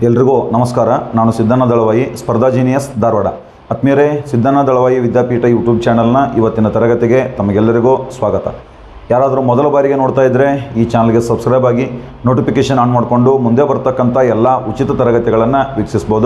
ಎಲ್ರಿಗೂ ನಮಸ್ಕಾರ ನಾನು ಸಿದ್ದಣ್ಣ ದಳವಾಯಿ ಸ್ಪರ್ಧಾ ಜೀನಿಯಸ್ ಧಾರವಾಡ ಆತ್ಮೀಯರೇ ಸಿದ್ದಣ್ಣ ದಳವಾಯಿ ವಿದ್ಯಾಪೀಠ ಯೂಟ್ಯೂಬ್ ಚಾನಲ್ನ ಇವತ್ತಿನ ತರಗತಿಗೆ ತಮಗೆಲ್ಲರಿಗೂ ಸ್ವಾಗತ ಯಾರಾದರೂ ಮೊದಲ ಬಾರಿಗೆ ನೋಡ್ತಾ ಇದ್ದರೆ ಈ ಚಾನಲ್ಗೆ ಸಬ್ಸ್ಕ್ರೈಬ್ ಆಗಿ ನೋಟಿಫಿಕೇಷನ್ ಆನ್ ಮಾಡಿಕೊಂಡು ಮುಂದೆ ಬರ್ತಕ್ಕಂಥ ಎಲ್ಲ ಉಚಿತ ತರಗತಿಗಳನ್ನು ವೀಕ್ಷಿಸ್ಬೋದು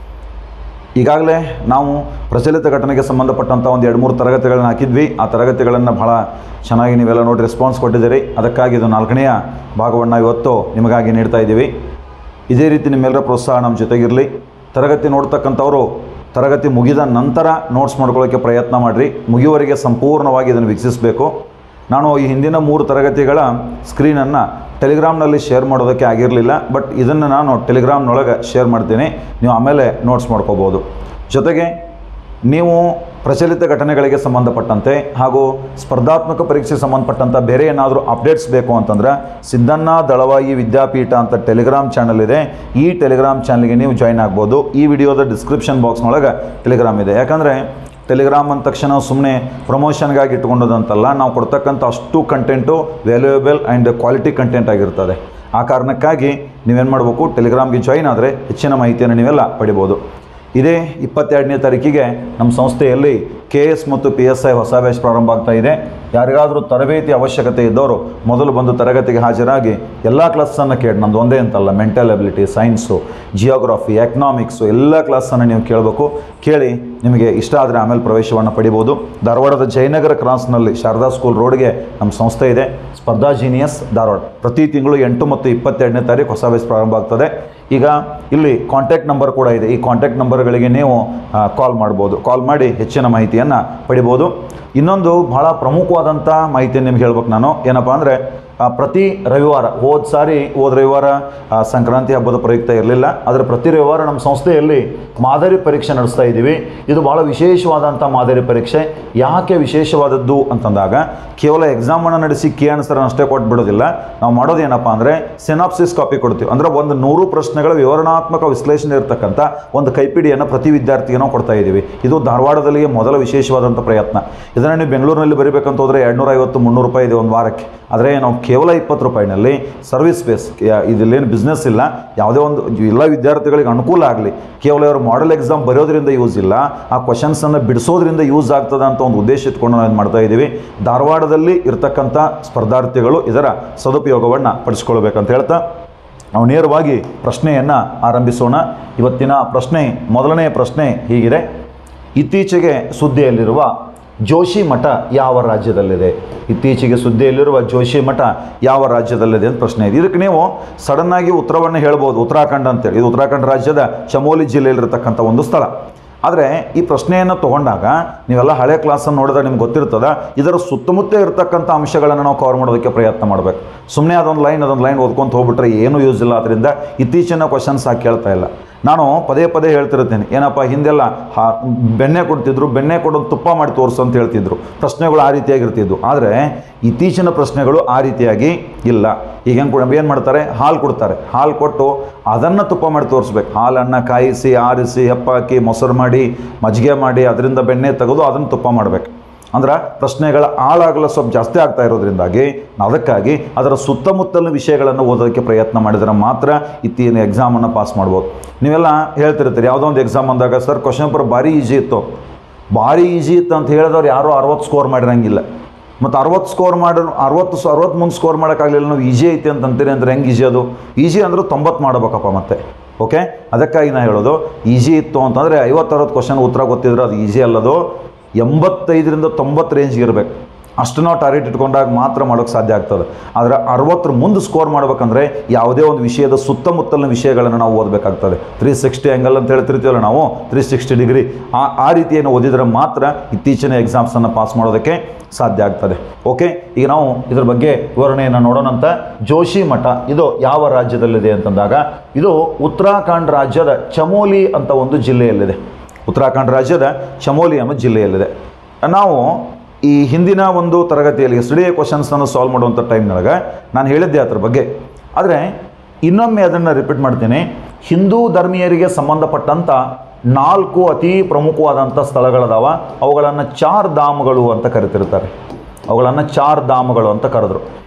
ಈಗಾಗಲೇ ನಾವು ಪ್ರಚಲಿತ ಘಟನೆಗೆ ಸಂಬಂಧಪಟ್ಟಂಥ ಒಂದು ಎರಡು ಮೂರು ತರಗತಿಗಳನ್ನ ಹಾಕಿದ್ವಿ ಆ ತರಗತಿಗಳನ್ನು ಬಹಳ ಚೆನ್ನಾಗಿ ನೀವೆಲ್ಲ ನೋಡಿ ರೆಸ್ಪಾನ್ಸ್ ಕೊಟ್ಟಿದ್ದೀರಿ ಅದಕ್ಕಾಗಿ ಇದು ನಾಲ್ಕನೆಯ ಭಾಗವನ್ನು ಇವತ್ತು ನಿಮಗಾಗಿ ನೀಡ್ತಾ ಇದ್ದೀವಿ ಇದೇ ರೀತಿ ನಿಮ್ಮೆಲ್ಲರ ಪ್ರೋತ್ಸಾಹ ನಮ್ಮ ಜೊತೆಗಿರಲಿ ತರಗತಿ ನೋಡ್ತಕ್ಕಂಥವರು ತರಗತಿ ಮುಗಿದ ನಂತರ ನೋಟ್ಸ್ ಮಾಡ್ಕೊಳ್ಳೋಕ್ಕೆ ಪ್ರಯತ್ನ ಮಾಡಿರಿ ಮುಗಿಯುವವರೆಗೆ ಸಂಪೂರ್ಣವಾಗಿ ಇದನ್ನು ವೀಕ್ಷಿಸಬೇಕು ನಾನು ಈ ಹಿಂದಿನ ಮೂರು ತರಗತಿಗಳ ಸ್ಕ್ರೀನನ್ನು ಟೆಲಿಗ್ರಾಮ್ನಲ್ಲಿ ಶೇರ್ ಮಾಡೋದಕ್ಕೆ ಆಗಿರಲಿಲ್ಲ ಬಟ್ ಇದನ್ನು ನಾನು ಟೆಲಿಗ್ರಾಮ್ನೊಳಗೆ ಶೇರ್ ಮಾಡ್ತೀನಿ ನೀವು ಆಮೇಲೆ ನೋಟ್ಸ್ ಮಾಡ್ಕೋಬೋದು ಜೊತೆಗೆ ನೀವು ಪ್ರಚಲಿತ ಘಟನೆಗಳಿಗೆ ಸಂಬಂಧಪಟ್ಟಂತೆ ಹಾಗೂ ಸ್ಪರ್ಧಾತ್ಮಕ ಪರೀಕ್ಷೆಗೆ ಸಂಬಂಧಪಟ್ಟಂಥ ಬೇರೆ ಏನಾದರೂ ಅಪ್ಡೇಟ್ಸ್ ಬೇಕು ಅಂತಂದ್ರೆ ಸಿದ್ದಣ್ಣ ದಳವಾಯಿ ವಿದ್ಯಾಪೀಠ ಅಂತ ಟೆಲಿಗ್ರಾಮ್ ಚಾನಲ್ ಇದೆ ಈ ಟೆಲಿಗ್ರಾಮ್ ಚಾನಲ್ಗೆ ನೀವು ಜಾಯ್ನ್ ಆಗ್ಬೋದು ಈ ವಿಡಿಯೋದ ಡಿಸ್ಕ್ರಿಪ್ಷನ್ ಬಾಕ್ಸ್ನೊಳಗೆ ಟೆಲಿಗ್ರಾಮ್ ಇದೆ ಯಾಕಂದರೆ ಟೆಲಿಗ್ರಾಮ್ ಅಂದ ತಕ್ಷಣ ಸುಮ್ಮನೆ ಪ್ರಮೋಷನ್ಗಾಗಿ ಇಟ್ಕೊಂಡದಂತಲ್ಲ ನಾವು ಕೊಡ್ತಕ್ಕಂಥ ಅಷ್ಟು content valuable and quality content ಆಗಿರ್ತದೆ ಆ ಕಾರಣಕ್ಕಾಗಿ ನೀವೇನು ಮಾಡಬೇಕು ಟೆಲಿಗ್ರಾಮ್ಗೆ ಜಾಯ್ನ್ ಆದರೆ ಹೆಚ್ಚಿನ ಮಾಹಿತಿಯನ್ನು ನೀವೆಲ್ಲ ಪಡಿಬೋದು ಇದೇ ಇಪ್ಪತ್ತೆರಡನೇ ತಾರೀಕಿಗೆ ನಮ್ಮ ಸಂಸ್ಥೆಯಲ್ಲಿ ಕೆ ಎಸ್ ಮತ್ತು ಪಿ ಎಸ್ ಐ ಹೊಸ ಬ್ಯಾಚ್ ಪ್ರಾರಂಭ ಆಗ್ತಾ ಇದೆ ಯಾರಿಗಾದರೂ ತರಬೇತಿ ಅವಶ್ಯಕತೆ ಇದ್ದವರು ಮೊದಲು ಬಂದು ತರಗತಿಗೆ ಹಾಜರಾಗಿ ಎಲ್ಲ ಕ್ಲಾಸನ್ನು ಕೇಳಿ ನಮ್ದು ಒಂದೇ ಅಂತಲ್ಲ mental ability science geography economics ಎಲ್ಲ ಕ್ಲಾಸನ್ನು ನೀವು ಕೇಳಬೇಕು ಕೇಳಿ ನಿಮಗೆ ಇಷ್ಟ ಆದರೆ ಆಮೇಲೆ ಪ್ರವೇಶವನ್ನು ಪಡಿಬೋದು ಧಾರವಾಡದ ಜಯನಗರ ಕ್ರಾಸ್ನಲ್ಲಿ ಶಾರದಾ ಸ್ಕೂಲ್ ರೋಡ್ಗೆ ನಮ್ಮ ಸಂಸ್ಥೆ ಇದೆ ಸ್ಪರ್ಧಾ ಜೀನಿಯಸ್ ಧಾರವಾಡ ಪ್ರತಿ ತಿಂಗಳು ಎಂಟು ಮತ್ತು ಇಪ್ಪತ್ತೆರಡನೇ ತಾರೀಕು ಹೊಸ ಬ್ಯಾಚ್ ಪ್ರಾರಂಭ ಆಗ್ತದೆ ಈಗ ಇಲ್ಲಿ ಕಾಂಟ್ಯಾಕ್ಟ್ ನಂಬರ್ ಕೂಡ ಇದೆ ಈ ಕಾಂಟ್ಯಾಕ್ಟ್ ನಂಬರ್ಗಳಿಗೆ ನೀವು ಕಾಲ್ ಮಾಡ್ಬೋದು ಕಾಲ್ ಮಾಡಿ ಹೆಚ್ಚಿನ ಮಾಹಿತಿಯನ್ನು ಪಡಿಬೋದು ಇನ್ನೊಂದು ಬಹಳ ಪ್ರಮುಖವಾದಂಥ ಮಾಹಿತಿಯನ್ನು ನಿಮ್ಗೆ ಹೇಳ್ಬೇಕು ನಾನು ಏನಪ್ಪ ಅಂದರೆ ಪ್ರತಿ ರವಿವಾರ ಹೋದ ಸಾರಿ ಹೋದ ರವಿವಾರ ಆ, ಸಂಕ್ರಾಂತಿ ಹಬ್ಬದ ಪ್ರಯುಕ್ತ ಇರಲಿಲ್ಲ ಆದರೆ ಪ್ರತಿ ರವಿವಾರ ನಮ್ಮ ಸಂಸ್ಥೆಯಲ್ಲಿ ಮಾದರಿ ಪರೀಕ್ಷೆ ನಡೆಸ್ತಾ ಇದ್ದೀವಿ ಇದು ಭಾಳ ವಿಶೇಷವಾದಂಥ ಮಾದರಿ ಪರೀಕ್ಷೆ ಯಾಕೆ ವಿಶೇಷವಾದದ್ದು ಅಂತಂದಾಗ ಕೇವಲ ಎಕ್ಸಾಮನ್ನು ನಡೆಸಿ ಕೆ ಆನ್ಸರನ್ನು ಅಷ್ಟೇ ಕೊಟ್ಟು ಬಿಡೋದಿಲ್ಲ ನಾವು ಮಾಡೋದು ಏನಪ್ಪ ಅಂದರೆ ಸೆನಾಪ್ಸಿಸ್ ಕಾಪಿ ಕೊಡ್ತೀವಿ ಅಂದರೆ ಒಂದು ನೂರು ಪ್ರಶ್ನೆಗಳ ವಿವರಣಾತ್ಮಕ ವಿಶ್ಲೇಷಣೆ ಇರತಕ್ಕಂಥ ಒಂದು ಕೈಪಿಡಿಯನ್ನು ಪ್ರತಿ ವಿದ್ಯಾರ್ಥಿಗೆ ನಾವು ಕೊಡ್ತಾ ಇದ್ದೀವಿ ಇದು ಧಾರವಾಡದಲ್ಲಿ ಮೊದಲ ವಿಶೇಷವಾದಂಥ ಪ್ರಯತ್ನ ಇದನ್ನು ನೀವು ಬೆಂಗಳೂರಿನಲ್ಲಿ ಬರೀಬೇಕಂತ ಹೋದರೆ ಎರಡುನೂರ ಐವತ್ತು ಮುನ್ನೂರು ರೂಪಾಯಿ ಇದೆ ಒಂದು ವಾರಕ್ಕೆ ಆದರೆ ನಾವು ಕೇವಲ ಇಪ್ಪತ್ತು ರೂಪಾಯಿನಲ್ಲಿ ಸರ್ವಿಸ್ ಬೇಸ್ ಇದಲ್ಲೇನು ಬಿಸ್ನೆಸ್ ಇಲ್ಲ ಯಾವುದೇ ಒಂದು ಎಲ್ಲ ವಿದ್ಯಾರ್ಥಿಗಳಿಗೆ ಅನುಕೂಲ ಆಗಲಿ ಕೇವಲ ಇವರು ಮಾಡೆಲ್ ಎಕ್ಸಾಮ್ ಬರೆಯೋದ್ರಿಂದ ಯೂಸ್ ಇಲ್ಲ ಆ ಕ್ವಶನ್ಸನ್ನು ಬಿಡಿಸೋದ್ರಿಂದ ಯೂಸ್ ಆಗ್ತದೆ ಅಂತ ಒಂದು ಉದ್ದೇಶ ಇಟ್ಕೊಂಡು ನಾವು ಏನು ಮಾಡ್ತಾ ಇದ್ದೀವಿ ಧಾರವಾಡದಲ್ಲಿ ಇರ್ತಕ್ಕಂಥ ಸ್ಪರ್ಧಾರ್ಥಿಗಳು ಇದರ ಸದುಪಯೋಗವನ್ನು ಪಡಿಸ್ಕೊಳ್ಬೇಕಂತ ಹೇಳ್ತಾ ನಾವು ನೇರವಾಗಿ ಪ್ರಶ್ನೆಯನ್ನು ಆರಂಭಿಸೋಣ ಇವತ್ತಿನ ಪ್ರಶ್ನೆ ಮೊದಲನೆಯ ಪ್ರಶ್ನೆ ಹೀಗಿದೆ ಇತ್ತೀಚೆಗೆ ಸುದ್ದಿಯಲ್ಲಿರುವ ಜೋಶಿ ಮಠ ಯಾವ ರಾಜ್ಯದಲ್ಲಿದೆ ಇತ್ತೀಚೆಗೆ ಸುದ್ದಿಯಲ್ಲಿರುವ ಜೋಶಿ ಮಠ ಯಾವ ರಾಜ್ಯದಲ್ಲಿದೆ ಅಂತ ಪ್ರಶ್ನೆ ಇದೆ ಇದಕ್ಕೆ ನೀವು ಸಡನ್ನಾಗಿ ಉತ್ತರವನ್ನು ಹೇಳ್ಬೋದು ಉತ್ತರಾಖಂಡ್ ಅಂತೇಳಿ ಇದು ಉತ್ತರಾಖಂಡ್ ರಾಜ್ಯದ ಚಮೋಲಿ ಜಿಲ್ಲೆಯಲ್ಲಿರತಕ್ಕಂಥ ಒಂದು ಸ್ಥಳ ಆದರೆ ಈ ಪ್ರಶ್ನೆಯನ್ನು ತೊಗೊಂಡಾಗ ನೀವೆಲ್ಲ ಹಳೆ ಕ್ಲಾಸನ್ನು ನೋಡಿದ್ರೆ ನಿಮ್ಗೆ ಗೊತ್ತಿರ್ತದ ಇದರ ಸುತ್ತಮುತ್ತ ಇರತಕ್ಕಂಥ ಅಂಶಗಳನ್ನು ನಾವು ಕವರ್ ಮಾಡೋದಕ್ಕೆ ಪ್ರಯತ್ನ ಮಾಡಬೇಕು ಸುಮ್ಮನೆ ಅದೊಂದು ಲೈನ್ ಅದೊಂದು ಲೈನ್ ಓದ್ಕೊಂತ ಹೋಗ್ಬಿಟ್ರೆ ಏನೂ ಯೂಸ್ ಇಲ್ಲ ಅದರಿಂದ ಇತ್ತೀಚಿನ ಕ್ವಶನ್ಸ್ ಹಾಕಿ ಕೇಳ್ತಾ ಇಲ್ಲ ನಾನು ಪದೇ ಪದೇ ಹೇಳ್ತಿರ್ತೀನಿ ಏನಪ್ಪ ಹಿಂದೆಲ್ಲ ಹಾ ಬೆಣ್ಣೆ ಕೊಡ್ತಿದ್ರು ಬೆಣ್ಣೆ ಕೊಡೋದು ತುಪ್ಪ ಮಾಡಿ ತೋರಿಸು ಅಂತ ಹೇಳ್ತಿದ್ರು ಪ್ರಶ್ನೆಗಳು ಆ ರೀತಿಯಾಗಿರ್ತಿದ್ವು ಆದರೆ ಇತ್ತೀಚಿನ ಪ್ರಶ್ನೆಗಳು ಆ ರೀತಿಯಾಗಿ ಇಲ್ಲ ಈಗ ಹೆಂಗೆ ಕೂಡ ಏನು ಮಾಡ್ತಾರೆ ಹಾಲು ಕೊಡ್ತಾರೆ ಹಾಲು ಕೊಟ್ಟು ಅದನ್ನು ತುಪ್ಪ ಮಾಡಿ ತೋರಿಸ್ಬೇಕು ಹಾಲನ್ನು ಕಾಯಿಸಿ ಆರಿಸಿ ಹೆಪ್ಪಾಕಿ ಮೊಸರು ಮಾಡಿ ಮಜ್ಜಿಗೆ ಮಾಡಿ ಅದರಿಂದ ಬೆಣ್ಣೆ ತೆಗೆದು ಅದನ್ನು ತುಪ್ಪ ಮಾಡಬೇಕು ಅಂದ್ರೆ ಪ್ರಶ್ನೆಗಳ ಆಳಾಗಲು ಸ್ವಲ್ಪ ಜಾಸ್ತಿ ಆಗ್ತಾ ಇರೋದ್ರಿಂದಾಗಿ ಅದಕ್ಕಾಗಿ ಅದರ ಸುತ್ತಮುತ್ತಲಿನ ವಿಷಯಗಳನ್ನು ಓದೋದಕ್ಕೆ ಪ್ರಯತ್ನ ಮಾಡಿದರೆ ಮಾತ್ರ ಇತ್ತೀನ ಎಕ್ಸಾಮನ್ನು ಪಾಸ್ ಮಾಡ್ಬೋದು ನೀವೆಲ್ಲ ಹೇಳ್ತಿರ್ತೀರಿ ಯಾವುದೋ ಒಂದು ಎಕ್ಸಾಮ್ ಅಂದಾಗ ಸರ್ ಕ್ವಶನ್ ಪೇಪರ್ ಭಾರಿ ಈಜಿ ಇತ್ತು ಭಾರಿ ಈಜಿ ಇತ್ತು ಅಂತ ಹೇಳಿದವ್ರು ಯಾರೂ ಅರವತ್ತು ಸ್ಕೋರ್ ಮಾಡಿರಂಗಿಲ್ಲ ಮತ್ತು ಅರವತ್ತು ಸ್ಕೋರ್ ಮಾಡಿ ಅರವತ್ತು ಅರವತ್ತು ಮುಂದೆ ಸ್ಕೋರ್ ಮಾಡೋಕ್ಕಾಗಲಿಲ್ಲ ನಾವು ಈಜಿ ಐತಿ ಅಂತ ಅಂತೀರಿ ಅಂದ್ರೆ ಹೆಂಗೆ ಈಜಿ ಅದು ಈಜಿ ಅಂದ್ರೆ ತೊಂಬತ್ತು ಮಾಡ್ಬೇಕಪ್ಪ ಮತ್ತೆ ಓಕೆ ಅದಕ್ಕಾಗಿ ನಾನು ಹೇಳೋದು ಈಜಿ ಇತ್ತು ಅಂತಂದರೆ ಐವತ್ತರವತ್ತು ಕ್ವಶನ್ ಉತ್ತರ ಗೊತ್ತಿದ್ರೆ ಅದು ಈಜಿ ಅಲ್ಲದು ಎಂಬತ್ತೈದರಿಂದ ತೊಂಬತ್ತು ರೇಂಜ್ಗೆ ಇರಬೇಕು ಅಷ್ಟು ನಾವು ಟಾರ್ಗೆಟ್ ಇಟ್ಕೊಂಡಾಗ ಮಾತ್ರ ಮಾಡೋಕ್ಕೆ ಸಾಧ್ಯ ಆಗ್ತದೆ ಆದರೆ ಅರವತ್ತರ ಮುಂದೆ ಸ್ಕೋರ್ ಮಾಡ್ಬೇಕಂದ್ರೆ ಯಾವುದೇ ಒಂದು ವಿಷಯದ ಸುತ್ತಮುತ್ತಲಿನ ವಿಷಯಗಳನ್ನು ನಾವು ಓದಬೇಕಾಗ್ತದೆ ತ್ರೀ ಸಿಕ್ಸ್ಟಿ ಆ್ಯಂಗಲ್ ಅಂತ ಹೇಳ್ತಿರ್ತೀವಲ್ಲ ನಾವು ತ್ರೀ ಸಿಕ್ಸ್ಟಿ ಡಿಗ್ರಿ ಆ ಆ ರೀತಿಯನ್ನು ಓದಿದರೆ ಮಾತ್ರ ಇತ್ತೀಚಿನ ಎಕ್ಸಾಮ್ಸನ್ನು ಪಾಸ್ ಮಾಡೋದಕ್ಕೆ ಸಾಧ್ಯ ಆಗ್ತದೆ ಓಕೆ ಈಗ ನಾವು ಇದ್ರ ಬಗ್ಗೆ ವಿವರಣೆಯನ್ನು ನೋಡೋಣಂತ ಜೋಶಿ ಮಠ ಇದು ಯಾವ ರಾಜ್ಯದಲ್ಲಿದೆ ಅಂತಂದಾಗ ಇದು ಉತ್ತರಾಖಂಡ್ ರಾಜ್ಯದ ಚಮೋಲಿ ಅಂತ ಒಂದು ಜಿಲ್ಲೆಯಲ್ಲಿದೆ ಉತ್ತರಾಖಂಡ್ ರಾಜ್ಯದ ಚಮೋಲಿ ಎಂಬ ಜಿಲ್ಲೆಯಲ್ಲಿದೆ ನಾವು ಈ ಹಿಂದಿನ ಒಂದು ತರಗತಿಯಲ್ಲಿ ಎಸ್ ಡಿ ಎ ಕ್ವಶನ್ಸನ್ನು ಸಾಲ್ವ್ ಮಾಡುವಂಥ ಟೈಮ್ನೊಳಗೆ ನಾನು ಹೇಳಿದ್ದೆ ಅದ್ರ ಬಗ್ಗೆ ಆದರೆ ಇನ್ನೊಮ್ಮೆ ಅದನ್ನು ರಿಪೀಟ್ ಮಾಡ್ತೀನಿ ಹಿಂದೂ ಧರ್ಮೀಯರಿಗೆ ಸಂಬಂಧಪಟ್ಟಂಥ ನಾಲ್ಕು ಅತಿ ಪ್ರಮುಖವಾದಂಥ ಸ್ಥಳಗಳದಾವ ಅವುಗಳನ್ನು ಚಾರ್ ಧಾಮ್ಗಳು ಅಂತ ಕರಿತಿರ್ತಾರೆ ಅವುಗಳನ್ನು ಚಾರ್ ಧಾಮ್ಗಳು ಅಂತ ಕರೆದ್ರು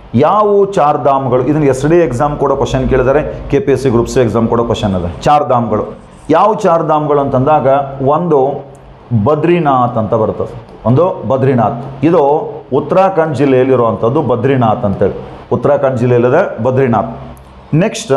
ಯಾವ ಚಾರ್ ಧಾಮ್ಗಳು ಇದನ್ನು ಎಸ್ ಡಿ ಎಕ್ಸಾಮ್ ಕೂಡ ಕ್ವಶನ್ ಕೇಳಿದರೆ K P S C group C exam ಕೂಡ ಕ್ವಶನ್ ಅದ ಚಾರ್ ಧಾಮ್ಗಳು ಯಾವ ಚಾರ್ ಧಾಮ್ಗಳು ಅಂತಂದಾಗ ಒಂದು ಬದ್ರಿನಾಥ್ ಅಂತ ಬರ್ತದೆ ಒಂದು ಬದ್ರಿನಾಥ್ ಇದು ಉತ್ತರಾಖಂಡ್ ಜಿಲ್ಲೆಯಲ್ಲಿರುವಂಥದ್ದು ಬದ್ರಿನಾಥ್ ಅಂತೇಳಿ ಉತ್ತರಾಖಂಡ್ ಜಿಲ್ಲೆಯಲ್ಲಿದೆ ಬದ್ರಿನಾಥ್ ನೆಕ್ಸ್ಟ್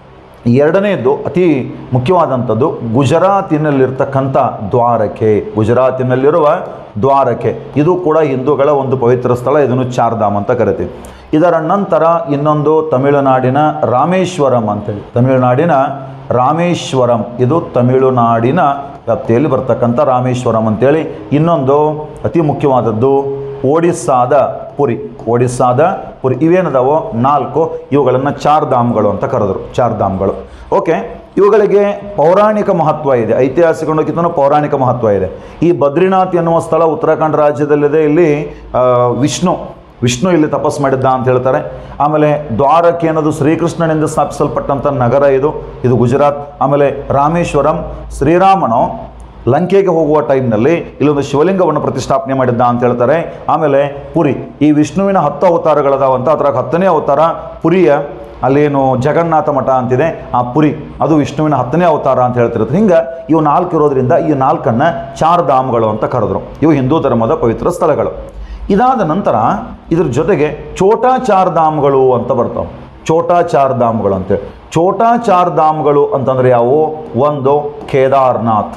ಎರಡನೇದು ಅತಿ ಮುಖ್ಯವಾದಂಥದ್ದು ಗುಜರಾತಿನಲ್ಲಿರ್ತಕ್ಕಂಥ ದ್ವಾರಕೆ ಗುಜರಾತಿನಲ್ಲಿರುವ ದ್ವಾರಕೆ ಇದು ಕೂಡ ಹಿಂದೂಗಳ ಒಂದು ಪವಿತ್ರ ಸ್ಥಳ ಇದನ್ನು ಚಾರ್ಧಾಮ್ ಅಂತ ಕರಿತೀವಿ ಇದರ ನಂತರ ಇನ್ನೊಂದು ತಮಿಳುನಾಡಿನ ರಾಮೇಶ್ವರಂ ಅಂತೇಳಿ ತಮಿಳುನಾಡಿನ ರಾಮೇಶ್ವರಂ ಇದು ತಮಿಳುನಾಡಿನ ವ್ಯಾಪ್ತಿಯಲ್ಲಿ ಬರ್ತಕ್ಕಂಥ ರಾಮೇಶ್ವರಂ ಅಂತೇಳಿ ಇನ್ನೊಂದು ಅತಿ ಮುಖ್ಯವಾದದ್ದು ಒಡಿಸ್ಸಾದ ಪುರಿ ಒಡಿಸ್ಸಾದ ಪುರಿ ಇವೇನದಾವೋ ನಾಲ್ಕು ಇವುಗಳನ್ನು ಚಾರ್ ಧಾಮ್ಗಳು ಅಂತ ಕರೆದರು ಚಾರ್ ಧಾಮ್ಗಳು ಓಕೆ ಇವುಗಳಿಗೆ ಪೌರಾಣಿಕ ಮಹತ್ವ ಇದೆ ಐತಿಹಾಸಿಕಕ್ಕಿಂತ ಪೌರಾಣಿಕ ಮಹತ್ವ ಇದೆ ಈ ಬದ್ರಿನಾಥ್ ಎನ್ನುವ ಸ್ಥಳ ಉತ್ತರಾಖಂಡ ರಾಜ್ಯದಲ್ಲಿದೆ ಇಲ್ಲಿ ಆ, ವಿಷ್ಣು ವಿಷ್ಣು ಇಲ್ಲಿ ತಪಸ್ ಮಾಡಿದ್ದ ಅಂತ ಹೇಳ್ತಾರೆ ಆಮೇಲೆ ದ್ವಾರಕೆ ಅನ್ನೋದು ಶ್ರೀಕೃಷ್ಣನಿಂದ ಸ್ಥಾಪಿಸಲ್ಪಟ್ಟಂಥ ನಗರ ಇದು ಇದು ಗುಜರಾತ್ ಆಮೇಲೆ ರಾಮೇಶ್ವರಂ ಶ್ರೀರಾಮನು ಲಂಕೆಗೆ ಹೋಗುವ ಟೈಮ್ನಲ್ಲಿ ಇಲ್ಲೊಂದು ಶಿವಲಿಂಗವನ್ನು ಪ್ರತಿಷ್ಠಾಪನೆ ಮಾಡಿದ್ದ ಅಂತ ಹೇಳ್ತಾರೆ ಆಮೇಲೆ ಪುರಿ ಈ ವಿಷ್ಣುವಿನ ಹತ್ತು ಅವತಾರಗಳದಾವಂತ ಅದರ ಹತ್ತನೇ ಅವತಾರ ಪುರಿಯ ಅಲ್ಲೇನು ಜಗನ್ನಾಥ ಮಠ ಅಂತಿದೆ ಆ ಪುರಿ ಅದು ವಿಷ್ಣುವಿನ ಹತ್ತನೇ ಅವತಾರ ಅಂತ ಹೇಳ್ತಿರುತ್ತೆ ಹಿಂಗೆ ಇವು ನಾಲ್ಕು ಇರೋದ್ರಿಂದ ಈ ನಾಲ್ಕನ್ನು ಚಾರ್ ಧಾಮ್ಗಳು ಅಂತ ಕರೆದ್ರು ಇವು ಹಿಂದೂ ಧರ್ಮದ ಪವಿತ್ರ ಸ್ಥಳಗಳು ಇದಾದ ನಂತರ ಇದ್ರ ಜೊತೆಗೆ ಛೋಟಾ ಚಾರ್ ಧಾಮ್ಗಳು ಅಂತ ಬರ್ತಾವೆ ಛೋಟಾ ಚಾರ್ ಧಾಮ್ಗಳು ಅಂತೇಳಿ ಛೋಟಾ ಚಾರ್ ಧಾಮ್ಗಳು ಅಂತಂದರೆ ಯಾವುವು ಒಂದು ಕೇದಾರ್ನಾಥ್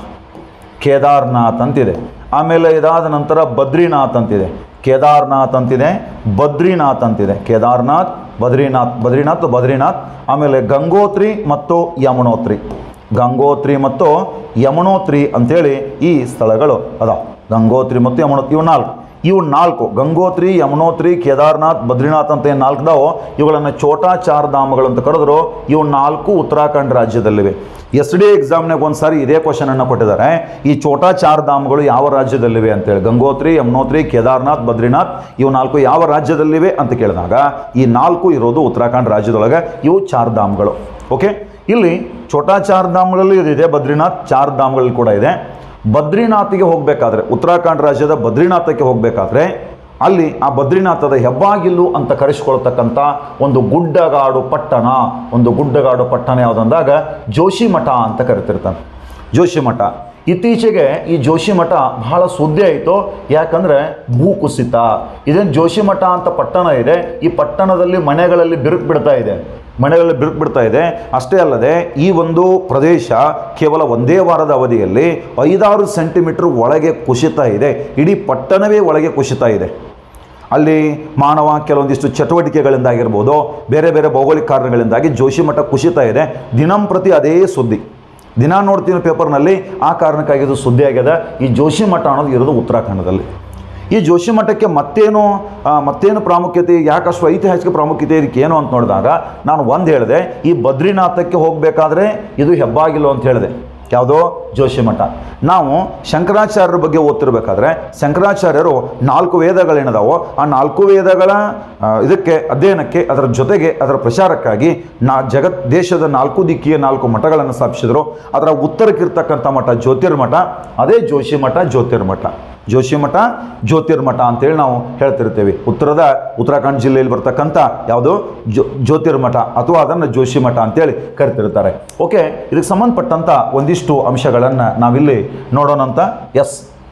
ಕೇದಾರ್ನಾಥ್ ಅಂತಿದೆ ಆಮೇಲೆ ಇದಾದ ನಂತರ ಬದ್ರಿನಾಥ್ ಅಂತಿದೆ ಕೇದಾರ್ನಾಥ್ ಅಂತಿದೆ ಬದ್ರಿನಾಥ್ ಅಂತಿದೆ ಕೇದಾರ್ನಾಥ್ ಬದ್ರಿನಾಥ್ ಬದ್ರಿನಾಥ್ ಬದ್ರಿನಾಥ್ ಆಮೇಲೆ ಗಂಗೋತ್ರಿ ಮತ್ತು ಯಮುನೋತ್ರಿ ಗಂಗೋತ್ರಿ ಮತ್ತು ಯಮುನೋತ್ರಿ ಅಂತೇಳಿ ಈ ಸ್ಥಳಗಳು ಅದಾವ ಗಂಗೋತ್ರಿ ಮತ್ತು ಯಮುನೋತ್ರಿ ಇವು ನಾಲ್ಕು ಇವು ನಾಲ್ಕು ಗಂಗೋತ್ರಿ ಯಮುನೋತ್ರಿ ಕೇದಾರ್ನಾಥ್ ಬದ್ರಿನಾಥ್ ಅಂತ ಏನು ನಾಲ್ಕು ಇದಾವೋ ಇವುಗಳನ್ನು ಛೋಟಾ ಚಾರ್ ಧಾಮಗಳು ಅಂತ ಕರೆದ್ರು ಇವು ನಾಲ್ಕು ಉತ್ತರಾಖಂಡ್ ರಾಜ್ಯದಲ್ಲಿವೆ ಎಸ್ ಡಿ ಎಕ್ಸಾಮ್ನಾಗ ಒಂದು ಸಾರಿ ಇದೇ ಕ್ವಶನ್ ಅನ್ನು ಕೊಟ್ಟಿದ್ದಾರೆ ಈ ಛೋಟಾ ಚಾರ್ ಧಾಮ್ಗಳು ಯಾವ ರಾಜ್ಯದಲ್ಲಿವೆ ಅಂತೇಳಿ ಗಂಗೋತ್ರಿ ಯಮುನೋತ್ರಿ ಕೇದಾರ್ನಾಥ್ ಬದ್ರಿನಾಥ್ ಇವು ನಾಲ್ಕು ಯಾವ ರಾಜ್ಯದಲ್ಲಿವೆ ಅಂತ ಕೇಳಿದಾಗ ಈ ನಾಲ್ಕು ಇರೋದು ಉತ್ತರಾಖಂಡ್ ರಾಜ್ಯದೊಳಗೆ ಇವು ಚಾರ್ ಧಾಮ್ಗಳು ಓಕೆ ಇಲ್ಲಿ ಛೋಟಾ ಚಾರ್ ಧಾಮ್ಗಳಲ್ಲಿ ಇದಿದೆ ಬದ್ರಿನಾಥ್ ಚಾರ್ ಧಾಮ್ಗಳಲ್ಲಿ ಕೂಡ ಇದೆ ಬದ್ರಿನಾಥಿಗೆ ಹೋಗಬೇಕಾದ್ರೆ ಉತ್ತರಾಖಂಡ್ ರಾಜ್ಯದ ಬದ್ರಿನಾಥಕ್ಕೆ ಹೋಗಬೇಕಾದ್ರೆ ಅಲ್ಲಿ ಆ ಬದ್ರಿನಾಥದ ಹೆಬ್ಬಾಗಿಲು ಅಂತ ಕರೆಸಿಕೊಳ್ತಕ್ಕಂಥ ಒಂದು ಗುಡ್ಡಗಾಡು ಪಟ್ಟಣ ಒಂದು ಗುಡ್ಡಗಾಡು ಪಟ್ಟಣ ಯಾವುದಂದಾಗ ಜೋಶಿ ಮಠ ಅಂತ ಕರಿತಿರ್ತಾನೆ ಜೋಶಿ ಮಠ ಇತ್ತೀಚೆಗೆ ಈ ಜೋಶಿ ಮಠ ಬಹಳ ಸುದ್ದಿ ಆಯಿತು ಯಾಕಂದರೆ ಭೂಕುಸಿತ ಇದೇನು ಜೋಶಿ ಮಠ ಅಂತ ಪಟ್ಟಣ ಇದೆ ಈ ಪಟ್ಟಣದಲ್ಲಿ ಮನೆಗಳಲ್ಲಿ ಬಿರುಕು ಬಿಡ್ತಾ ಇದೆ ಮನೆಗಳಲ್ಲಿ ಬಿರುಕು ಬಿಡ್ತಾ ಇದೆ ಅಷ್ಟೇ ಅಲ್ಲದೆ ಈ ಒಂದು ಪ್ರದೇಶ ಕೇವಲ ಒಂದೇ ವಾರದ ಅವಧಿಯಲ್ಲಿ ಐದಾರು ಸೆಂಟಿಮೀಟರ್ ಒಳಗೆ ಕುಸಿತಾ ಇದೆ ಇಡೀ ಪಟ್ಟಣವೇ ಒಳಗೆ ಕುಸಿತಾ ಇದೆ ಅಲ್ಲಿ ಮಾನವ ಕೆಲವೊಂದಿಷ್ಟು ಚಟುವಟಿಕೆಗಳಿಂದಾಗಿರ್ಬೋದು ಬೇರೆ ಬೇರೆ ಭೌಗೋಳಿಕ ಕಾರಣಗಳಿಂದಾಗಿ ಜೋಶಿಮಠ ಕುಸಿತಾ ಇದೆ ದಿನಂಪ್ರತಿ ಅದೇ ಸುದ್ದಿ ದಿನ ನೋಡ್ತೀನಿ ಪೇಪರ್ನಲ್ಲಿ ಆ ಕಾರಣಕ್ಕಾಗಿ ಇದು ಸುದ್ದಿ ಆಗ್ಯದ ಈ ಜೋಶಿ ಮಠ ಅನ್ನೋದು ಇರೋದು ಉತ್ತರಾಖಂಡದಲ್ಲಿ ಈ ಜೋಶಿ ಮಠಕ್ಕೆ ಮತ್ತೇನು ಆ, ಮತ್ತೇನು ಪ್ರಾಮುಖ್ಯತೆ ಯಾಕಷ್ಟು ಐತಿಹಾಸಿಕ ಪ್ರಾಮುಖ್ಯತೆ ಇದಕ್ಕೆ ಏನು ಅಂತ ನೋಡಿದಾಗ ನಾನು ಒಂದು ಹೇಳಿದೆ ಈ ಬದ್ರಿನಾಥಕ್ಕೆ ಹೋಗಬೇಕಾದ್ರೆ ಇದು ಹೆಬ್ಬಾಗಿಲು ಅಂತ ಹೇಳಿದೆ ಯಾವುದೋ ಜೋಶಿ ಮಠ ನಾವು ಶಂಕರಾಚಾರ್ಯರ ಬಗ್ಗೆ ಓದ್ತಿರ್ಬೇಕಾದ್ರೆ ಶಂಕರಾಚಾರ್ಯರು ನಾಲ್ಕು ವೇದಗಳೇನದಾವೋ ಆ ನಾಲ್ಕು ವೇದಗಳ ಆ, ಇದಕ್ಕೆ ಅಧ್ಯಯನಕ್ಕೆ ಅದರ ಜೊತೆಗೆ ಅದರ ಪ್ರಚಾರಕ್ಕಾಗಿ ನಾ ಜಗತ್ ದೇಶದ ನಾಲ್ಕು ದಿಕ್ಕಿಯ ನಾಲ್ಕು ಮಠಗಳನ್ನು ಸ್ಥಾಪಿಸಿದರು ಅದರ ಉತ್ತರಕ್ಕಿರ್ತಕ್ಕಂಥ ಮಠ ಜ್ಯೋತಿರ್ಮಠ ಅದೇ ಜೋಶಿ ಮಠ ಜ್ಯೋತಿರ್ಮಠ ಜೋಶಿ ಮಠ ಜ್ಯೋತಿರ್ಮಠ ಅಂತೇಳಿ ನಾವು ಹೇಳ್ತಿರ್ತೀವಿ ಉತ್ತರದ ಉತ್ತರಾಖಂಡ್ ಜಿಲ್ಲೆಯಲ್ಲಿ ಬರ್ತಕ್ಕಂಥ ಯಾವುದು ಜೋ ಜ್ಯೋತಿರ್ಮಠ ಅಥವಾ ಅದನ್ನು ಜೋಶಿ ಮಠ ಅಂತೇಳಿ ಕರಿತಿರ್ತಾರೆ ಓಕೆ ಇದಕ್ಕೆ ಸಂಬಂಧಪಟ್ಟಂಥ ಒಂದಿಷ್ಟು ಅಂಶಗಳನ್ನು ನಾವಿಲ್ಲಿ ನೋಡೋಣಂತ ಎಸ್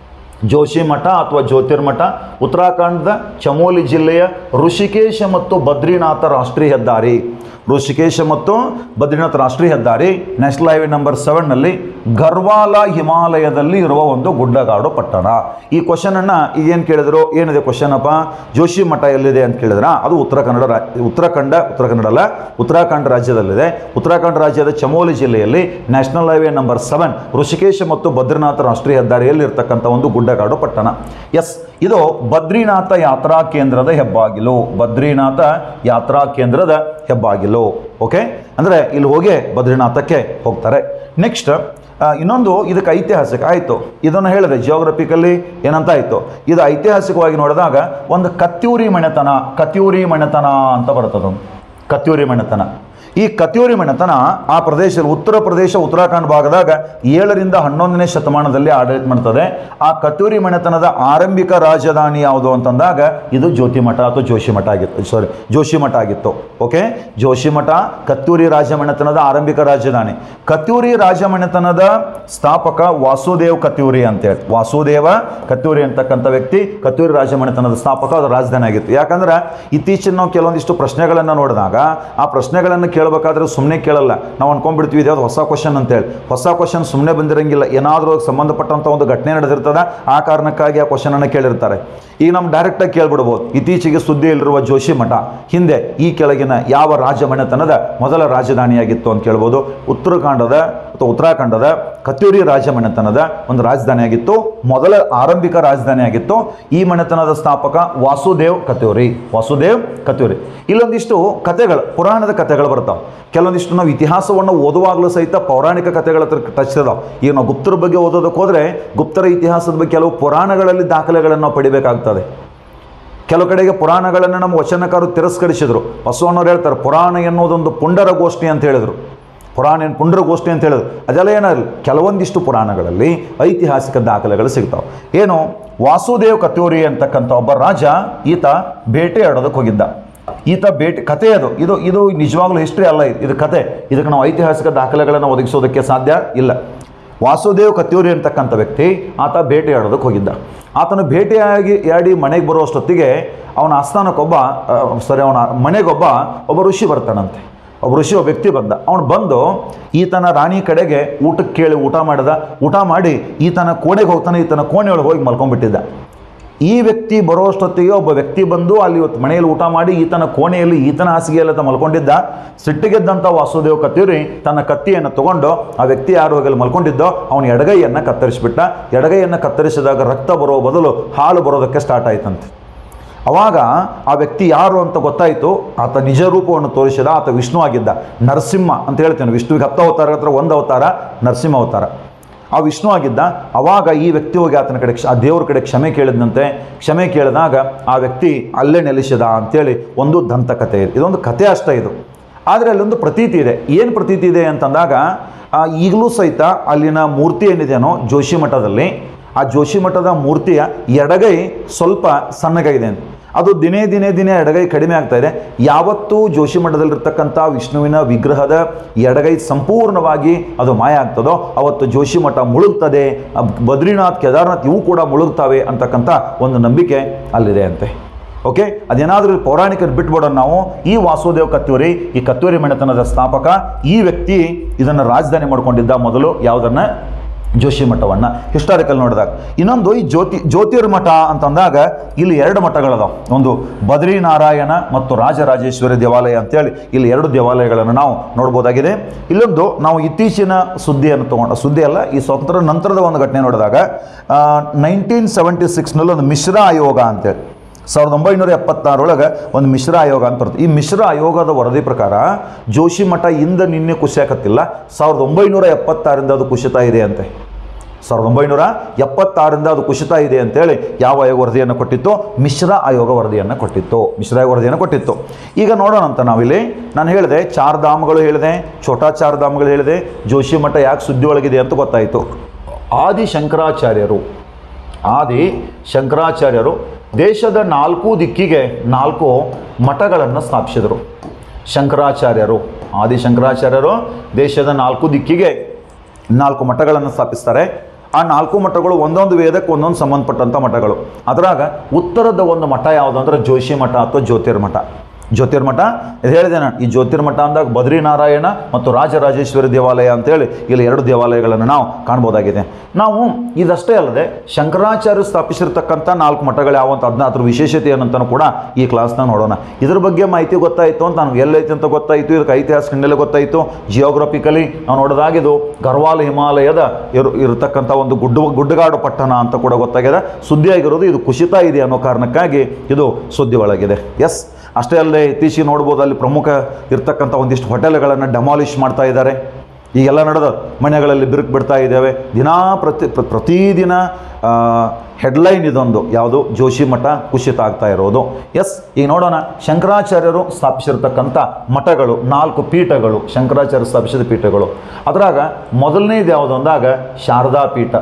ಜೋಶಿ ಮಠ ಅಥವಾ ಜ್ಯೋತಿರ್ಮಠ ಉತ್ತರಾಖಂಡದ ಚಮೋಲಿ ಜಿಲ್ಲೆಯ ಋಷಿಕೇಶ ಮತ್ತು ಬದ್ರಿನಾಥ ರಾಷ್ಟ್ರೀಯ ಹೆದ್ದಾರಿ ಋಷಿಕೇಶ ಮತ್ತು ಬದ್ರಿನಾಥ್ ರಾಷ್ಟ್ರೀಯ ಹೆದ್ದಾರಿ ನ್ಯಾಷನಲ್ ಹೈವೇ ನಂಬರ್ ಸೆವೆನ್ನಲ್ಲಿ ಗರ್ವಾಲ ಹಿಮಾಲಯದಲ್ಲಿ ಇರುವ ಒಂದು ಗುಡ್ಡಗಾಡು ಪಟ್ಟಣ ಈ ಕ್ವಶನನ್ನು ಏನು ಕೇಳಿದ್ರು ಏನಿದೆ ಕ್ವಶನ್ ಅಪ್ಪ ಜೋಶಿ ಮಠ ಎಲ್ಲಿದೆ ಅಂತ ಕೇಳಿದ್ರ ಅದು ಉತ್ತರ ಕನ್ನಡ ರಾ ಉತ್ತರಾಖಂಡ ಉತ್ತರ ಕನ್ನಡ ಅಲ್ಲ ಉತ್ತರಾಖಂಡ ರಾಜ್ಯದಲ್ಲಿದೆ ಉತ್ತರಾಖಂಡ ರಾಜ್ಯದ ಚಮೋಲಿ ಜಿಲ್ಲೆಯಲ್ಲಿ national highway number seven Rishikesh ಮತ್ತು ಬದ್ರಿನಾಥ ರಾಷ್ಟ್ರೀಯ ಹೆದ್ದಾರಿಯಲ್ಲಿ ಇರ್ತಕ್ಕಂಥ ಒಂದು ಗುಡ್ಡಗಾಡು ಪಟ್ಟಣ ಎಸ್ ಇದು ಬದ್ರಿನಾಥ ಯಾತ್ರಾ ಕೇಂದ್ರದ ಹೆಬ್ಬಾಗಿಲು ಬದ್ರಿನಾಥ ಯಾತ್ರಾ ಕೇಂದ್ರದ ಹೆಬ್ಬಾಗಿಲು ಓಕೆ ಅಂದರೆ ಇಲ್ಲಿ ಹೋಗಿ ಬದ್ರಿನಾಥಕ್ಕೆ ಹೋಗ್ತಾರೆ ನೆಕ್ಸ್ಟ್ ಇನ್ನೊಂದು ಇದಕ್ಕೆ ಐತಿಹಾಸಿಕ ಆಯಿತು ಇದನ್ನು ಹೇಳಿದೆ ಜಿಯೋಗ್ರಫಿಕಲ್ಲಿ ಏನಂತ ಆಯಿತು ಇದು ಐತಿಹಾಸಿಕವಾಗಿ ನೋಡಿದಾಗ ಒಂದು ಕತ್ಯೂರಿ ಮನೆತನ ಕತ್ಯೂರಿ ಮನೆತನ ಅಂತ ಬರ್ತದೊಂದು ಕತ್ಯೂರಿ ಮನೆತನ ಈ ಕತ್ಯೂರಿ ಮನೆತನ ಆ ಪ್ರದೇಶದಲ್ಲಿ ಉತ್ತರ ಪ್ರದೇಶ ಉತ್ತರಾಖಂಡ್ ಭಾಗದಾಗ ಏಳರಿಂದ ಹನ್ನೊಂದನೇ ಶತಮಾನದಲ್ಲಿ ಆಡಳಿತ ಮಾಡ್ತದೆ ಆ ಕತ್ತೂರಿ ಮನೆತನದ ಆರಂಭಿಕ ರಾಜಧಾನಿ ಯಾವುದು ಅಂತಂದಾಗ ಇದು ಜ್ಯೋತಿಮಠ ಅಥವಾ ಜೋಶಿಮಠ ಆಗಿತ್ತು ಸಾರಿ ಜೋಶಿಮಠ ಆಗಿತ್ತು ಓಕೆ ಜೋಶಿಮಠ ಕತ್ತೂರಿ ರಾಜಮನೆತನದ ಆರಂಭಿಕ ರಾಜಧಾನಿ ಕತ್ತೂರಿ ರಾಜಮನೆತನದ ಸ್ಥಾಪಕ ವಾಸುದೇವ್ ಕತ್ತೂರಿ ಅಂತೇಳಿ ವಾಸುದೇವ ಕತ್ತೂರಿ ಅಂತಕ್ಕಂಥ ವ್ಯಕ್ತಿ ಕತ್ತೂರಿ ರಾಜಮನೆತನದ ಸ್ಥಾಪಕ ಅದು ರಾಜಧಾನಿ ಆಗಿತ್ತು ಯಾಕಂದ್ರೆ ಇತ್ತೀಚಿನ ನಾವು ಕೆಲವೊಂದಿಷ್ಟು ಪ್ರಶ್ನೆಗಳನ್ನು ನೋಡಿದಾಗ ಆ ಪ್ರಶ್ನೆಗಳನ್ನು ಕೇಳಬೇಕಾದ್ರೆ ಸುಮ್ಮನೆ ಕೇಳಲ್ಲ ನಾವು ಅನ್ಕೊಂಡ್ಬಿಡ್ತೀವಿ ಇದು ಯಾವ್ದು ಹೊಸ ಕ್ವಶನ್ ಅಂತೇಳಿ ಹೊಸ ಕ್ವಶನ್ ಸುಮ್ಮನೆ ಬಂದಿರಂಗಿಲ್ಲ ಏನಾದರೂ ಸಂಬಂಧಪಟ್ಟಂಥ ಒಂದು ಘಟನೆ ನಡೆದಿರ್ತದ ಆ ಕಾರಣಕ್ಕಾಗಿ ಆ ಕ್ವಶನನ್ನು ಕೇಳಿರ್ತಾರೆ ಈಗ ನಮ್ಮ ಡೈರೆಕ್ಟಾಗಿ ಕೇಳ್ಬಿಡ್ಬೋದು ಇತ್ತೀಚೆಗೆ ಸುದ್ದಿಯಲ್ಲಿರುವ ಜೋಶಿ ಮಠ ಹಿಂದೆ ಈ ಕೆಳಗಿನ ಯಾವ ರಾಜಮನೆತನದ ಮೊದಲ ರಾಜಧಾನಿಯಾಗಿತ್ತು ಅಂತ ಕೇಳ್ಬೋದು ಉತ್ತರಾಖಂಡದ ಅಥವಾ ಉತ್ತರಾಖಂಡದ ಕತ್ತೂರಿ ರಾಜಮನೆತನದ ಒಂದು ರಾಜಧಾನಿಯಾಗಿತ್ತು ಮೊದಲ ಆರಂಭಿಕ ರಾಜಧಾನಿಯಾಗಿತ್ತು ಈ ಮನೆತನದ ಸ್ಥಾಪಕ ವಾಸುದೇವ್ ಕತ್ತೂರಿ ವಾಸುದೇವ್ ಕತ್ತೂರಿ ಇಲ್ಲೊಂದಿಷ್ಟು ಕಥೆಗಳು ಪುರಾಣದ ಕಥೆಗಳು ಬರ್ತಾವೆ ಕೆಲವೊಂದಿಷ್ಟು ನಾವು ಇತಿಹಾಸವನ್ನು ಓದುವಾಗಲೂ ಸಹಿತ ಪೌರಾಣಿಕ ಕಥೆಗಳ ಹತ್ರ ಟಚ್ ಇದಾವೆ ಈಗ ನಾವು ಗುಪ್ತರ ಬಗ್ಗೆ ಓದೋದಕ್ಕೆ ಹೋದರೆ ಗುಪ್ತರ ಇತಿಹಾಸದ ಬಗ್ಗೆ ಕೆಲವು ಪುರಾಣಗಳಲ್ಲಿ ದಾಖಲೆಗಳನ್ನು ನಾವು ಪಡಿಬೇಕಾಗ್ತದೆ ಕೆಲವು ಕಡೆಗೆ ಪುರಾಣಗಳನ್ನು ನಮ್ಮ ವಚನಕಾರರು ತಿರಸ್ಕರಿಸಿದರು ಬಸವಣ್ಣವ್ರು ಹೇಳ್ತಾರೆ ಪುರಾಣ ಎನ್ನುವುದೊಂದು ಪುಂಡರ ಗೋಷ್ಠಿ ಅಂತ ಹೇಳಿದರು ಪುರಾಣ ಏನು ಪುಂಡರ ಗೋಷ್ಠಿ ಅಂತ ಹೇಳಿದ್ರು ಅದೆಲ್ಲ ಏನಾಗಲಿ ಕೆಲವೊಂದಿಷ್ಟು ಪುರಾಣಗಳಲ್ಲಿ ಐತಿಹಾಸಿಕ ದಾಖಲೆಗಳು ಸಿಗ್ತಾವೆ ಏನು ವಾಸುದೇವ್ ಕತ್ತೂರಿ ಅಂತಕ್ಕಂಥ ಒಬ್ಬ ರಾಜ ಈತ ಬೇಟೆಯಾಡೋದಕ್ಕೆ ಹೋಗಿದ್ದ ಈತ ಭೇಟಿ ಕತೆ ಅದು ಇದು ಇದು ನಿಜವಾಗ್ಲೂ ಹಿಸ್ಟ್ರಿ ಅಲ್ಲ ಇದು ಇದು ಕತೆ ಇದಕ್ಕೆ ನಾವು ಐತಿಹಾಸಿಕ ದಾಖಲೆಗಳನ್ನು ಒದಗಿಸೋದಕ್ಕೆ ಸಾಧ್ಯ ಇಲ್ಲ ವಾಸುದೇವ್ ಕತ್ತೂರಿ ಅಂತಕ್ಕಂಥ ವ್ಯಕ್ತಿ ಆತ ಬೇಟೆಯಾಡೋದಕ್ಕೆ ಹೋಗಿದ್ದ ಆತನು ಭೇಟಿಯಾಗಿ ಆಡಿ ಮನೆಗೆ ಬರುವಷ್ಟೊತ್ತಿಗೆ ಅವನ ಆಸ್ಥಾನಕ್ಕೊಬ್ಬ ಸರಿ ಅವನ ಮನೆಗೊಬ್ಬ ಒಬ್ಬ ಋಷಿ ಬರ್ತಾನಂತೆ ಒಬ್ಬ ಋಷಿ ಒಬ್ಬ ವ್ಯಕ್ತಿ ಬಂದ ಅವನು ಬಂದು ಈತನ ರಾಣಿ ಕಡೆಗೆ ಊಟಕ್ಕೆ ಕೇಳಿ ಊಟ ಮಾಡಿದ ಊಟ ಮಾಡಿ ಈತನ ಕೋಣೆಗೆ ಹೋಗ್ತಾನೆ ಈತನ ಕೋಣೆಯೊಳಗೆ ಹೋಗಿ ಮಲ್ಕೊಂಡ್ಬಿಟ್ಟಿದ್ದ ಈ ವ್ಯಕ್ತಿ ಬರೋಷ್ಟೊತ್ತಿಗೆ ಒಬ್ಬ ವ್ಯಕ್ತಿ ಬಂದು ಅಲ್ಲಿ ಇವತ್ತು ಮನೆಯಲ್ಲಿ ಊಟ ಮಾಡಿ ಈತನ ಕೋಣೆಯಲ್ಲಿ ಈತನ ಹಾಸಿಗೆಯಲ್ಲಿ ಆತ ಮಲ್ಕೊಂಡಿದ್ದ ಸಿಟ್ಟಿಗೆದ್ದಂಥ ವಾಸುದೇವ್ ಕತ್ತೂರಿ ತನ್ನ ಕತ್ತಿಯನ್ನು ತಗೊಂಡು ಆ ವ್ಯಕ್ತಿ ಯಾರು ಹೋಗಲ್ಲಿ ಮಲ್ಕೊಂಡಿದ್ದೋ ಅವನ ಎಡಗೈಯನ್ನು ಕತ್ತರಿಸಿಬಿಟ್ಟ ಎಡಗೈಯನ್ನು ಕತ್ತರಿಸಿದಾಗ ರಕ್ತ ಬರೋ ಬದಲು ಹಾಲು ಬರೋದಕ್ಕೆ ಸ್ಟಾರ್ಟ್ ಆಯ್ತಂತೆ ಅವಾಗ ಆ ವ್ಯಕ್ತಿ ಯಾರು ಅಂತ ಗೊತ್ತಾಯಿತು ಆತ ನಿಜ ರೂಪವನ್ನು ತೋರಿಸಿದ ಆತ ವಿಷ್ಣು ಆಗಿದ್ದ ನರಸಿಂಹ ಅಂತ ಹೇಳ್ತೇನೆ ವಿಷ್ಣುವಿಗೆ ಹತ್ತು ಅವತಾರ ಹತ್ರ ಒಂದು ಅವತಾರ ನರಸಿಂಹ ಅವತಾರ ಆ ವಿಷ್ಣು ಆಗಿದ್ದ ಅವಾಗ ಈ ವ್ಯಕ್ತಿ ಹೋಗಿ ಆತನ ಕಡೆ ಕ್ಷ- ಆ ದೇವ್ರ ಕಡೆ ಕ್ಷಮೆ ಕೇಳಿದಂತೆ ಕ್ಷಮೆ ಕೇಳಿದಾಗ ಆ ವ್ಯಕ್ತಿ ಅಲ್ಲೇ ನೆಲೆಸಿದ ಅಂತೇಳಿ ಒಂದು ದಂತಕಥೆ ಇದೆ ಇದೊಂದು ಕಥೆ ಅಷ್ಟೇ ಇದು ಆದರೆ ಅಲ್ಲೊಂದು ಪ್ರತೀತಿ ಇದೆ ಏನು ಪ್ರತೀತಿ ಇದೆ ಅಂತಂದಾಗ ಆ, ಈಗಲೂ ಸಹಿತ ಅಲ್ಲಿನ ಮೂರ್ತಿ ಏನಿದೆಯೋ ಜೋಶಿ ಮಠದಲ್ಲಿ ಆ ಜೋಶಿ ಮಠದ ಮೂರ್ತಿಯ ಎಡಗೈ ಸ್ವಲ್ಪ ಸಣ್ಣಗಾಗಿದೆ ಅಂತ ಅದು ದಿನೇ ದಿನೇ ದಿನೇ ಎಡಗೈ ಕಡಿಮೆ ಆಗ್ತಾ ಇದೆ ಯಾವತ್ತೂ ಜೋಶಿ ಮಠದಲ್ಲಿರ್ತಕ್ಕಂಥ ವಿಷ್ಣುವಿನ ವಿಗ್ರಹದ ಎಡಗೈ ಸಂಪೂರ್ಣವಾಗಿ ಅದು ಮಾಯ ಆಗ್ತದೋ ಅವತ್ತು ಜೋಶಿ ಮಠ ಮುಳುಗ್ತದೆ ಆ ಬದ್ರಿನಾಥ್ ಕೇದಾರ್ನಾಥ್ ಇವು ಕೂಡ ಮುಳುಗ್ತವೆ ಅಂತಕ್ಕಂಥ ಒಂದು ನಂಬಿಕೆ ಅಲ್ಲಿದೆ ಅಂತೆ ಓಕೆ ಅದೇನಾದರೂ ಪೌರಾಣಿಕರು ಬಿಟ್ಬಿಡೋಣ ನಾವು ಈ ವಾಸುದೇವ್ ಕತ್ತೂರಿ ಈ ಕತ್ತೂರಿ ಮನೆತನದ ಸ್ಥಾಪಕ ಈ ವ್ಯಕ್ತಿ ಇದನ್ನು ರಾಜಧಾನಿ ಮಾಡ್ಕೊಂಡಿದ್ದ ಮೊದಲು ಯಾವುದನ್ನ ಜೋಶಿ ಮಠವನ್ನು ಹಿಸ್ಟಾರಿಕಲ್ ನೋಡಿದಾಗ ಇನ್ನೊಂದು ಈ ಜ್ಯೋತಿ ಜ್ಯೋತಿರ್ಮಠ ಅಂತಂದಾಗ ಇಲ್ಲಿ ಎರಡು ಮಠಗಳದಾವ ಒಂದು ಬದ್ರಿನಾರಾಯಣ ಮತ್ತು ರಾಜರಾಜೇಶ್ವರಿ ದೇವಾಲಯ ಅಂತೇಳಿ ಇಲ್ಲಿ ಎರಡು ದೇವಾಲಯಗಳನ್ನು ನಾವು ನೋಡ್ಬೋದಾಗಿದೆ ಇಲ್ಲೊಂದು ನಾವು ಇತ್ತೀಚಿನ ಸುದ್ದಿಯನ್ನು ತಗೊಂಡ ಸುದ್ದಿ ಅಲ್ಲ ಈ ಸ್ವತಂತ್ರ ನಂತರದ ಒಂದು ಘಟನೆ ನೋಡಿದಾಗ ನೈನ್ಟೀನ್ ಸೆವೆಂಟಿ ಸಿಕ್ಸ್ನಲ್ಲಿ ಒಂದು ಮಿಶ್ರ ಆಯೋಗ ಅಂತೇಳಿ ಸಾವಿರದ ಒಂಬೈನೂರ ಎಪ್ಪತ್ತಾರೊಳಗೆ ಒಂದು ಮಿಶ್ರ ಆಯೋಗ ಅಂತ ಬರುತ್ತೆ ಈ ಮಿಶ್ರ ಆಯೋಗದ ವರದಿ ಪ್ರಕಾರ ಜೋಶಿ ಮಠ ಇಂದ ನಿನ್ನೆ ಕುಸಿಯಾಕತ್ತಿಲ್ಲ ಸಾವಿರದ ಒಂಬೈನೂರ ಎಪ್ಪತ್ತಾರಿಂದ ಅದು ಕುಸಿತಾ ಇದೆ ಅಂತೆ ಸಾವಿರದ ಒಂಬೈನೂರ ಎಪ್ಪತ್ತಾರರಿಂದ ಅದು ಕುಸಿತಾ ಇದೆ ಅಂತೇಳಿ ಯಾವ ಆಯೋಗ ವರದಿಯನ್ನು ಕೊಟ್ಟಿತ್ತು ಮಿಶ್ರ ಆಯೋಗ ವರದಿಯನ್ನು ಕೊಟ್ಟಿತ್ತು ಮಿಶ್ರ ಆಯೋಗ ವರದಿಯನ್ನು ಕೊಟ್ಟಿತ್ತು ಈಗ ನೋಡೋಣ ಅಂತ ನಾವಿಲ್ಲಿ ನಾನು ಹೇಳಿದೆ ಚಾರ್ ಧಾಮ್ಗಳು ಹೇಳಿದೆ ಛೋಟಾ ಚಾರ್ ಧಾಮ್ಗಳು ಹೇಳಿದೆ ಜೋಶಿ ಮಠ ಯಾಕೆ ಸುದ್ದಿ ಒಳಗಿದೆ ಅಂತ ಗೊತ್ತಾಯಿತು ಆದಿ ಶಂಕರಾಚಾರ್ಯರು ಆದಿ ಶಂಕರಾಚಾರ್ಯರು ದೇಶದ ನಾಲ್ಕು ದಿಕ್ಕಿಗೆ ನಾಲ್ಕು ಮಠಗಳನ್ನು ಸ್ಥಾಪಿಸಿದರು ಶಂಕರಾಚಾರ್ಯರು ಆದಿ ಶಂಕರಾಚಾರ್ಯರು ದೇಶದ ನಾಲ್ಕು ದಿಕ್ಕಿಗೆ ನಾಲ್ಕು ಮಠಗಳನ್ನು ಸ್ಥಾಪಿಸ್ತಾರೆ ಆ ನಾಲ್ಕು ಮಠಗಳು ಒಂದೊಂದು ವೇದಕ್ಕೆ ಒಂದೊಂದು ಸಂಬಂಧಪಟ್ಟಂಥ ಮಠಗಳು ಅದರಾಗ ಉತ್ತರದ ಒಂದು ಮಠ ಯಾವುದು ಅಂದ್ರೆ ಜೋಶಿ ಮಠ ಅಥವಾ ಜ್ಯೋತಿರ್ಮಠ ಜ್ಯೋತಿರ್ಮಠ ಇದು ಹೇಳಿದೆ ನಾನು ಈ ಜ್ಯೋತಿರ್ಮಠ ಅಂದಾಗ ಬದ್ರಿನಾರಾಯಣ ಮತ್ತು ರಾಜರಾಜೇಶ್ವರಿ ದೇವಾಲಯ ಅಂತೇಳಿ ಇಲ್ಲಿ ಎರಡು ದೇವಾಲಯಗಳನ್ನು ನಾವು ಕಾಣ್ಬೋದಾಗಿದೆ ನಾವು ಇದಷ್ಟೇ ಅಲ್ಲದೆ ಶಂಕರಾಚಾರ್ಯ ಸ್ಥಾಪಿಸಿರ್ತಕ್ಕಂಥ ನಾಲ್ಕು ಮಠಗಳು ಯಾವ ಅಂತ ಅದನ್ನ ಅದ್ರ ವಿಶೇಷತೆ ಏನಂತನೂ ಕೂಡ ಈ ಕ್ಲಾಸ್ನ ನೋಡೋಣ ಇದ್ರ ಬಗ್ಗೆ ಮಾಹಿತಿ ಗೊತ್ತಾಯಿತು ಅಂತ ನನಗೆ ಎಲ್ಲೈತೆ ಅಂತ ಗೊತ್ತಾಯಿತು ಇದಕ್ಕೆ ಐತಿಹಾಸಿಕ ಹಿನ್ನೆಲೆ ಗೊತ್ತಾಯಿತು ಜಿಯೋಗ್ರಫಿಕಲಿ ನಾವು ನೋಡಿದಾಗಿದು ಗರ್ವಾಲ್ ಹಿಮಾಲಯದ ಇರು ಇರತಕ್ಕಂಥ ಒಂದು ಗುಡ್ಡ ಗುಡ್ಡಗಾಡು ಪಟ್ಟಣ ಅಂತ ಕೂಡ ಗೊತ್ತಾಗಿದೆ ಸುದ್ದಿಯಾಗಿರೋದು ಇದು ಕುಸಿತ ಇದೆ ಅನ್ನೋ ಕಾರಣಕ್ಕಾಗಿ ಇದು ಸುದ್ದಿ ಒಳಗಿದೆ ಎಸ್ ಅಷ್ಟೇ ಅಲ್ಲದೆ ಇತ್ತೀಚೆಗೆ ನೋಡ್ಬೋದು ಅಲ್ಲಿ ಪ್ರಮುಖ ಇರ್ತಕ್ಕಂಥ ಒಂದಿಷ್ಟು ಹೋಟೆಲ್ಗಳನ್ನು ಡೆಮಾಲಿಷ್ ಮಾಡ್ತಾ ಇದ್ದಾರೆ ಈಗೆಲ್ಲ ನಡೆದ ಮನೆಗಳಲ್ಲಿ ಬಿರುಕು ಬಿಡ್ತಾ ಇದ್ದೇವೆ ದಿನಾ ಪ್ರತಿ ಪ್ರ- ಪ್ರತಿದಿನ ಹೆಡ್ಲೈನ್ ಇದೊಂದು ಯಾವುದು ಜೋಶಿ ಮಠ ಕುಸಿತ ಆಗ್ತಾ ಇರೋದು ಎಸ್ ಈಗ ನೋಡೋಣ ಶಂಕರಾಚಾರ್ಯರು ಸ್ಥಾಪಿಸಿರ್ತಕ್ಕಂಥ ಮಠಗಳು ನಾಲ್ಕು ಪೀಠಗಳು ಶಂಕರಾಚಾರ್ಯ ಸ್ಥಾಪಿಸಿದ ಪೀಠಗಳು ಅದರಾಗ ಮೊದಲನೇದು ಯಾವುದು ಅಂದಾಗ ಶಾರದಾ ಪೀಠ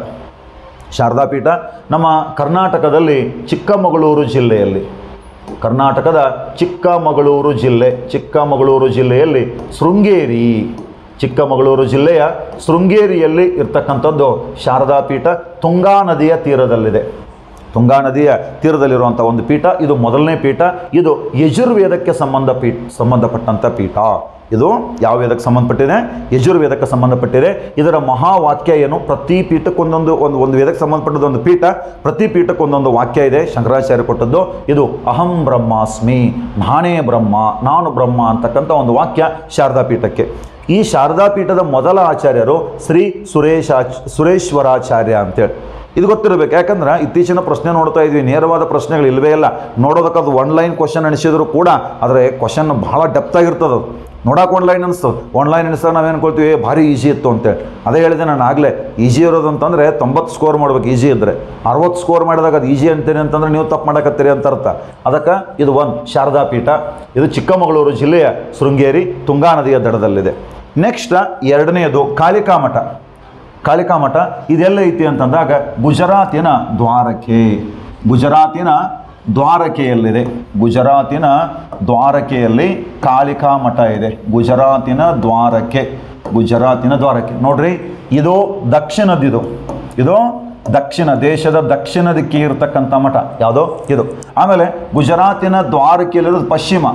ಶಾರದಾ ಪೀಠ ನಮ್ಮ ಕರ್ನಾಟಕದಲ್ಲಿ ಚಿಕ್ಕಮಗಳೂರು ಜಿಲ್ಲೆಯಲ್ಲಿ ಕರ್ನಾಟಕದ ಚಿಕ್ಕಮಗಳೂರು ಜಿಲ್ಲೆ ಚಿಕ್ಕಮಗಳೂರು ಜಿಲ್ಲೆಯಲ್ಲಿ ಶೃಂಗೇರಿ ಚಿಕ್ಕಮಗಳೂರು ಜಿಲ್ಲೆಯ ಶೃಂಗೇರಿಯಲ್ಲಿ ಇರ್ತಕ್ಕಂಥದ್ದು ಶಾರದಾ ಪೀಠ ತುಂಗಾ ನದಿಯ ತೀರದಲ್ಲಿದೆ ತುಂಗಾ ನದಿಯ ತೀರದಲ್ಲಿರುವಂಥ ಒಂದು ಪೀಠ ಇದು ಮೊದಲನೇ ಪೀಠ ಇದು ಯಜುರ್ವೇದಕ್ಕೆ ಸಂಬಂಧ ಪೀಠ ಸಂಬಂಧಪಟ್ಟಂಥ ಪೀಠ ಇದು ಯಾವ ವೇದಕ್ಕೆ ಸಂಬಂಧಪಟ್ಟಿದೆ ಯಜುರ್ವೇದಕ್ಕೆ ಸಂಬಂಧಪಟ್ಟಿದೆ ಇದರ ಮಹಾವಾಕ್ಯ ಏನು ಪ್ರತಿ ಪೀಠಕ್ಕೊಂದೊಂದು ಒಂದು ಒಂದು ವೇದಕ್ಕೆ ಸಂಬಂಧಪಟ್ಟದ್ದು ಒಂದು ಪೀಠ ಪ್ರತಿ ಪೀಠಕ್ಕೊಂದೊಂದು ವಾಕ್ಯ ಇದೆ ಶಂಕರಾಚಾರ್ಯ ಕೊಟ್ಟದ್ದು ಇದು ಅಹಂ ಬ್ರಹ್ಮಾಸ್ಮಿ ನಾನೇ ಬ್ರಹ್ಮ ನಾನು ಬ್ರಹ್ಮ ಅಂತಕ್ಕಂಥ ಒಂದು ವಾಕ್ಯ ಶಾರದಾ ಪೀಠಕ್ಕೆ ಈ ಶಾರದಾ ಪೀಠದ ಮೊದಲ ಆಚಾರ್ಯರು ಶ್ರೀ ಸುರೇಶಾಚ್ ಸುರೇಶ್ವರಾಚಾರ್ಯ ಅಂತೇಳಿ ಇದು ಗೊತ್ತಿರಬೇಕು ಯಾಕಂದ್ರೆ ಇತ್ತೀಚಿನ ಪ್ರಶ್ನೆ ನೋಡ್ತಾ ಇದ್ವಿ ನೇರವಾದ ಪ್ರಶ್ನೆಗಳು ಇಲ್ಲವೇ ಇಲ್ಲ ನೋಡೋದಕ್ಕೆ ಅದು ಒನ್ ಲೈನ್ ಕ್ವಶನ್ ಅನಿಸಿದ್ರು ಕೂಡ ಆದರೆ ಕ್ವಶನ್ ಭಾಳ ಡೆಪ್ತ್ ಆಗಿರ್ತದೆ ಅದು ನೋಡಕ್ಕೆ ಒನ್ ಲೈನ್ ಅನಿಸ್ತದೆ ಒನ್ ಲೈನ್ ಅನಿಸ್ದಾಗ ನಾವು ಅನ್ಕೊಳ್ತೀವಿ "ಏ, ಭಾರಿ ಈಜಿ ಇತ್ತು ಅಂತೇಳಿ ಅದೇ ಹೇಳಿದೆ ನಾನು ಆಗಲೇ ಈಜಿ ಇರೋದು ಅಂತಂದರೆ ತೊಂಬತ್ತು ಸ್ಕೋರ್ ಮಾಡ್ಬೇಕು ಈಜಿ ಇದ್ದರೆ ಅರವತ್ತು ಸ್ಕೋರ್ ಮಾಡಿದಾಗ ಅದು ಈಜಿ ಅಂತೀರಿ ಅಂತಂದ್ರೆ ನೀವು ತಪ್ಪು ಮಾಡಕತ್ತೀರಿ ಅಂತ ಅರ್ಥ ಅದಕ್ಕೆ ಇದು ಒಂದು ಶಾರದಾ ಪೀಠ ಇದು ಚಿಕ್ಕಮಗಳೂರು ಜಿಲ್ಲೆಯ ಶೃಂಗೇರಿ ತುಂಗಾ ನದಿಯ ದಡದಲ್ಲಿದೆ ನೆಕ್ಸ್ಟ್ ಎರಡನೆಯದು ಕಾಳಿಕಾ ಮಠ ಕಾಳಿಕಾ ಮಠ ಇದೆಲ್ಲ ಐತಿ ಅಂತಂದಾಗ ಗುಜರಾತಿನ ದ್ವಾರಕೆ ಗುಜರಾತಿನ ದ್ವಾರಕೆಯಲ್ಲಿದೆ ಗುಜರಾತಿನ ದ್ವಾರಕೆಯಲ್ಲಿ ಕಾಳಿಕಾ ಮಠ ಇದೆ ಗುಜರಾತಿನ ದ್ವಾರಕೆ ಗುಜರಾತಿನ ದ್ವಾರಕೆ ನೋಡ್ರಿ ಇದು ದಕ್ಷಿಣದಿದು ಇದು ದಕ್ಷಿಣ ದೇಶದ ದಕ್ಷಿಣ ದಿಕ್ಕಿಗೆ ಇರತಕ್ಕಂಥ ಮಠ ಯಾವುದೋ ಇದು ಆಮೇಲೆ ಗುಜರಾತಿನ ದ್ವಾರಕೆಯಲ್ಲಿರೋದು ಪಶ್ಚಿಮ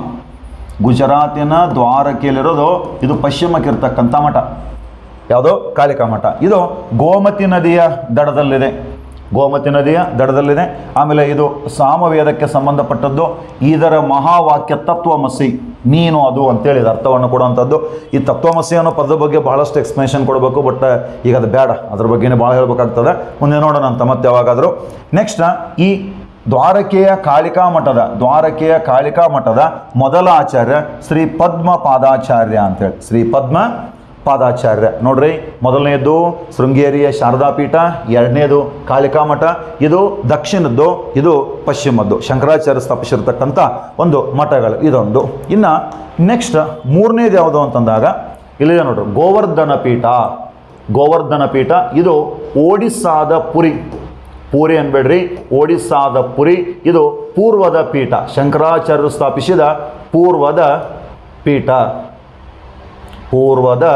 ಗುಜರಾತಿನ ದ್ವಾರಕೆಯಲ್ಲಿರೋದು ಇದು ಪಶ್ಚಿಮಕ್ಕೆ ಇರ್ತಕ್ಕಂಥ ಮಠ ಯಾವುದೋ ಕಾಳಿಕಾ ಮಠ ಇದು ಗೋಮತಿ ನದಿಯ ದಡದಲ್ಲಿದೆ ಗೋಮತಿ ನದಿಯ ದಡದಲ್ಲಿದೆ ಆಮೇಲೆ ಇದು ಸಾಮವೇದಕ್ಕೆ ಸಂಬಂಧಪಟ್ಟದ್ದು ಇದರ ಮಹಾವಾಕ್ಯ ತತ್ವಮಸಿ ನೀನು ಅದು ಅಂತೇಳಿ ಇದು ಅರ್ಥವನ್ನು ಕೊಡುವಂಥದ್ದು ಈ ತತ್ವಮಸಿ ಅನ್ನೋ ಪದದ ಬಗ್ಗೆ ಬಹಳಷ್ಟು ಎಕ್ಸ್ಪ್ಲನೇಷನ್ ಕೊಡಬೇಕು ಬಟ್ ಈಗ ಅದು ಬೇಡ ಅದ್ರ ಬಗ್ಗೆನೇ ಭಾಳ ಹೇಳ್ಬೇಕಾಗ್ತದೆ ಮುಂದೆ ನೋಡೋಣ ಅಂತ ಮತ್ತೆ ಯಾವಾಗಾದರೂ ನೆಕ್ಸ್ಟ್ ಈ ದ್ವಾರಕೆಯ ಕಾಳಿಕಾ ಮಠದ ದ್ವಾರಕೆಯ ಕಾಳಿಕಾ ಮಠದ ಮೊದಲ ಆಚಾರ್ಯ ಶ್ರೀ ಪದ್ಮ ಪಾದಾಚಾರ್ಯ ಅಂತೇಳಿ ಶ್ರೀ ಪದ್ಮ ಪಾದಾಚಾರ್ಯ ನೋಡ್ರಿ ಮೊದಲನೇದು ಶೃಂಗೇರಿಯ ಶಾರದಾ ಪೀಠ ಎರಡನೇದು ಕಾಳಿಕಾ ಮಠ ಇದು ದಕ್ಷಿಣದ್ದು ಇದು ಪಶ್ಚಿಮದ್ದು ಶಂಕರಾಚಾರ್ಯ ಸ್ಥಾಪಿಸಿರ್ತಕ್ಕಂಥ ಒಂದು ಮಠಗಳು ಇದೊಂದು ಇನ್ನು ನೆಕ್ಸ್ಟ್ ಮೂರನೇದು ಯಾವುದು ಅಂತಂದಾಗ ಇಲ್ಲಿದೆ ನೋಡ್ರಿ ಗೋವರ್ಧನ ಪೀಠ ಗೋವರ್ಧನ ಪೀಠ ಇದು ಒಡಿಸ್ಸಾದ ಪುರಿ ಪೂರಿ ಅನ್ಬೇಡ್ರಿ ಒಡಿಸ್ಸಾದ ಪುರಿ ಇದು ಪೂರ್ವದ ಪೀಠ ಶಂಕರಾಚಾರ್ಯರು ಸ್ಥಾಪಿಸಿದ ಪೂರ್ವದ ಪೀಠ ಪೂರ್ವದ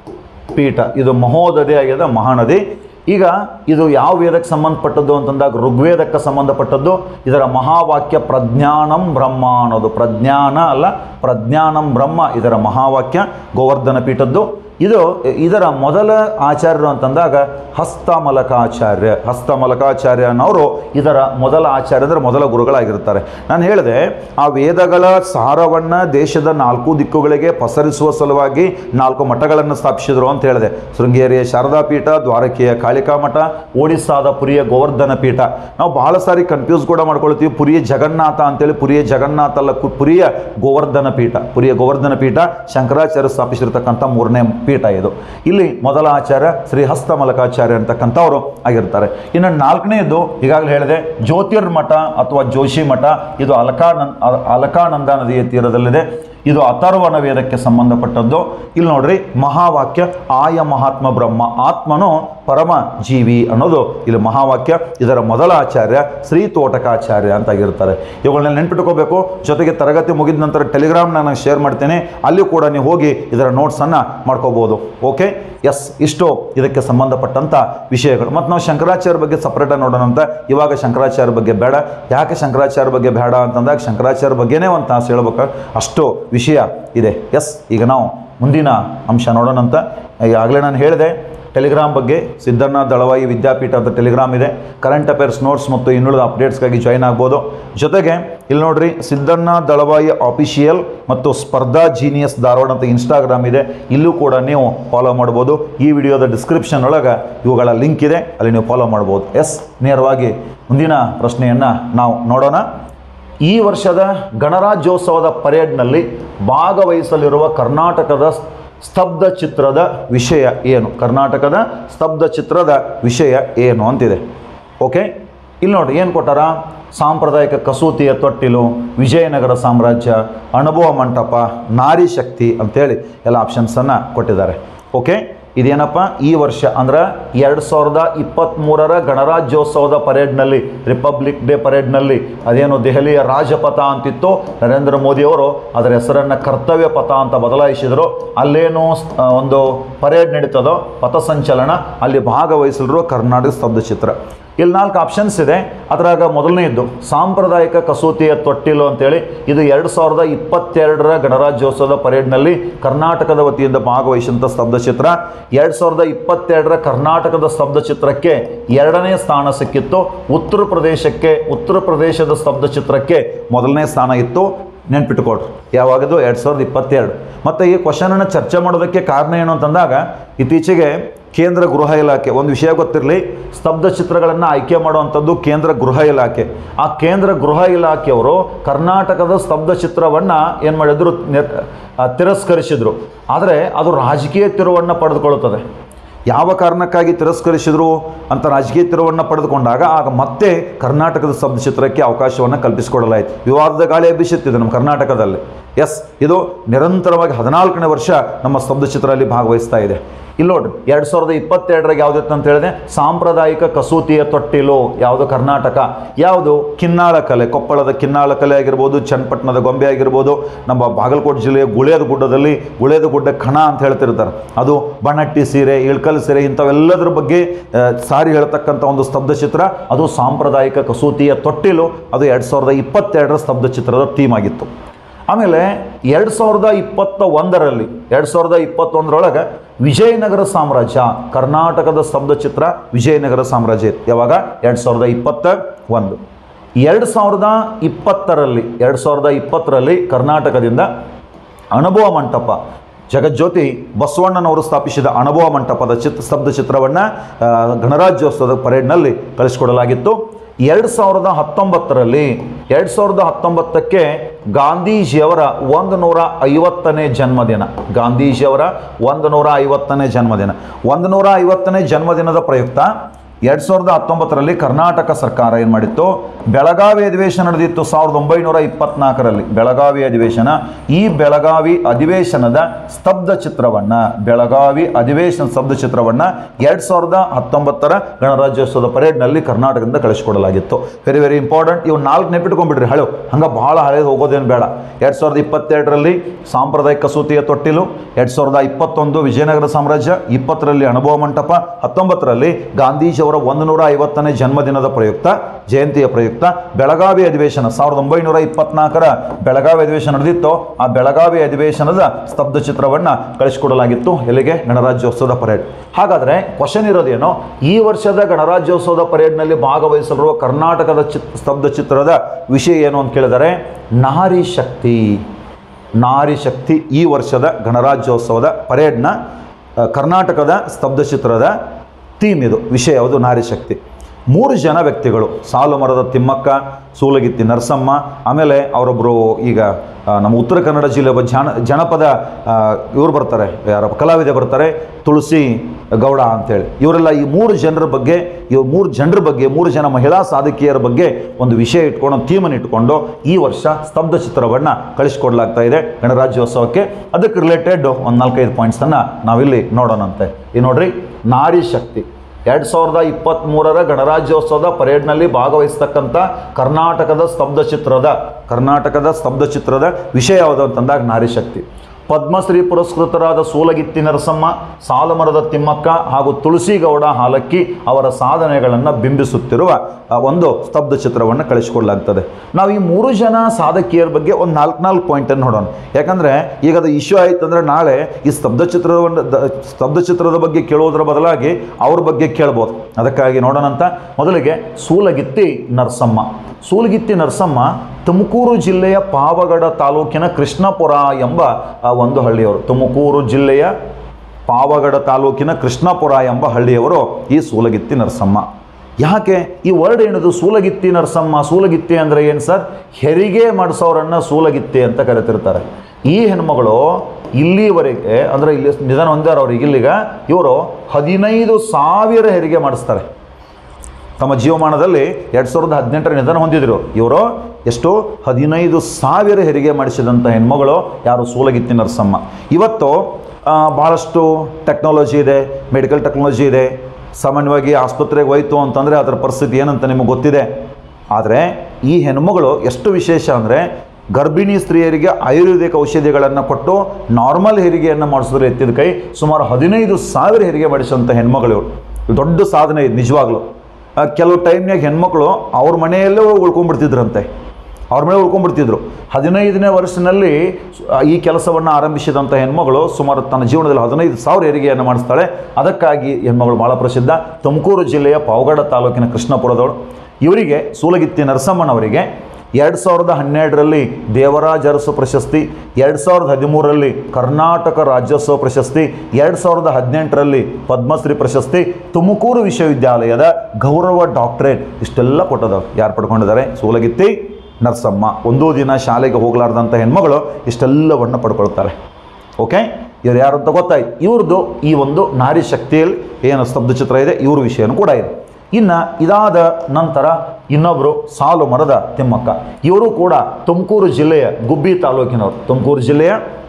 ಪೀಠ ಇದು ಮಹೋದಧಿ ಆಗ್ಯದ ಮಹಾನದಿ ಈಗ ಇದು ಯಾವ ವೇದಕ್ಕೆ ಸಂಬಂಧಪಟ್ಟದ್ದು ಅಂತಂದಾಗ ಋಗ್ವೇದಕ್ಕೆ ಸಂಬಂಧಪಟ್ಟದ್ದು ಇದರ ಮಹಾವಾಕ್ಯ ಪ್ರಜ್ಞಾನಂ ಬ್ರಹ್ಮ ಅನ್ನೋದು ಪ್ರಜ್ಞಾನ ಅಲ್ಲ ಪ್ರಜ್ಞಾನಂ ಬ್ರಹ್ಮ ಇದರ ಮಹಾವಾಕ್ಯ ಗೋವರ್ಧನ ಪೀಠದ್ದು ಇದು ಇದರ ಮೊದಲ ಆಚಾರ್ಯರು ಅಂತಂದಾಗ ಹಸ್ತಮಲಕಾಚಾರ್ಯ ಹಸ್ತಮಲಕಾಚಾರ್ಯ ಅನ್ನೋರು ಇದರ ಮೊದಲ ಆಚಾರ್ಯ ಅಂದರೆ ಮೊದಲ ಗುರುಗಳಾಗಿರ್ತಾರೆ ನಾನು ಹೇಳಿದೆ ಆ ವೇದಗಳ ಸಾರವನ್ನು ದೇಶದ ನಾಲ್ಕು ದಿಕ್ಕುಗಳಿಗೆ ಪಸರಿಸುವ ಸಲುವಾಗಿ ನಾಲ್ಕು ಮಠಗಳನ್ನು ಸ್ಥಾಪಿಸಿದರು ಅಂತ ಹೇಳಿದೆ ಶೃಂಗೇರಿಯ ಶಾರದಾ ಪೀಠ ದ್ವಾರಕೆಯ ಕಾಳಿಕಾ ಮಠ ಒಡಿಸ್ಸಾದ ಪುರಿಯ ಗೋವರ್ಧನ ಪೀಠ ನಾವು ಬಹಳ ಸಾರಿ ಕನ್ಫ್ಯೂಸ್ ಕೂಡ ಮಾಡ್ಕೊಳ್ತೀವಿ ಪುರಿಯ ಜಗನ್ನಾಥ ಅಂತೇಳಿ ಪುರಿಯ ಜಗನ್ನಾಥ ಅಲ್ಲ ಕು- ಪುರಿಯ ಗೋವರ್ಧನ ಪೀಠ ಪುರಿಯ ಗೋವರ್ಧನ ಪೀಠ ಶಂಕರಾಚಾರ್ಯ ಸ್ಥಾಪಿಸಿರ್ತಕ್ಕಂಥ ಮೂರನೇ ಪೀಠ ಇದು ಇಲ್ಲಿ ಮೊದಲ ಆಚಾರ್ಯ ಶ್ರೀ ಹಸ್ತಮಲಕಾಚಾರ್ಯ ಅಂತಕ್ಕಂಥವ್ರು ಆಗಿರ್ತಾರೆ ಇನ್ನು ನಾಲ್ಕನೇದು ಈಗಾಗಲೇ ಹೇಳಿದೆ ಜ್ಯೋತಿರ್ಮಠ ಅಥವಾ ಜೋಶಿ ಮಠ ಇದು ಅಲಕಾನಂದ ಅಲಕಾನಂದ ನದಿಯ ತೀರದಲ್ಲಿದೆ ಇದು ಅಥರ್ವಣ ವೇದಕ್ಕೆ ಸಂಬಂಧಪಟ್ಟದ್ದು ಇಲ್ಲಿ ನೋಡ್ರಿ ಮಹಾವಾಕ್ಯ ಆಯ ಮಹಾತ್ಮ ಬ್ರಹ್ಮ ಆತ್ಮನು ಪರಮ ಜೀವಿ ಅನ್ನೋದು ಇಲ್ಲಿ ಮಹಾವಾಕ್ಯ ಇದರ ಮೊದಲ ಆಚಾರ್ಯ ಶ್ರೀ ತೋಟಕಾಚಾರ್ಯ ಅಂತ ಆಗಿರ್ತಾರೆ ಇವುಗಳನ್ನ ನೆನ್ಪಿಟ್ಕೋಬೇಕು ಜೊತೆಗೆ ತರಗತಿ ಮುಗಿದ ನಂತರ ಟೆಲಿಗ್ರಾಮ್ನ ನಾನು ಶೇರ್ ಮಾಡ್ತೇನೆ ಅಲ್ಲಿ ಕೂಡ ನೀವು ಹೋಗಿ ಇದರ ನೋಟ್ಸನ್ನು ಮಾಡ್ಕೋಬೋದು ಓಕೆ ಎಸ್ ಇಷ್ಟು ಇದಕ್ಕೆ ಸಂಬಂಧಪಟ್ಟಂಥ ವಿಷಯಗಳು ಮತ್ತು ನಾವು ಶಂಕರಾಚಾರ್ಯ ಬಗ್ಗೆ ಸಪ್ರೇಟಾಗಿ ನೋಡೋಣ ಅಂತ ಇವಾಗ ಶಂಕರಾಚಾರ್ಯ ಬಗ್ಗೆ ಬೇಡ ಯಾಕೆ ಶಂಕರಾಚಾರ್ಯ ಬಗ್ಗೆ ಬೇಡ ಅಂತಂದಾಗ ಶಂಕರಾಚಾರ್ಯ ಬಗ್ಗೆನೇ ಒಂದು ತಾಸು ಹೇಳ್ಬೇಕು ಅಷ್ಟು ವಿಷಯ ಇದೆ ಎಸ್ ಈಗ ನಾವು ಮುಂದಿನ ಅಂಶ ನೋಡೋಣ ಅಂತ ಈಗಾಗಲೇ ನಾನು ಹೇಳಿದೆ ಟೆಲಿಗ್ರಾಮ್ ಬಗ್ಗೆ ಸಿದ್ದಣ್ಣ ದಳವಾಯಿ ವಿದ್ಯಾಪೀಠ ಅಂತ ಟೆಲಿಗ್ರಾಮ್ ಇದೆ ಕರೆಂಟ್ ಅಫೇರ್ಸ್ ನೋಟ್ಸ್ ಮತ್ತು ಇನ್ನುಳಿದ ಅಪ್ಡೇಟ್ಸ್ಗಾಗಿ ಜಾಯ್ನ್ ಆಗ್ಬೋದು ಜೊತೆಗೆ ಇಲ್ಲಿ ನೋಡ್ರಿ ಸಿದ್ದಣ್ಣ ದಳವಾಯಿ ಆಫಿಷಿಯಲ್ ಮತ್ತು ಸ್ಪರ್ಧಾ ಜೀನಿಯಸ್ ಧಾರವಾಡ ಅಂತ ಇನ್ಸ್ಟಾಗ್ರಾಮ್ ಇದೆ ಇಲ್ಲೂ ಕೂಡ ನೀವು ಫಾಲೋ ಮಾಡ್ಬೋದು ಈ ವಿಡಿಯೋದ ಡಿಸ್ಕ್ರಿಪ್ಷನ್ ಒಳಗೆ ಇವುಗಳ ಲಿಂಕ್ ಇದೆ ಅಲ್ಲಿ ನೀವು ಫಾಲೋ ಮಾಡ್ಬೋದು ಎಸ್ ನೇರವಾಗಿ ಮುಂದಿನ ಪ್ರಶ್ನೆಯನ್ನು ನಾವು ನೋಡೋಣ ಈ ವರ್ಷದ ಗಣರಾಜ್ಯೋತ್ಸವದ ಪರೇಡ್ನಲ್ಲಿ ಭಾಗವಹಿಸಲಿರುವ ಕರ್ನಾಟಕದ ಸ್ತಬ್ಧ ಚಿತ್ರದ ವಿಷಯ ಏನು ಕರ್ನಾಟಕದ ಸ್ತಬ್ಧ ಚಿತ್ರದ ವಿಷಯ ಏನು ಅಂತಿದೆ ಓಕೆ ಇಲ್ಲಿ ನೋಡಿ ಏನು ಕೊಟ್ಟಾರ ಸಾಂಪ್ರದಾಯಿಕ ಕಸೂತಿಯ ತೊಟ್ಟಿಲು ವಿಜಯನಗರ ಸಾಮ್ರಾಜ್ಯ ಅನುಭವ ಮಂಟಪ ನಾರಿ ಶಕ್ತಿ ಅಂತೇಳಿ ಎಲ್ಲ ಆಪ್ಷನ್ಸನ್ನು ಕೊಟ್ಟಿದ್ದಾರೆ ಓಕೆ ಇದೇನಪ್ಪ ಈ ವರ್ಷ ಅಂದ್ರೆ ಎರಡು ಸಾವಿರದ ಇಪ್ಪತ್ತ್ಮೂರರ ಗಣರಾಜ್ಯೋತ್ಸವದ ಪರೇಡ್ನಲ್ಲಿ ರಿಪಬ್ಲಿಕ್ ಡೇ ಪರೇಡ್ನಲ್ಲಿ ಅದೇನು ದೆಹಲಿಯ ರಾಜಪಥ ಅಂತಿತ್ತು ನರೇಂದ್ರ ಮೋದಿಯವರು ಅದರ ಹೆಸರನ್ನು ಕರ್ತವ್ಯ ಪಥ ಅಂತ ಬದಲಾಯಿಸಿದರು ಅಲ್ಲೇನು ಆ, ಒಂದು ಪರೇಡ್ ನಡೀತದೋ ಪಥಸಂಚಲನ ಅಲ್ಲಿ ಭಾಗವಹಿಸಲಿರುವ ಕರ್ನಾಟಕ ಸ್ತಬ್ಧ ಚಿತ್ರ ಇಲ್ಲಿ ನಾಲ್ಕು ಆಪ್ಷನ್ಸ್ ಇದೆ ಅದರಾಗ ಮೊದಲನೇದ್ದು ಸಾಂಪ್ರದಾಯಿಕ ಕಸೂತಿಯ ತೊಟ್ಟಿಲು ಅಂತೇಳಿ ಇದು ಎರಡು ಸಾವಿರದ ಇಪ್ಪತ್ತೆರಡರ ಗಣರಾಜ್ಯೋತ್ಸವದ ಪರೇಡ್ನಲ್ಲಿ ಕರ್ನಾಟಕದ ವತಿಯಿಂದ ಭಾಗವಹಿಸಿದಂಥ ಸ್ತಬ್ಧ ಚಿತ್ರ ಎರಡು ಸಾವಿರದ ಇಪ್ಪತ್ತೆರಡರ ಕರ್ನಾಟಕದ ಸ್ತಬ್ಧ ಚಿತ್ರಕ್ಕೆ ಎರಡನೇ ಸ್ಥಾನ ಸಿಕ್ಕಿತ್ತು ಉತ್ತರ ಪ್ರದೇಶಕ್ಕೆ ಉತ್ತರ ಪ್ರದೇಶದ ಸ್ತಬ್ಧ ಚಿತ್ರಕ್ಕೆ ಮೊದಲನೇ ಸ್ಥಾನ ಇತ್ತು ನೆನ್ಪಿಟ್ಕೊಳ್ರಿ ಯಾವಾಗದು ಎರಡು ಸಾವಿರದ ಇಪ್ಪತ್ತೆರಡು ಮತ್ತು ಈ ಕ್ವಶನನ್ನು ಚರ್ಚೆ ಮಾಡೋದಕ್ಕೆ ಕಾರಣ ಏನು ಅಂತಂದಾಗ ಇತ್ತೀಚೆಗೆ ಕೇಂದ್ರ ಗೃಹ ಇಲಾಖೆ ಒಂದು ವಿಷಯ ಗೊತ್ತಿರಲಿ ಸ್ತಬ್ಧ ಚಿತ್ರಗಳನ್ನು ಆಯ್ಕೆ ಮಾಡುವಂಥದ್ದು ಕೇಂದ್ರ ಗೃಹ ಇಲಾಖೆ ಆ ಕೇಂದ್ರ ಗೃಹ ಇಲಾಖೆಯವರು ಕರ್ನಾಟಕದ ಸ್ತಬ್ಧ ಚಿತ್ರವನ್ನು ಏನು ಮಾಡಿದ್ರು ನೆ- ಆ, ತಿರಸ್ಕರಿಸಿದ್ರು ಆದರೆ ಅದು ರಾಜಕೀಯ ತಿರುವನ್ನು ಪಡೆದುಕೊಳ್ಳುತ್ತದೆ ಯಾವ ಕಾರಣಕ್ಕಾಗಿ ತಿರಸ್ಕರಿಸಿದ್ರು ಅಂತ ರಾಜಕೀಯ ತಿರುವನ್ನು ಪಡೆದುಕೊಂಡಾಗ ಆಗ ಮತ್ತೆ ಕರ್ನಾಟಕದ ಸ್ತಬ್ಧ ಚಿತ್ರಕ್ಕೆ ಅವಕಾಶವನ್ನು ಕಲ್ಪಿಸಿಕೊಡಲಾಯಿತು ವಿವಾದದ ಗಾಳಿ ಎಬ್ಬಿಸುತ್ತಿದೆ ನಮ್ಮ ಕರ್ನಾಟಕದಲ್ಲಿ ಎಸ್ ಇದು ನಿರಂತರವಾಗಿ ಹದಿನಾಲ್ಕನೇ ವರ್ಷ ನಮ್ಮ ಸ್ತಬ್ಧ ಚಿತ್ರ ಅಲ್ಲಿ ಭಾಗವಹಿಸ್ತಾ ಇದೆ ಇಲ್ಲಿ ನೋಡ್ರಿ ಎರಡು ಸಾವಿರದ ಇಪ್ಪತ್ತೆರಡರಾಗ ಯಾವುದಿತ್ತು ಅಂತ ಹೇಳಿದೆ ಸಾಂಪ್ರದಾಯಿಕ ಕಸೂತಿಯ ತೊಟ್ಟಿಲು ಯಾವುದು ಕರ್ನಾಟಕ ಯಾವುದು ಕಿನ್ನಾಳ ಕಲೆ ಕೊಪ್ಪಳದ ಕಿನ್ನಾಳ ಕಲೆ ಆಗಿರ್ಬೋದು ಚನ್ನಪಟ್ಟಣದ ಗೊಂಬೆ ಆಗಿರ್ಬೋದು ನಮ್ಮ ಬಾಗಲಕೋಟೆ ಜಿಲ್ಲೆಯ ಗುಳೇದ ಗುಡ್ಡದಲ್ಲಿ ಗುಳೇದ ಗುಡ್ಡ ಕಣ ಅಂತ ಹೇಳ್ತಿರ್ತಾರೆ ಅದು ಬಣ್ಣಟ್ಟಿ ಸೀರೆ ಇಳ್ಕಲ್ ಸೀರೆ ಇಂಥವೆಲ್ಲದರ ಬಗ್ಗೆ ಆ, ಸಾರಿ ಹೇಳ್ತಕ್ಕಂಥ ಒಂದು ಸ್ತಬ್ಧ ಚಿತ್ರ ಅದು ಸಾಂಪ್ರದಾಯಿಕ ಕಸೂತಿಯ ತೊಟ್ಟಿಲು ಅದು ಎರಡು ಸಾವಿರದ ಇಪ್ಪತ್ತೆರಡರ ಸ್ತಬ್ಧ ಚಿತ್ರದ ಥೀಮ್ ಆಗಿತ್ತು ಆಮೇಲೆ ಎರಡು ಸಾವಿರದ ಇಪ್ಪತ್ತ ಒಂದರಲ್ಲಿ ಎರಡು ಸಾವಿರದ ಇಪ್ಪತ್ತೊಂದರೊಳಗೆ ವಿಜಯನಗರ ಸಾಮ್ರಾಜ್ಯ ಕರ್ನಾಟಕದ ಸ್ತಬ್ಧ ಚಿತ್ರ ವಿಜಯನಗರ ಸಾಮ್ರಾಜ್ಯ ಇತ್ತು. ಯಾವಾಗ ಎರಡು ಸಾವಿರದ ಇಪ್ಪತ್ತ ಒಂದು ಎರಡು ಸಾವಿರದ ಇಪ್ಪತ್ತರಲ್ಲಿ ಎರಡು ಸಾವಿರದ ಇಪ್ಪತ್ತರಲ್ಲಿ ಕರ್ನಾಟಕದಿಂದ ಅನುಭವ ಮಂಟಪ ಜಗಜ್ಯೋತಿ ಬಸವಣ್ಣನವರು ಸ್ಥಾಪಿಸಿದ ಅನುಭವ ಮಂಟಪದ ಚಿತ್ರ ಸ್ತಬ್ಧ ಚಿತ್ರವನ್ನು ಗಣರಾಜ್ಯೋತ್ಸವದ ಪರೇಡ್ನಲ್ಲಿ ಕಳಿಸಿಕೊಡಲಾಗಿತ್ತು ಎರಡು ಸಾವಿರದ ಹತ್ತೊಂಬತ್ತರಲ್ಲಿ ಎರಡು ಸಾವಿರದ ಹತ್ತೊಂಬತ್ತಕ್ಕೆ ಗಾಂಧೀಜಿಯವರ ಒಂದು ನೂರ ಐವತ್ತನೇ ಜನ್ಮದಿನ ಗಾಂಧೀಜಿಯವರ ಒಂದು ನೂರ ಐವತ್ತನೇ ಜನ್ಮದಿನ ಒಂದು ನೂರ ಐವತ್ತನೇ ಜನ್ಮದಿನದ ಪ್ರಯುಕ್ತ ಎರಡು ಸಾವಿರದ ಹತ್ತೊಂಬತ್ತರಲ್ಲಿ ಕರ್ನಾಟಕ ಸರ್ಕಾರ ಏನು ಮಾಡಿತ್ತು ಬೆಳಗಾವಿ ಅಧಿವೇಶನ ನಡೆದಿತ್ತು ಸಾವಿರದ ಒಂಬೈನೂರ ಇಪ್ಪತ್ನಾಲ್ಕರಲ್ಲಿ ಬೆಳಗಾವಿ ಅಧಿವೇಶನ ಈ ಬೆಳಗಾವಿ ಅಧಿವೇಶನದ ಸ್ತಬ್ಧ ಚಿತ್ರವನ್ನು ಬೆಳಗಾವಿ ಅಧಿವೇಶನ ಸ್ತಬ್ಧ ಚಿತ್ರವನ್ನು ಎರಡು ಸಾವಿರದ ಹತ್ತೊಂಬತ್ತರ ಗಣರಾಜ್ಯೋತ್ಸವದ ಪರೇಡ್ನಲ್ಲಿ ಕರ್ನಾಟಕದಿಂದ ಕಳಿಸಿಕೊಡಲಾಗಿತ್ತು ವೆರಿ ವೆರಿ ಇಂಪಾರ್ಟೆಂಟ್ ಇವು ನಾಲ್ಕು ನೆಪಿಟ್ಕೊಂಡ್ಬಿಡ್ರಿ ಹಳೆವು ಹಂಗೆ ಭಾಳ ಹಳೇದು ಹೋಗೋದೇನು ಬೇಡ ಎರಡು ಸಾವಿರದ ಇಪ್ಪತ್ತೆರಡರಲ್ಲಿ ಸಾಂಪ್ರದಾಯಿಕ ಕಸೂತಿಯ ತೊಟ್ಟಿಲು ಎರಡು ಸಾವಿರದ ಇಪ್ಪತ್ತೊಂದು ವಿಜಯನಗರ ಸಾಮ್ರಾಜ್ಯ ಇಪ್ಪತ್ತರಲ್ಲಿ ಅನುಭವ ಮಂಟಪ ಹತ್ತೊಂಬತ್ತರಲ್ಲಿ ಗಾಂಧೀಜಿಯವರ ಒಂದು ನೂರ ಐವತ್ತನೇ ಜನ್ಮದಿನದ ಪ್ರಯುಕ್ತ ಜಯಂತಿಯ ಪ್ರಯುಕ್ತ ಬೆಳಗಾವಿ ಅಧಿವೇಶನ ಸಾವಿರದ ಒಂಬೈನೂರ ಇಪ್ಪತ್ನಾಲ್ಕರ ಬೆಳಗಾವಿ ಅಧಿವೇಶನ ನಡೆದಿತ್ತು ಆ ಬೆಳಗಾವಿ ಅಧಿವೇಶನದ ಸ್ತಬ್ಧ ಚಿತ್ರವನ್ನು ಕಳಿಸಿಕೊಡಲಾಗಿತ್ತು ಎಲ್ಲಿಗೆ ಗಣರಾಜ್ಯೋತ್ಸವದ ಪರೇಡ್ ಹಾಗಾದರೆ ಕ್ವಶನ್ ಇರೋದೇನೋ ಈ ವರ್ಷದ ಗಣರಾಜ್ಯೋತ್ಸವದ ಪರೇಡ್ನಲ್ಲಿ ಭಾಗವಹಿಸಲಿರುವ ಕರ್ನಾಟಕದ ಚಿತ್ ಸ್ತಬ್ಧ ಚಿತ್ರದ ವಿಷಯ ಏನು ಅಂತ ಕೇಳಿದರೆ ನಾರಿ ಶಕ್ತಿ ನಾರಿ ಶಕ್ತಿ ಈ ವರ್ಷದ ಗಣರಾಜ್ಯೋತ್ಸವದ ಪರೇಡ್ನ ಆ, ಕರ್ನಾಟಕದ ಸ್ತಬ್ಧ ಚಿತ್ರದ ಥೀಮ್ ಇದು ವಿಷಯ ಯಾವುದು ನಾರಿ ಶಕ್ತಿ ಮೂರು ಜನ ವ್ಯಕ್ತಿಗಳು ಸಾಲು ಮರದ ತಿಮ್ಮಕ್ಕ ಸೂಲಗಿತ್ತಿ ನರಸಮ್ಮ ಆಮೇಲೆ ಅವರೊಬ್ಬರು ಈಗ ಆ, ನಮ್ಮ ಉತ್ತರ ಕನ್ನಡ ಜಿಲ್ಲೆ ಒಬ್ಬ ಜಾನ ಜನಪದ ಇವರು ಬರ್ತಾರೆ ಯಾರಪ್ಪ ಕಲಾವಿದೆ ಬರ್ತಾರೆ ತುಳಸಿ ಗೌಡ ಅಂತೇಳಿ ಇವರೆಲ್ಲ ಈ ಮೂರು ಜನರ ಬಗ್ಗೆ ಇವ್ ಮೂರು ಜನರ ಬಗ್ಗೆ ಮೂರು ಜನ ಮಹಿಳಾ ಸಾಧಕಿಯರ ಬಗ್ಗೆ ಒಂದು ವಿಷಯ ಇಟ್ಕೊಂಡು ಒಂದು ಥೀಮನ್ನು ಇಟ್ಕೊಂಡು ಈ ವರ್ಷ ಸ್ತಬ್ಧ ಚಿತ್ರವನ್ನು ಕಳಿಸ್ಕೊಡ್ಲಾಗ್ತಾ ಇದೆ ಗಣರಾಜ್ಯೋತ್ಸವಕ್ಕೆ ಅದಕ್ಕೆ ರಿಲೇಟೆಡ್ ಒಂದು ನಾಲ್ಕೈದು ಪಾಯಿಂಟ್ಸನ್ನು ನಾವಿಲ್ಲಿ ನೋಡೋಣಂತೆ ಈ ನೋಡ್ರಿ ನಾರಿ ಶಕ್ತಿ ಎರಡು ಸಾವಿರದ ಇಪ್ಪತ್ತ್ಮೂರರ ಗಣರಾಜ್ಯೋತ್ಸವದ ಪರೇಡ್ನಲ್ಲಿ ಭಾಗವಹಿಸ್ತಕ್ಕಂಥ ಕರ್ನಾಟಕದ ಸ್ತಬ್ಧ ಚಿತ್ರದ ಕರ್ನಾಟಕದ ಸ್ತಬ್ಧ ಚಿತ್ರದ ವಿಷಯ ಯಾವುದು ಅಂತಂದಾಗ ನಾರಿ ಶಕ್ತಿ ಪದ್ಮಶ್ರೀ ಪುರಸ್ಕೃತರಾದ ಸೂಲಗಿತ್ತಿ ನರಸಮ್ಮ ಸಾಲುಮರದ ತಿಮ್ಮಕ್ಕ ಹಾಗೂ ತುಳಸಿಗೌಡ ಹಾಲಕ್ಕಿ ಅವರ ಸಾಧನೆಗಳನ್ನು ಬಿಂಬಿಸುತ್ತಿರುವ ಆ, ಒಂದು ಸ್ತಬ್ಧ ಚಿತ್ರವನ್ನು ಕಳಿಸಿಕೊಡ್ಲಾಗ್ತದೆ ನಾವು ಈ ಮೂರು ಜನ ಸಾಧಕಿಯರ ಬಗ್ಗೆ ಒಂದು ನಾಲ್ಕು ನಾಲ್ಕು ಪಾಯಿಂಟನ್ನು ನೋಡೋಣ ಯಾಕಂದರೆ ಈಗ ಅದು ಇಶ್ಯೂ ಆಯ್ತು ಅಂದರೆ ನಾಳೆ ಈ ಸ್ತಬ್ಧ ಚಿತ್ರವನ್ನು ದ- ಸ್ತಬ್ಧ ಚಿತ್ರದ ಬಗ್ಗೆ ಕೇಳೋದ್ರ ಬದಲಾಗಿ ಅವ್ರ ಬಗ್ಗೆ ಕೇಳ್ಬೋದು ಅದಕ್ಕಾಗಿ ನೋಡೋಣಂತ ಮೊದಲಿಗೆ ಸೂಲಗಿತ್ತಿ ನರಸಮ್ಮ ಸೂಲಗಿತ್ತಿ ನರಸಮ್ಮ ತುಮಕೂರು ಜಿಲ್ಲೆಯ ಪಾವಗಡ ತಾಲೂಕಿನ ಕೃಷ್ಣಪುರ ಎಂಬ ಆ, ಒಂದು ಹಳ್ಳಿಯವರು ತುಮಕೂರು ಜಿಲ್ಲೆಯ ಪಾವಗಡ ತಾಲೂಕಿನ ಕೃಷ್ಣಪುರ ಎಂಬ ಹಳ್ಳಿಯವರು ಈ ಸೂಲಗಿತ್ತಿ ನರಸಮ್ಮ ಯಾಕೆ ಈ ವರ್ಡ್ ಏನದು ಸೂಲಗಿತ್ತಿ ನರಸಮ್ಮ ಸೂಲಗಿತ್ತಿ ಅಂದರೆ ಏನು ಸರ್ ಹೆರಿಗೆ ಮಾಡಿಸೋರನ್ನ ಸೂಲಗಿತ್ತಿ ಅಂತ ಕರಿತಿರ್ತಾರೆ ಈ ಹೆಣ್ಮಗಳು ಇಲ್ಲಿವರೆಗೆ ಅಂದರೆ ಇಲ್ಲಿ ನಿಧನ ಹೊಂದಾರ ಅವ್ರಿಗೆ ಇಲ್ಲಿಗ ಇವರು ಹದಿನೈದು ಸಾವಿರ ಹೆರಿಗೆ ಮಾಡಿಸ್ತಾರೆ ತಮ್ಮ ಜೀವಮಾನದಲ್ಲಿ ಎರಡು ಸಾವಿರದ ಹದಿನೆಂಟರ ನಿಧನ ಹೊಂದಿದ್ರು ಇವರು ಎಷ್ಟು ಹದಿನೈದು ಸಾವಿರ ಹೆರಿಗೆ ಮಾಡಿಸಿದಂಥ ಹೆಣ್ಮಗಳು ಯಾರು ಸೂಲಗಿತ್ತಿ ನರಸಮ್ಮ ಇವತ್ತು ಆ, ಭಾಳಷ್ಟು ಟೆಕ್ನಾಲಜಿ ಇದೆ ಮೆಡಿಕಲ್ ಟೆಕ್ನಾಲಜಿ ಇದೆ ಸಾಮಾನ್ಯವಾಗಿ ಆಸ್ಪತ್ರೆಗೆ ಹೋಯ್ತು ಅಂತಂದರೆ ಅದರ ಪರಿಸ್ಥಿತಿ ಏನಂತ ನಿಮಗೆ ಗೊತ್ತಿದೆ ಆದರೆ ಈ ಹೆಣ್ಮಗಳು ಎಷ್ಟು ವಿಶೇಷ ಅಂದರೆ ಗರ್ಭಿಣಿ ಸ್ತ್ರೀಯರಿಗೆ ಆಯುರ್ವೇದಿಕ್ ಔಷಧಿಗಳನ್ನು ಕೊಟ್ಟು ನಾರ್ಮಲ್ ಹೆರಿಗೆಯನ್ನು ಮಾಡಿಸಿದ್ರೆ ಎತ್ತಿದ ಕೈ ಸುಮಾರು ಹದಿನೈದು ಸಾವಿರ ಹೆರಿಗೆ ಮಾಡಿಸೋಂಥ ಹೆಣ್ಮಗಳು ಇವ್ರು. ಇದು ದೊಡ್ಡ ಸಾಧನೆ ಇದು ನಿಜವಾಗ್ಲೂ ಆ, ಕೆಲವು ಟೈಮ್ನಾಗ ಹೆಣ್ಮಕ್ಳು ಅವ್ರ ಮನೆಯಲ್ಲೇ ಹೋಗಿ ಉಳ್ಕೊಂಡ್ಬಿಡ್ತಿದ್ರಂತೆ ಅವ್ರ ಮನೆ ಉಳ್ಕೊಂಡ್ಬಿಡ್ತಿದ್ರು ಹದಿನೈದನೇ ವರ್ಷದಲ್ಲಿ ಸು- ಆ, ಈ ಕೆಲಸವನ್ನು ಆರಂಭಿಸಿದಂಥ ಹೆಣ್ಮಗಳು ಸುಮಾರು ತನ್ನ ಜೀವನದಲ್ಲಿ ಹದಿನೈದು ಸಾವಿರ ಹೆರಿಗೆಯನ್ನು ಮಾಡಿಸ್ತಾಳೆ ಅದಕ್ಕಾಗಿ ಹೆಣ್ಮಗಳು ಭಾಳ ಪ್ರಸಿದ್ಧ ತುಮಕೂರು ಜಿಲ್ಲೆಯ ಪಾವಗಡ ತಾಲೂಕಿನ ಕೃಷ್ಣಪುರದವಳು ಇವರಿಗೆ ಸೂಲಗಿತ್ತಿ ನರಸಮ್ಮನವರಿಗೆ ಎರಡು ಸಾವಿರದ ಹನ್ನೆರಡರಲ್ಲಿ ದೇವರಾಜ ಅರಸು ಪ್ರಶಸ್ತಿ ಎರಡು ಸಾವಿರದ ಹದಿಮೂರರಲ್ಲಿ ಕರ್ನಾಟಕ ರಾಜ್ಯೋತ್ಸವ ಪ್ರಶಸ್ತಿ ಎರಡು ಸಾವಿರದ ಹದಿನೆಂಟರಲ್ಲಿ ಪದ್ಮಶ್ರೀ ಪ್ರಶಸ್ತಿ ತುಮಕೂರು ವಿಶ್ವವಿದ್ಯಾಲಯದ ಗೌರವ ಡಾಕ್ಟರೇಟ್ ಇಷ್ಟೆಲ್ಲ ಕೊಟ್ಟದವ್ರು ಯಾರು ಪಡ್ಕೊಂಡಿದ್ದಾರೆ ಸೂಲಗಿತ್ತಿ ನರಸಮ್ಮ ಒಂದೂ ದಿನ ಶಾಲೆಗೆ ಹೋಗಲಾರ್ದಂಥ ಹೆಣ್ಮಗಳು ಇಷ್ಟೆಲ್ಲವನ್ನು ಪಡ್ಕೊಳ್ತಾರೆ ಓಕೆ ಇವ್ರು ಯಾರು ಅಂತ ಗೊತ್ತಾಯ್ತು ಇವ್ರದ್ದು ಈ ಒಂದು ನಾರಿ ಶಕ್ತಿಯಲ್ಲಿ ಏನು ಸ್ತಬ್ಧಚಿತ್ರ ಇದೆ ಇವ್ರ ವಿಷಯನೂ ಕೂಡ ಇದೆ ಇನ್ನು ಇದಾದ ನಂತರ ಇನ್ನೊಬ್ಬರು ಸಾಲು ಮರದ ತಿಮ್ಮಕ್ಕ ಇವರು ಕೂಡ ತುಮಕೂರು ಜಿಲ್ಲೆಯ ಗುಬ್ಬಿ ತಾಲೂಕಿನವರು ತುಮಕೂರು ಜಿಲ್ಲೆಯ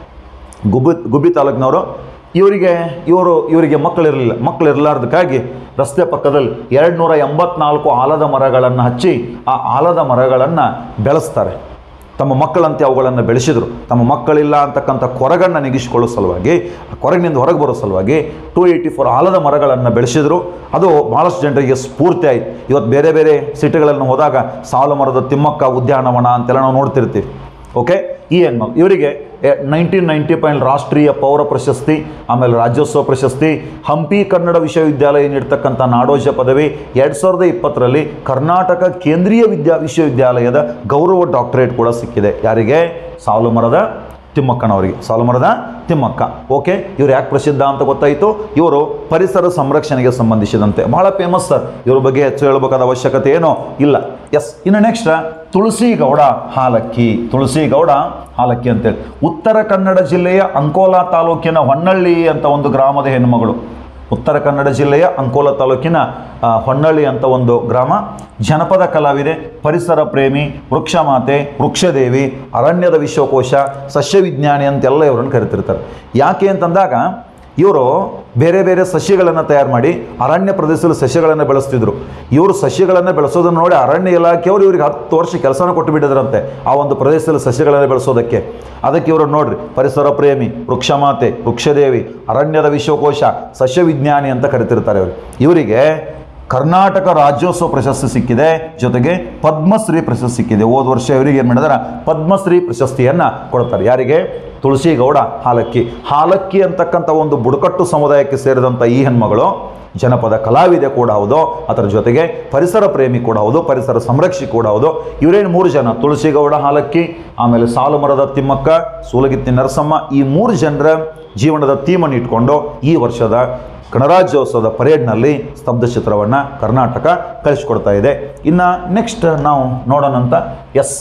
ಗುಬ್ಬಿ ಗುಬ್ಬಿ ತಾಲೂಕಿನವರು ಇವರಿಗೆ ಇವರು ಇವರಿಗೆ ಮಕ್ಕಳಿರಲಿಲ್ಲ ಮಕ್ಕಳಿರಲಾರ್ದಕ್ಕಾಗಿ ರಸ್ತೆ ಪಕ್ಕದಲ್ಲಿ ಎರಡು ನೂರ ಎಂಬತ್ನಾಲ್ಕು ಆಲದ ಮರಗಳನ್ನು ಹಚ್ಚಿ ಆ ಆಲದ ಮರಗಳನ್ನು ಬೆಳೆಸ್ತಾರೆ ತಮ್ಮ ಮಕ್ಕಳಂತೆ ಅವುಗಳನ್ನು ಬೆಳೆಸಿದರು ತಮ್ಮ ಮಕ್ಕಳಿಲ್ಲ ಅಂತಕ್ಕಂಥ ಕೊರಗನ್ನು ನೆಗಿಸಿಕೊಳ್ಳೋ ಸಲುವಾಗಿ ಆ ಕೊರಗಿನಿಂದ ಹೊರಗೆ ಬರೋ ಸಲುವಾಗಿ ಟೂ ಏಯ್ಟಿ ಫೋರ್ ಆಲದ ಮರಗಳನ್ನು ಬೆಳೆಸಿದರು ಅದು ಭಾಳಷ್ಟು ಜನರಿಗೆ ಸ್ಫೂರ್ತಿ ಆಯಿತು ಇವತ್ತು ಬೇರೆ ಬೇರೆ ಸಿಟಿಗಳನ್ನು ಹೋದಾಗ ಸಾಲು ಮರದ ತಿಮ್ಮಕ್ಕ ಉದ್ಯಾನವನ ಅಂತೆಲ್ಲ ನಾವು ನೋಡ್ತಿರ್ತೀವಿ ಓಕೆ ಈ ಹೆಣ್ಮಕ್ಳು ಇವರಿಗೆ ನೈನ್ಟೀನ್ ನೈಂಟಿ ಪಾಯಿಂಟ್ ರಾಷ್ಟ್ರೀಯ ಪೌರ ಪ್ರಶಸ್ತಿ ಆಮೇಲೆ ರಾಜ್ಯೋತ್ಸವ ಪ್ರಶಸ್ತಿ ಹಂಪಿ ಕನ್ನಡ ವಿಶ್ವವಿದ್ಯಾಲಯ ನೀಡ್ತಕ್ಕಂಥ ನಾಡೋಜ ಪದವಿ ಎರಡು ಸಾವಿರದ ಇಪ್ಪತ್ತರಲ್ಲಿ ಕರ್ನಾಟಕ ಕೇಂದ್ರೀಯ ವಿದ್ಯಾ ವಿಶ್ವವಿದ್ಯಾಲಯದ ಗೌರವ ಡಾಕ್ಟರೇಟ್ ಕೂಡ ಸಿಕ್ಕಿದೆ ಯಾರಿಗೆ ಸಾಲು ಮರದ ತಿಮ್ಮಕ್ಕನವರಿಗೆ ಸಾಲು ಮರದ ತಿಮ್ಮಕ್ಕ ಓಕೆ ಇವ್ರು ಯಾಕೆ ಪ್ರಸಿದ್ಧ ಅಂತ ಗೊತ್ತಾಯಿತು ಇವರು ಪರಿಸರ ಸಂರಕ್ಷಣೆಗೆ ಸಂಬಂಧಿಸಿದಂತೆ ಬಹಳ ಫೇಮಸ್ ಸರ್ ಇವ್ರ ಬಗ್ಗೆ ಹೆಚ್ಚು ಹೇಳಬೇಕಾದ ಅವಶ್ಯಕತೆ ಏನೋ ಇಲ್ಲ ಎಸ್ ಇನ್ನು ನೆಕ್ಸ್ಟ್ ತುಳಸಿ ಗೌಡ ಹಾಲಕ್ಕಿ ತುಳಸಿ ಗೌಡ ಹಾಲಕ್ಕಿ ಅಂತೇಳಿ ಉತ್ತರ ಕನ್ನಡ ಜಿಲ್ಲೆಯ ಅಂಕೋಲಾ ತಾಲೂಕಿನ ಹೊನ್ನಳ್ಳಿ ಅಂತ ಒಂದು ಗ್ರಾಮದ ಹೆಣ್ಣುಮಗಳು ಉತ್ತರ ಕನ್ನಡ ಜಿಲ್ಲೆಯ ಅಂಕೋಲ ತಾಲೂಕಿನ ಆ, ಹೊನ್ನಳ್ಳಿ ಅಂತ ಒಂದು ಗ್ರಾಮ ಜನಪದ ಕಲಾವಿದೆ ಪರಿಸರ ಪ್ರೇಮಿ ವೃಕ್ಷಮಾತೆ ವೃಕ್ಷದೇವಿ ಅರಣ್ಯದ ವಿಶ್ವಕೋಶ ಸಸ್ಯವಿಜ್ಞಾನಿ ಅಂತೆಲ್ಲ ಇವರನ್ನು ಕರಿತಿರ್ತಾರೆ ಯಾಕೆ ಅಂತಂದಾಗ ಇವರು ಬೇರೆ ಬೇರೆ ಸಸ್ಯಗಳನ್ನು ತಯಾರು ಮಾಡಿ ಅರಣ್ಯ ಪ್ರದೇಶದಲ್ಲಿ ಸಸ್ಯಗಳನ್ನು ಬೆಳೆಸ್ತಿದ್ರು ಇವರು ಸಸ್ಯಗಳನ್ನು ಬೆಳೆಸೋದನ್ನು ನೋಡಿ ಅರಣ್ಯ ಇಲಾಖೆಯವರು ಇವ್ರಿಗೆ ಹತ್ತು ವರ್ಷ ಕೆಲಸನ ಕೊಟ್ಟು ಬಿಟ್ಟಿದ್ರಂತೆ ಆ ಒಂದು ಪ್ರದೇಶದಲ್ಲಿ ಸಸ್ಯಗಳನ್ನು ಬೆಳೆಸೋದಕ್ಕೆ ಅದಕ್ಕೆ ಇವರು ನೋಡ್ರಿ ಪರಿಸರ ಪ್ರೇಮಿ ವೃಕ್ಷಮಾತೆ ವೃಕ್ಷದೇವಿ ಅರಣ್ಯದ ವಿಶ್ವಕೋಶ ಸಸ್ಯವಿಜ್ಞಾನಿ ಅಂತ ಕರಿತಿರ್ತಾರೆ ಇವರು ಇವರಿಗೆ ಕರ್ನಾಟಕ ರಾಜ್ಯೋತ್ಸವ ಪ್ರಶಸ್ತಿ ಸಿಕ್ಕಿದೆ ಜೊತೆಗೆ ಪದ್ಮಶ್ರೀ ಪ್ರಶಸ್ತಿ ಸಿಕ್ಕಿದೆ ಹೋದ ವರ್ಷ ಇವರಿಗೆ ಏನು ಮಾಡಿದಾರೆ ಪದ್ಮಶ್ರೀ ಪ್ರಶಸ್ತಿಯನ್ನು ಕೊಡ್ತಾರೆ ಯಾರಿಗೆ ತುಳಸಿ ಗೌಡ ಹಾಲಕ್ಕಿ ಹಾಲಕ್ಕಿ ಅಂತಕ್ಕಂಥ ಒಂದು ಬುಡಕಟ್ಟು ಸಮುದಾಯಕ್ಕೆ ಸೇರಿದಂಥ ಈ ಹೆಣ್ಮಗಳು ಜನಪದ ಕಲಾವಿದೆ ಕೂಡ ಹೌದು ಅದರ ಜೊತೆಗೆ ಪರಿಸರ ಪ್ರೇಮಿ ಕೂಡ ಹೌದು ಪರಿಸರ ಸಂರಕ್ಷಿ ಕೂಡ ಹೌದು ಇವರೇನು ಮೂರು ಜನ ತುಳಸಿ ಗೌಡ ಹಾಲಕ್ಕಿ ಆಮೇಲೆ ಸಾಲು ಮರದ ತಿಮ್ಮಕ್ಕ ಸೂಲಗಿತ್ತಿ ನರಸಮ್ಮ ಈ ಮೂರು ಜನರ ಜೀವನದ ಥೀಮನ್ನು ಇಟ್ಕೊಂಡು ಈ ವರ್ಷದ ಗಣರಾಜ್ಯೋತ್ಸವದ ಪರೇಡ್ನಲ್ಲಿ ಸ್ತಬ್ಧ ಚಿತ್ರವನ್ನು ಕರ್ನಾಟಕ ಕಳಿಸ್ಕೊಡ್ತಾ ಇದೆ ಇನ್ನು ನೆಕ್ಸ್ಟ್ ನಾವು ನೋಡೋಣಂತ ಎಸ್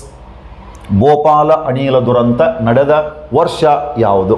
ಭೋಪಾಲ ಅನಿಲ ದುರಂತ ನಡೆದ ವರ್ಷ ಯಾವುದು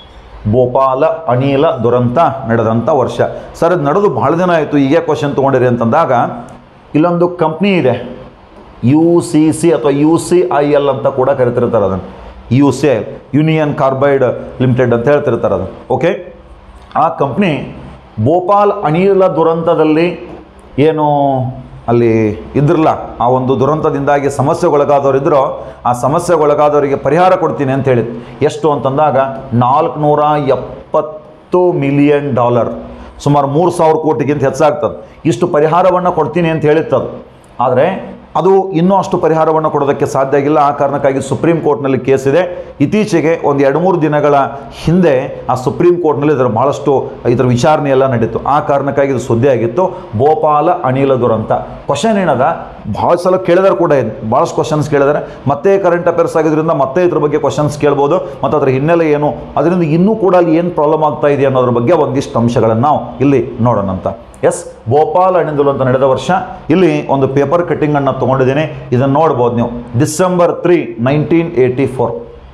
ಭೋಪಾಲ ಅನಿಲ ದುರಂತ ನಡೆದಂಥ ವರ್ಷ ಸರ್ ಇದು ನಡೆದು ಭಾಳ ದಿನ ಆಯಿತು ಈಗ ಕ್ವಶನ್ ತೊಗೊಂಡಿರಿ ಅಂತಂದಾಗ ಇಲ್ಲೊಂದು ಕಂಪ್ನಿ ಇದೆ ಯು ಸಿ ಸಿ ಅಥವಾ ಯು ಸಿ ಐ ಎಲ್ ಅಂತ ಕೂಡ ಕರಿತಿರ್ತಾರೆ ಅದನ್ನು U C I Union Carbide Limited ಅಂತ ಹೇಳ್ತಿರ್ತಾರೆ ಅದನ್ನು ಓಕೆ ಆ ಕಂಪ್ನಿ ಭೋಪಾಲ್ ಅನಿಲ ದುರಂತದಲ್ಲಿ ಏನು ಅಲ್ಲಿ ಇದ್ರಲ್ಲ ಆ ಒಂದು ದುರಂತದಿಂದಾಗಿ ಸಮಸ್ಯೆಗೊಳಗಾದವರಿದ್ರೋ ಆ ಸಮಸ್ಯೆಗೊಳಗಾದವರಿಗೆ ಪರಿಹಾರ ಕೊಡ್ತೀನಿ ಅಂತ ಹೇಳಿದ್ದು ಎಷ್ಟು ಅಂತಂದಾಗ ನಾಲ್ಕುನೂರ ಎಪ್ಪತ್ತು ಮಿಲಿಯನ್ ಡಾಲರ್ ಸುಮಾರು ಮೂರು ಸಾವಿರ ಕೋಟಿಗಿಂತ ಹೆಚ್ಚಾಗ್ತದೆ ಇಷ್ಟು ಪರಿಹಾರವನ್ನು ಕೊಡ್ತೀನಿ ಅಂತ ಹೇಳಿತ್ತದು ಆದರೆ ಅದು ಇನ್ನೂ ಅಷ್ಟು ಪರಿಹಾರವನ್ನು ಕೊಡೋದಕ್ಕೆ ಸಾಧ್ಯ ಆಗಿಲ್ಲ ಆ ಕಾರಣಕ್ಕಾಗಿ ಸುಪ್ರೀಂ ಕೋರ್ಟ್ನಲ್ಲಿ ಕೇಸ್ ಇದೆ ಇತ್ತೀಚೆಗೆ ಒಂದು ಎರಡು ಮೂರು ದಿನಗಳ ಹಿಂದೆ ಆ ಸುಪ್ರೀಂ ಕೋರ್ಟ್ನಲ್ಲಿ ಇದರ ಭಾಳಷ್ಟು ಇದರ ವಿಚಾರಣೆ ಎಲ್ಲ ನಡೀತು ಆ ಕಾರಣಕ್ಕಾಗಿ ಇದು ಸುದ್ದಿ ಆಗಿತ್ತು ಭೋಪಾಲ ಅನಿಲ ದುರಂತ ಕ್ವಶನ್ ಏನದ ಭಾಳ ಸಲ ಕೇಳಿದಾರೆ ಕೂಡ ಇದೆ ಭಾಳಷ್ಟು ಕ್ವಶನ್ಸ್ ಕೇಳಿದಾರೆ ಮತ್ತೆ ಕರೆಂಟ್ ಅಫೇರ್ಸ್ ಆಗಿದ್ರಿಂದ ಮತ್ತೆ ಇದ್ರ ಬಗ್ಗೆ ಕ್ವಶನ್ಸ್ ಕೇಳ್ಬೋದು ಮತ್ತು ಅದರ ಹಿನ್ನೆಲೆ ಏನು ಅದರಿಂದ ಇನ್ನೂ ಕೂಡ ಅಲ್ಲಿ ಏನು ಪ್ರಾಬ್ಲಮ್ ಆಗ್ತಾ ಇದೆ ಅನ್ನೋದ್ರ ಬಗ್ಗೆ ಒಂದಿಷ್ಟು ಅಂಶಗಳನ್ನು ನಾವು ಇಲ್ಲಿ ನೋಡೋಣ ಅಂತ ಎಸ್ ಭೋಪಾಲ್ ಅಣಿಂದಲು ಅಂತ ನಡೆದ ವರ್ಷ ಇಲ್ಲಿ ಒಂದು ಪೇಪರ್ ಕಟ್ಟಿಂಗನ್ನು ತೊಗೊಂಡಿದ್ದೀನಿ ಇದನ್ನು ನೋಡ್ಬೋದು ನೀವು December three nineteen eighty four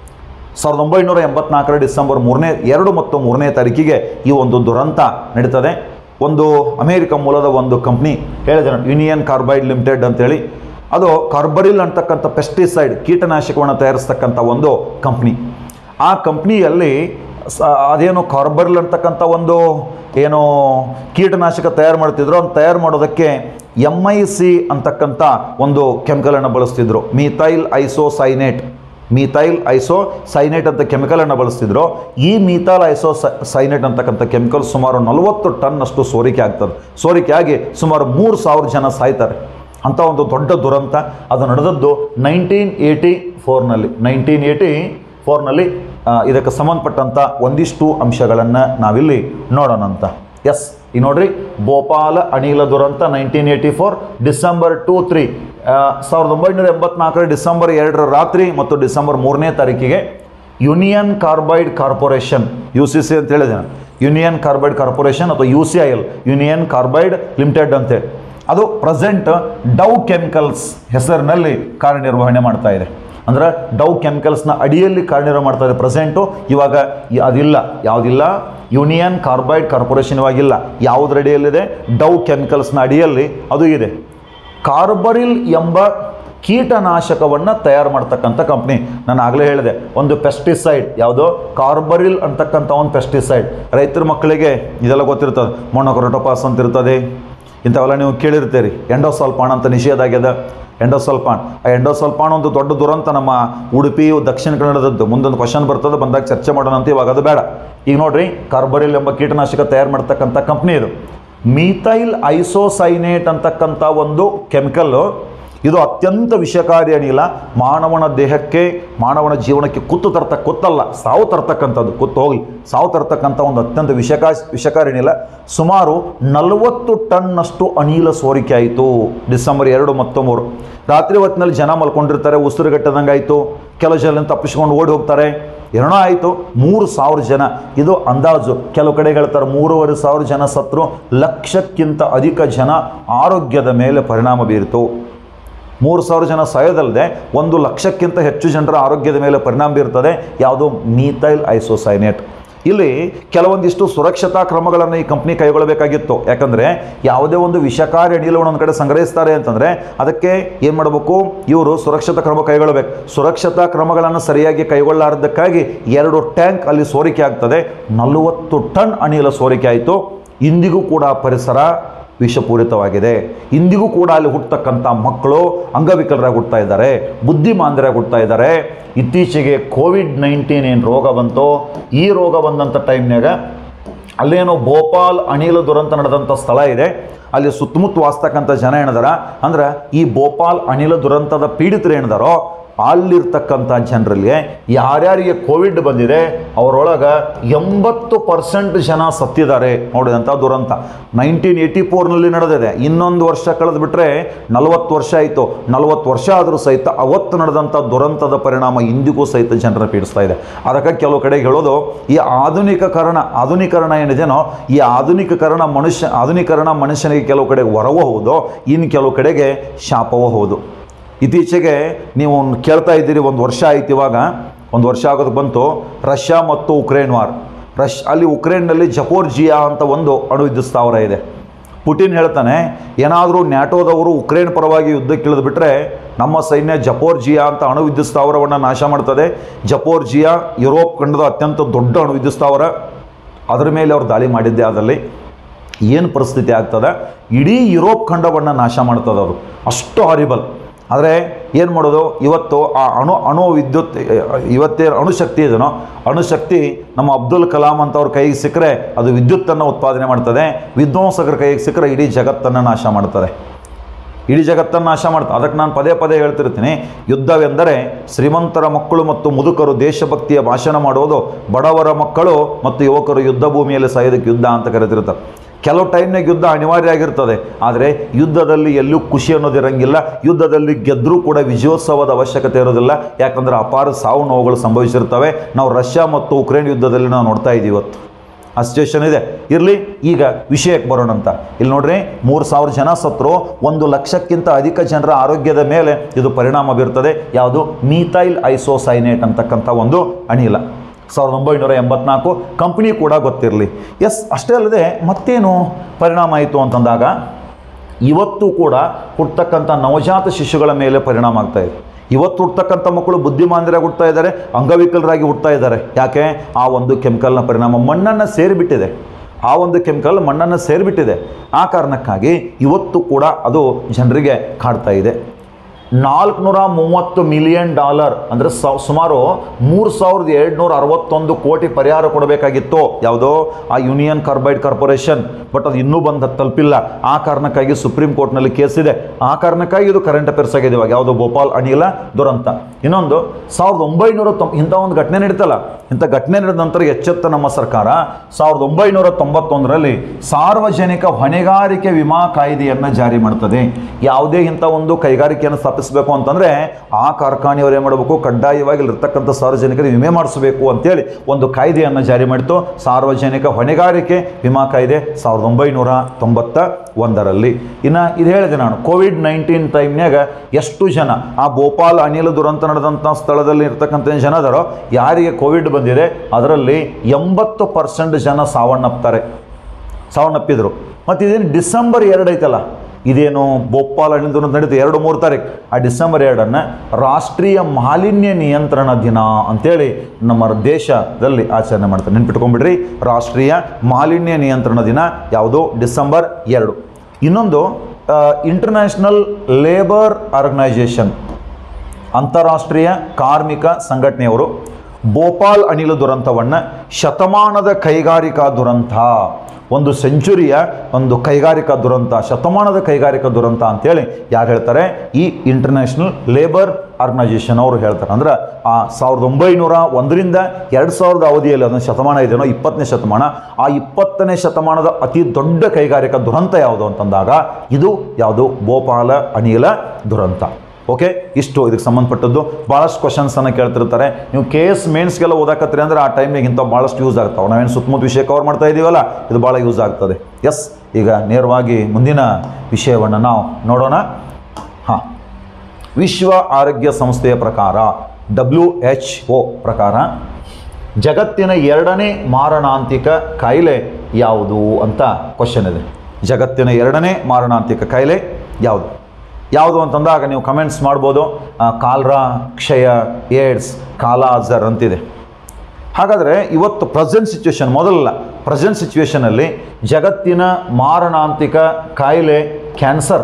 ಸಾವಿರದ ಒಂಬೈನೂರ ಎಂಬತ್ನಾಲ್ಕರ ಡಿಸೆಂಬರ್ ಮೂರನೇ ಎರಡು ಮತ್ತು ಮೂರನೇ ತಾರೀಕಿಗೆ ಈ ಒಂದು ದುರಂತ ನಡೀತದೆ ಒಂದು ಅಮೇರಿಕ ಮೂಲದ ಒಂದು ಕಂಪ್ನಿ ಹೇಳಿದೆ ನೋಡಿ, ಯೂನಿಯನ್ ಕಾರ್ಬೈಡ್ ಲಿಮಿಟೆಡ್ ಅಂತೇಳಿ ಅದು ಕಾರ್ಬರಿಲ್ ಅಂತಕ್ಕಂಥ ಪೆಸ್ಟಿಸೈಡ್ ಕೀಟನಾಶಕವನ್ನು ತಯಾರಿಸ್ತಕ್ಕಂಥ ಒಂದು ಕಂಪ್ನಿ ಆ ಕಂಪ್ನಿಯಲ್ಲಿ ಸ ಅದೇನು ಕಾರ್ಬರಿಲ್ ಅಂತಕ್ಕಂಥ ಒಂದು ಏನು ಕೀಟನಾಶಕ ತಯಾರು ಮಾಡ್ತಿದ್ರು ಅದನ್ನು ತಯಾರು ಮಾಡೋದಕ್ಕೆ ಎಮ್ ಐ ಸಿ ಅಂತಕ್ಕಂಥ ಒಂದು ಕೆಮಿಕಲನ್ನು ಬಳಸ್ತಿದ್ರು methyl isocyanate methyl isocyanate ಅಂತ ಕೆಮಿಕಲನ್ನು ಬಳಸ್ತಿದ್ರು ಈ ಮೀಥೈಲ್ ಐಸೋ ಸೈನೇಟ್ ಅಂತಕ್ಕಂಥ ಕೆಮಿಕಲ್ ಸುಮಾರು ನಲವತ್ತು ಟನ್ನಷ್ಟು ಸೋರಿಕೆ ಆಗ್ತದೆ ಸೋರಿಕೆ ಆಗಿ ಸುಮಾರು ಮೂರು ಸಾವಿರ ಜನ ಸಾಯ್ತಾರೆ ಅಂಥ ಒಂದು ದೊಡ್ಡ ದುರಂತ ಅದು ನಡೆದದ್ದು ನೈನ್ಟೀನ್ ಏಯ್ಟಿ ಫೋರ್ನಲ್ಲಿ ನೈನ್ಟೀನ್ ಏಯ್ಟಿ ಫೋರ್ನಲ್ಲಿ ಇದಕ್ಕೆ ಸಂಬಂಧಪಟ್ಟಂಥ ಒಂದಿಷ್ಟು ಅಂಶಗಳನ್ನು ನಾವಿಲ್ಲಿ ನೋಡೋಣ ಅಂತ ಎಸ್ ಈ ನೋಡ್ರಿ ಭೋಪಾಲ ಅನಿಲ ದುರಂತ nineteen eighty four December two three ಸಾವಿರದ ಒಂಬೈನೂರ ಎಂಬತ್ನಾಲ್ಕರ ಡಿಸೆಂಬರ್ ಎರಡರ ರಾತ್ರಿ ಮತ್ತು ಡಿಸೆಂಬರ್ ಮೂರನೇ ತಾರೀಕಿಗೆ Union Carbide Corporation U C C ಅಂತ ಹೇಳಿದೆ ನಾನು ಯೂನಿಯನ್ ಕಾರ್ಬೈಡ್ ಕಾರ್ಪೊರೇಷನ್ ಅಥವಾ U C I L Union Carbide Limited ಅಂತೇಳಿ ಅದು ಪ್ರೆಸೆಂಟ್ ಡವ್ ಕೆಮಿಕಲ್ಸ್ ಹೆಸರಿನಲ್ಲಿ ಕಾರ್ಯನಿರ್ವಹಣೆ ಮಾಡ್ತಾ ಇದೆ ಅಂದ್ರೆ ಡವ್ ಕೆಮಿಕಲ್ಸ್ನ ಅಡಿಯಲ್ಲಿ ಕಾರ್ಯನಿರ್ವಹಣೆ ಮಾಡ್ತಾ ಇದೆ ಪ್ರೆಸೆಂಟು ಇವಾಗ ಇ- ಅದಿಲ್ಲ ಯಾವುದಿಲ್ಲ ಯೂನಿಯನ್ ಕಾರ್ಬೈಡ್ ಕಾರ್ಪೊರೇಷನ್ ಇವಾಗಿಲ್ಲ ಯಾವುದ್ರ ಅಡಿಯಲ್ಲಿದೆ ಡವ್ ಕೆಮಿಕಲ್ಸ್ನ ಅಡಿಯಲ್ಲಿ ಅದು ಇದೆ ಕಾರ್ಬರಿಲ್ ಎಂಬ ಕೀಟನಾಶಕವನ್ನು ತಯಾರು ಮಾಡ್ತಕ್ಕಂಥ ಕಂಪ್ನಿ ನಾನು ಆಗಲೇ ಹೇಳಿದೆ ಒಂದು ಪೆಸ್ಟಿಸೈಡ್ ಯಾವುದೋ ಕಾರ್ಬರಿಲ್ ಅಂತಕ್ಕಂಥ ಒಂದು ಪೆಸ್ಟಿಸೈಡ್ ರೈತರ ಮಕ್ಕಳಿಗೆ ಇದೆಲ್ಲ ಗೊತ್ತಿರ್ತದೆ ಮೊನೊಕೊರಟೋಪಾಸ್ ಅಂತ ಇರ್ತದೆ ಇಂಥವೆಲ್ಲ ನೀವು ಕೇಳಿರ್ತೀರಿ ಎಂಡೋಸಲ್ಪಾನ್ ಅಂತ ನಿಷೇಧ ಆಗ್ಯದ ಎಂಡೋಸಲ್ಪಾನ್ ಆ ಎಂಡೋಸಲ್ಪಾನ್ ಒಂದು ದೊಡ್ಡ ದುರಂತ ನಮ್ಮ ಉಡುಪಿ ದಕ್ಷಿಣ ಕನ್ನಡದದ್ದು ಮುಂದೊಂದು ಕ್ವಶನ್ ಬರ್ತದೆ ಬಂದಾಗ ಚರ್ಚೆ ಮಾಡೋಣ ಅಂತ ಇವಾಗ ಅದು ಬೇಡ ಈಗ ನೋಡ್ರಿ ಕಾರ್ಬರಿಲ್ ಎಂಬ ಕೀಟನಾಶಕ ತಯಾರು ಮಾಡ್ತಕ್ಕಂಥ ಕಂಪ್ನಿ ಇದು ಮೀಥೈಲ್ ಐಸೋಸೈನೇಟ್ ಅಂತಕ್ಕಂಥ ಒಂದು ಕೆಮಿಕಲ್ಲು ಇದು ಅತ್ಯಂತ ವಿಷಕಾರಿ ಅನಿಲ ಮಾನವನ ದೇಹಕ್ಕೆ ಮಾನವನ ಜೀವನಕ್ಕೆ ಕುತ್ತು ತರ್ತ ಕುತ್ತಲ್ಲ ಸಾವು ತರ್ತಕ್ಕಂಥದ್ದು ಕುತ್ತು ಹೋಗಲಿ ಸಾವು ತರ್ತಕ್ಕಂಥ ಒಂದು ಅತ್ಯಂತ ವಿಷಕಾ ವಿಷಕಾರಿ ಅನಿಲ ಸುಮಾರು ನಲವತ್ತು ಟನ್ನಷ್ಟು ಅನಿಲ ಸೋರಿಕೆ ಆಯಿತು ಡಿಸೆಂಬರ್ ಎರಡು ಮತ್ತು ಮೂರು ರಾತ್ರಿ ಹೊತ್ತಿನಲ್ಲಿ ಜನ ಮಲ್ಕೊಂಡಿರ್ತಾರೆ ಉಸಿರುಗಟ್ಟದಂಗೆ ಆಯಿತು ಕೆಲವು ಜನ ತಪ್ಪಿಸ್ಕೊಂಡು ಓಡಿ ಹೋಗ್ತಾರೆ ಏನೋ ಆಯಿತು ಮೂರು ಸಾವಿರ ಜನ ಇದು ಅಂದಾಜು ಕೆಲವು ಕಡೆ ಹೇಳ್ತಾರೆ ಮೂರುವರೆ ಸಾವಿರ ಜನ ಸತ್ರು ಲಕ್ಷಕ್ಕಿಂತ ಅಧಿಕ ಜನ ಆರೋಗ್ಯದ ಮೇಲೆ ಪರಿಣಾಮ ಬೀರಿತು ಮೂರು ಸಾವಿರ ಜನ ಸಾಯೋದಲ್ಲದೆ ಒಂದು ಲಕ್ಷಕ್ಕಿಂತ ಹೆಚ್ಚು ಜನರ ಆರೋಗ್ಯದ ಮೇಲೆ ಪರಿಣಾಮ ಬೀರ್ತದೆ ಯಾವುದು ಮೀಥೈಲ್ ಐಸೋಸೈನೇಟ್ ಇಲ್ಲಿ ಕೆಲವೊಂದಿಷ್ಟು ಸುರಕ್ಷತಾ ಕ್ರಮಗಳನ್ನು ಈ ಕಂಪ್ನಿ ಕೈಗೊಳ್ಳಬೇಕಾಗಿತ್ತು ಯಾಕಂದರೆ ಯಾವುದೇ ಒಂದು ವಿಷಕಾರಿ ಅನಿಲವನ್ನು ಒಂದು ಕಡೆ ಸಂಗ್ರಹಿಸ್ತಾರೆ ಅಂತಂದರೆ ಅದಕ್ಕೆ ಏನು ಮಾಡಬೇಕು ಇವರು ಸುರಕ್ಷತಾ ಕ್ರಮ ಕೈಗೊಳ್ಳಬೇಕು ಸುರಕ್ಷತಾ ಕ್ರಮಗಳನ್ನು ಸರಿಯಾಗಿ ಕೈಗೊಳ್ಳಾರ್ದಕ್ಕಾಗಿ ಎರಡು ಟ್ಯಾಂಕ್ ಅಲ್ಲಿ ಸೋರಿಕೆ ಆಗ್ತದೆ ನಲವತ್ತು ಟನ್ ಅನಿಲ ಸೋರಿಕೆ ಆಯಿತು ಇಂದಿಗೂ ಕೂಡ ಪರಿಸರ ವಿಷಪೂರಿತವಾಗಿದೆ ಇಂದಿಗೂ ಕೂಡ ಅಲ್ಲಿ ಹುಟ್ಟತಕ್ಕಂಥ ಮಕ್ಕಳು ಅಂಗವಿಕಲರಾಗಿ ಹುಡ್ತಾ ಇದ್ದಾರೆ ಬುದ್ಧಿಮಾಂದ್ಯರಾಗಿ ಹುಡ್ತಾ ಇದ್ದಾರೆ ಇತ್ತೀಚೆಗೆ ಕೋವಿಡ್ ನೈನ್ಟೀನ್ ಏನು ರೋಗ ಬಂತೋ ಈ ರೋಗ ಬಂದಂಥ ಟೈಮ್ನಾಗ ಅಲ್ಲೇನೋ ಭೋಪಾಲ್ ಅನಿಲ ದುರಂತ ನಡೆದಂಥ ಸ್ಥಳ ಇದೆ ಅಲ್ಲಿ ಸುತ್ತಮುತ್ತ ವಾಸ್ತಕ್ಕಂಥ ಜನ ಏನಿದಾರ ಅಂದ್ರೆ ಈ ಭೋಪಾಲ್ ಅನಿಲ ದುರಂತದ ಪೀಡಿತರು ಏನಿದಾರೋ ಅಲ್ಲಿರ್ತಕ್ಕಂಥ ಜನರಲ್ಲಿ ಯಾರ್ಯಾರಿಗೆ ಕೋವಿಡ್ ಬಂದಿದೆ ಅವರೊಳಗೆ ಎಂಬತ್ತು ಪರ್ಸೆಂಟ್ ಜನ ಸತ್ತಿದ್ದಾರೆ ನೋಡಿದಂಥ ದುರಂತ ನೈನ್ಟೀನ್ ಏಯ್ಟಿ ಫೋರ್ನಲ್ಲಿ ನಡೆದಿದೆ ಇನ್ನೊಂದು ವರ್ಷ ಕಳೆದು ಬಿಟ್ಟರೆ ನಲವತ್ತು ವರ್ಷ ಆಯಿತು ನಲವತ್ತು ವರ್ಷ ಆದರೂ ಸಹಿತ ಅವತ್ತು ನಡೆದಂಥ ದುರಂತದ ಪರಿಣಾಮ ಇಂದಿಗೂ ಸಹಿತ ಜನರ ಪೀಡಿಸ್ತಾ ಇದೆ ಅದಕ್ಕೆ ಕೆಲವು ಕಡೆ ಹೇಳೋದು ಈ ಆಧುನಿಕಕರಣ ಆಧುನೀಕರಣ ಏನಿದೆನೋ ಈ ಆಧುನಿಕಕರಣ ಮನುಷ್ಯ ಆಧುನೀಕರಣ ಮನುಷ್ಯನಿಗೆ ಕೆಲವು ಕಡೆಗೆ ವರವೂ ಹೌದು ಇನ್ನು ಕೆಲವು ಕಡೆಗೆ ಶಾಪವೂ ಹೌದು ಇತ್ತೀಚೆಗೆ ನೀವು ಕೇಳ್ತಾ ಇದ್ದೀರಿ ಒಂದು ವರ್ಷ ಆಯ್ತು ಇವಾಗ ಒಂದು ವರ್ಷ ಆಗೋದು ಬಂತು ರಷ್ಯಾ ಮತ್ತು ಉಕ್ರೇನ್ ವಾರ್ ರಶ್ ಅಲ್ಲಿ ಉಕ್ರೇನ್ನಲ್ಲಿ ಜಪೋರ್ಜಿಯಾ ಅಂತ ಒಂದು ಅಣು ವಿದ್ಯುತ್ ಸ್ಥಾವರ ಇದೆ ಪುಟಿನ್ ಹೇಳ್ತಾನೆ ಏನಾದರೂ ನ್ಯಾಟೋದವರು ಉಕ್ರೇನ್ ಪರವಾಗಿ ಯುದ್ಧಕ್ಕಿಳಿದು ಬಿಟ್ಟರೆ ನಮ್ಮ ಸೈನ್ಯ ಜಪೋರ್ಜಿಯಾ ಅಂತ ಅಣು ವಿದ್ಯುತ್ ಸ್ಥಾವರವನ್ನು ನಾಶ ಮಾಡ್ತದೆ ಜಪೋರ್ಜಿಯಾ ಯುರೋಪ್ ಖಂಡದ ಅತ್ಯಂತ ದೊಡ್ಡ ಅಣು ವಿದ್ಯುತ್ ಸ್ಥಾವರ ಅದರ ಮೇಲೆ ಅವ್ರು ದಾಳಿ ಮಾಡಿದ್ದೆ ಅದಲ್ಲಿ ಏನು ಪರಿಸ್ಥಿತಿ ಆಗ್ತದೆ ಇಡೀ ಯುರೋಪ್ ಖಂಡವನ್ನು ನಾಶ ಮಾಡ್ತದೆ ಅದು ಅಷ್ಟು ಹಾರಿಬಲ್ ಆದರೆ ಏನು ಮಾಡೋದು ಇವತ್ತು ಆ ಅಣು ಅಣು ವಿದ್ಯುತ್ ಇವತ್ತೇ ಅಣುಶಕ್ತಿ ಇದೆನೋ ಅಣುಶಕ್ತಿ ನಮ್ಮ ಅಬ್ದುಲ್ ಕಲಾಂ ಅಂತವ್ರ ಕೈಗೆ ಸಿಕ್ಕರೆ ಅದು ವಿದ್ಯುತ್ತನ್ನು ಉತ್ಪಾದನೆ ಮಾಡ್ತದೆ ವಿಧ್ವಂಸಕರ ಕೈಗೆ ಸಿಕ್ಕರೆ ಇಡೀ ಜಗತ್ತನ್ನು ನಾಶ ಮಾಡ್ತದೆ ಇಡೀ ಜಗತ್ತನ್ನು ನಾಶ ಮಾಡ್ತಾ ಅದಕ್ಕೆ ನಾನು ಪದೇ ಪದೇ ಹೇಳ್ತಿರ್ತೀನಿ ಯುದ್ಧವೆಂದರೆ ಶ್ರೀಮಂತರ ಮಕ್ಕಳು ಮತ್ತು ಮುದುಕರು ದೇಶಭಕ್ತಿಯ ಭಾಷಣ ಮಾಡುವುದು ಬಡವರ ಮಕ್ಕಳು ಮತ್ತು ಯುವಕರು ಯುದ್ಧ ಭೂಮಿಯಲ್ಲಿ ಸಾಯೋದಕ್ಕೆ ಯುದ್ಧ ಅಂತ ಕರೆತಿರ್ತಾರೆ ಕೆಲವು ಟೈಮ್ನಾಗ ಯುದ್ಧ ಅನಿವಾರ್ಯ ಆಗಿರ್ತದೆ ಆದರೆ ಯುದ್ಧದಲ್ಲಿ ಎಲ್ಲೂ ಖುಷಿ ಅನ್ನೋದಿರಂಗಿಲ್ಲ ಯುದ್ಧದಲ್ಲಿ ಗೆದ್ದರೂ ಕೂಡ ವಿಜಯೋತ್ಸವದ ಅವಶ್ಯಕತೆ ಇರೋದಿಲ್ಲ ಯಾಕಂದರೆ ಅಪಾರ ಸಾವು ನೋವುಗಳು ಸಂಭವಿಸಿರ್ತವೆ ನಾವು ರಷ್ಯಾ ಮತ್ತು ಉಕ್ರೇನ್ ಯುದ್ಧದಲ್ಲಿ ನಾವು ನೋಡ್ತಾ ಇದ್ದೀವಿ ಇವತ್ತು ಆ ಸಿಚುವೇಶನ್ ಇದೆ ಇರಲಿ ಈಗ ವಿಷಯಕ್ಕೆ ಬರೋಣ ಅಂತ ಇಲ್ಲಿ ನೋಡ್ರಿ ಮೂರು ಸಾವಿರ ಜನ ಸತ್ರು ಒಂದು ಲಕ್ಷಕ್ಕಿಂತ ಅಧಿಕ ಜನರ ಆರೋಗ್ಯದ ಮೇಲೆ ಇದು ಪರಿಣಾಮ ಬೀರ್ತದೆ ಯಾವುದು ಮೀಥೈಲ್ ಐಸೋಸೈನೇಟ್ ಅಂತಕ್ಕಂಥ ಒಂದು ಅನಿಲ ಸಾವಿರದ ಒಂಬೈನೂರ ಎಂಬತ್ನಾಲ್ಕು ಕಂಪ್ನಿ ಕೂಡ ಗೊತ್ತಿರಲಿ ಎಸ್ ಅಷ್ಟೇ ಅಲ್ಲದೆ ಮತ್ತೇನು ಪರಿಣಾಮ ಆಯಿತು ಅಂತಂದಾಗ ಇವತ್ತು ಕೂಡ ಹುಟ್ಟತಕ್ಕಂಥ ನವಜಾತ ಶಿಶುಗಳ ಮೇಲೆ ಪರಿಣಾಮ ಆಗ್ತಾ ಇದೆ ಇವತ್ತು ಹುಟ್ಟತಕ್ಕಂಥ ಮಕ್ಕಳು ಬುದ್ಧಿಮಾಂದ್ಯರಾಗಿ ಹುಡ್ತಾ ಇದ್ದಾರೆ ಅಂಗವಿಕಲರಾಗಿ ಹುಡ್ತಾ ಇದ್ದಾರೆ ಯಾಕೆ ಆ ಒಂದು ಕೆಮಿಕಲ್ನ ಪರಿಣಾಮ ಮಣ್ಣನ್ನು ಸೇರಿಬಿಟ್ಟಿದೆ ಆ ಒಂದು ಕೆಮಿಕಲ್ ಮಣ್ಣನ್ನು ಸೇರಿಬಿಟ್ಟಿದೆ ಆ ಕಾರಣಕ್ಕಾಗಿ ಇವತ್ತು ಕೂಡ ಅದು ಜನರಿಗೆ ಕಾಡ್ತಾ ಇದೆ ನಾಲ್ಕುನೂರ ಮೂವತ್ತು ಮಿಲಿಯನ್ ಡಾಲರ್ ಅಂದರೆ ಸಾವ್ ಸುಮಾರು ಮೂರು ಸಾವಿರದ ಏಳ್ನೂರ ಅರವತ್ತೊಂದು ಕೋಟಿ ಪರಿಹಾರ ಕೊಡಬೇಕಾಗಿತ್ತು ಯಾವುದೋ ಆ ಯೂನಿಯನ್ ಕಾರ್ಬೈಡ್ ಕಾರ್ಪೊರೇಷನ್ ಬಟ್ ಅದು ಇನ್ನೂ ಬಂದು ತಲುಪಿಲ್ಲ ಆ ಕಾರಣಕ್ಕಾಗಿ ಸುಪ್ರೀಂ ಕೋರ್ಟ್ನಲ್ಲಿ ಕೇಸ್ ಇದೆ ಆ ಕಾರಣಕ್ಕಾಗಿ ಇದು ಕರೆಂಟ್ ಅಫೇರ್ಸ್ ಆಗಿದೆ ಇವಾಗ ಯಾವುದೋ ಭೋಪಾಲ್ ಅಣಿಲ ದುರಂತ ಇನ್ನೊಂದು ಸಾವಿರದ ಒಂಬೈನೂರ ತೊಂಬ ಇಂಥ ಒಂದು ಘಟನೆ ನಡೀತಲ್ಲ ಇಂಥ ಘಟನೆ ನಡೆದ ನಂತರ ಎಚ್ಚೆತ್ತ ನಮ್ಮ ಸರ್ಕಾರ ಸಾವಿರದ ಒಂಬೈನೂರ ತೊಂಬತ್ತೊಂದರಲ್ಲಿ ಸಾರ್ವಜನಿಕ ಹೊಣೆಗಾರಿಕೆ ವಿಮಾ ಕಾಯ್ದೆಯನ್ನು ಜಾರಿ ಮಾಡ್ತದೆ ಯಾವುದೇ ಇಂಥ ಒಂದು ಕೈಗಾರಿಕೆಯನ್ನು ಸ್ಥಾಪಿಸಬೇಕು ಅಂತಂದರೆ ಆ ಕಾರ್ಖಾನೆಯವರು ಏನು ಮಾಡಬೇಕು ಕಡ್ಡಾಯವಾಗಿ ಇರ್ತಕ್ಕಂಥ ಸಾರ್ವಜನಿಕರಿಗೆ ವಿಮೆ ಮಾಡಿಸಬೇಕು ಅಂತೇಳಿ ಒಂದು ಕಾಯ್ದೆಯನ್ನು ಜಾರಿ ಮಾಡಿತು ಸಾರ್ವಜನಿಕ ಹೊಣೆಗಾರಿಕೆ ವಿಮಾ ಕಾಯ್ದೆ ಸಾವಿರದ ಒಂಬೈನೂರ ತೊಂಬತ್ತ ಒಂದರಲ್ಲಿ ಇನ್ನು ಇದು ಹೇಳಿದೆ ನಾನು ಕೋವಿಡ್ ನೈನ್ಟೀನ್ ಟೈಮ್ನಾಗ ಎಷ್ಟು ಜನ ಆ ಭೋಪಾಲ್ ಅನಿಲ ದುರಂತ ನಡೆದಂಥ ಸ್ಥಳದಲ್ಲಿ ಇರ್ತಕ್ಕಂಥ ಜನ ಅದಾರೋ ಯಾರಿಗೆ ಕೋವಿಡ್ ಬಂದಿದೆ ಅದರಲ್ಲಿ ಎಂಬತ್ತು ಪರ್ಸೆಂಟ್ ಜನ ಸಾವನ್ನಪ್ತಾರೆ ಸಾವನ್ನಪ್ಪಿದ್ರು ಮತ್ತು ಇದೇನು ಡಿಸೆಂಬರ್ ಎರಡು ಐತಲ್ಲ ಇದೇನು ಭೋಪಾಲ್ ಅನಿಲ ದುರಂತ ನಡೀತು ಎರಡು ಮೂರು ತಾರೀಕು ಆ ಡಿಸೆಂಬರ್ ಎರಡನ್ನು ರಾಷ್ಟ್ರೀಯ ಮಾಲಿನ್ಯ ನಿಯಂತ್ರಣ ದಿನ ಅಂತೇಳಿ ನಮ್ಮ ದೇಶದಲ್ಲಿ ಆಚರಣೆ ಮಾಡ್ತಾರೆ ನೆನ್ಪಿಟ್ಕೊಂಡ್ಬಿಡ್ರಿ ರಾಷ್ಟ್ರೀಯ ಮಾಲಿನ್ಯ ನಿಯಂತ್ರಣ ದಿನ ಯಾವುದು ಡಿಸೆಂಬರ್ ಎರಡು ಇನ್ನೊಂದು ಇಂಟರ್ನ್ಯಾಷನಲ್ ಲೇಬರ್ ಆರ್ಗನೈಜೇಷನ್ ಅಂತಾರಾಷ್ಟ್ರೀಯ ಕಾರ್ಮಿಕ ಸಂಘಟನೆಯವರು ಭೋಪಾಲ್ ಅನಿಲ ದುರಂತವನ್ನು ಶತಮಾನದ ಕೈಗಾರಿಕಾ ದುರಂತ ಒಂದು ಸೆಂಚುರಿಯ ಒಂದು ಕೈಗಾರಿಕಾ ದುರಂತ ಶತಮಾನದ ಕೈಗಾರಿಕಾ ದುರಂತ ಅಂತೇಳಿ ಯಾರು ಹೇಳ್ತಾರೆ ಈ ಇಂಟರ್ನ್ಯಾಷನಲ್ ಲೇಬರ್ ಆರ್ಗನೈಜೇಷನ್ ಅವರು ಹೇಳ್ತಾರೆ ಅಂದ್ರೆ ಆ ಸಾವಿರದ ಒಂಬೈನೂರ ಒಂದರಿಂದ ಎರಡು ಸಾವಿರದ ಅವಧಿಯಲ್ಲಿ ಅದೊಂದು ಶತಮಾನ ಇದೆಯೋ ಇಪ್ಪತ್ತನೇ ಶತಮಾನ ಆ ಇಪ್ಪತ್ತನೇ ಶತಮಾನದ ಅತಿ ದೊಡ್ಡ ಕೈಗಾರಿಕಾ ದುರಂತ ಯಾವುದು ಅಂತಂದಾಗ ಇದು ಯಾವುದು ಭೋಪಾಲ ಅನಿಲ ದುರಂತ ಓಕೆ ಇಷ್ಟು ಇದಕ್ಕೆ ಸಂಬಂಧಪಟ್ಟದ್ದು ಭಾಳಷ್ಟು ಕ್ವಶನ್ಸನ್ನು ಕೇಳ್ತಿರ್ತಾರೆ ನೀವು ಕೆ ಎಸ್ ಮೇನ್ಸ್ಗೆಲ್ಲ ಓದಾಕತ್ರಿ ಅಂದ್ರೆ ಆ ಟೈಮಿಗೆ ಇಂಥ ಭಾಳಷ್ಟು ಯೂಸ್ ಆಗ್ತಾವೆ ನಾವೇನು ಸುತ್ತಮುತ್ತ ವಿಷಯ ಕವರ್ ಮಾಡ್ತಾ ಇದ್ದೀವಲ್ಲ ಇದು ಭಾಳ ಯೂಸ್ ಆಗ್ತದೆ ಎಸ್ ಈಗ ನೇರವಾಗಿ ಮುಂದಿನ ವಿಷಯವನ್ನು ನಾವು ನೋಡೋಣ ಹಾಂ ವಿಶ್ವ ಆರೋಗ್ಯ ಸಂಸ್ಥೆಯ ಪ್ರಕಾರ ಡಬ್ಲ್ಯೂ ಎಚ್ ಒ ಪ್ರಕಾರ ಜಗತ್ತಿನ ಎರಡನೇ ಮಾರಣಾಂತಿಕ ಕಾಯಿಲೆ ಯಾವುದು ಅಂತ ಕ್ವಶನ್ ಇದೆ ಜಗತ್ತಿನ ಎರಡನೇ ಮಾರಣಾಂತಿಕ ಕಾಯಿಲೆ ಯಾವುದು ಯಾವುದು ಅಂತಂದಾಗ ನೀವು ಕಮೆಂಟ್ಸ್ ಮಾಡ್ಬೋದು ಆ, ಕಾಲ್ರಾ ಕ್ಷಯ ಏಡ್ಸ್ ಕಾಲಾಜರ್ ಅಂತಿದೆ ಹಾಗಾದರೆ ಇವತ್ತು ಪ್ರೆಸೆಂಟ್ ಸಿಚುವೇಶನ್ ಮೊದಲಲ್ಲ ಪ್ರೆಸೆಂಟ್ ಸಿಚುವೇಶನಲ್ಲಿ ಜಗತ್ತಿನ ಮಾರಣಾಂತಿಕ ಕಾಯಿಲೆ ಕ್ಯಾನ್ಸರ್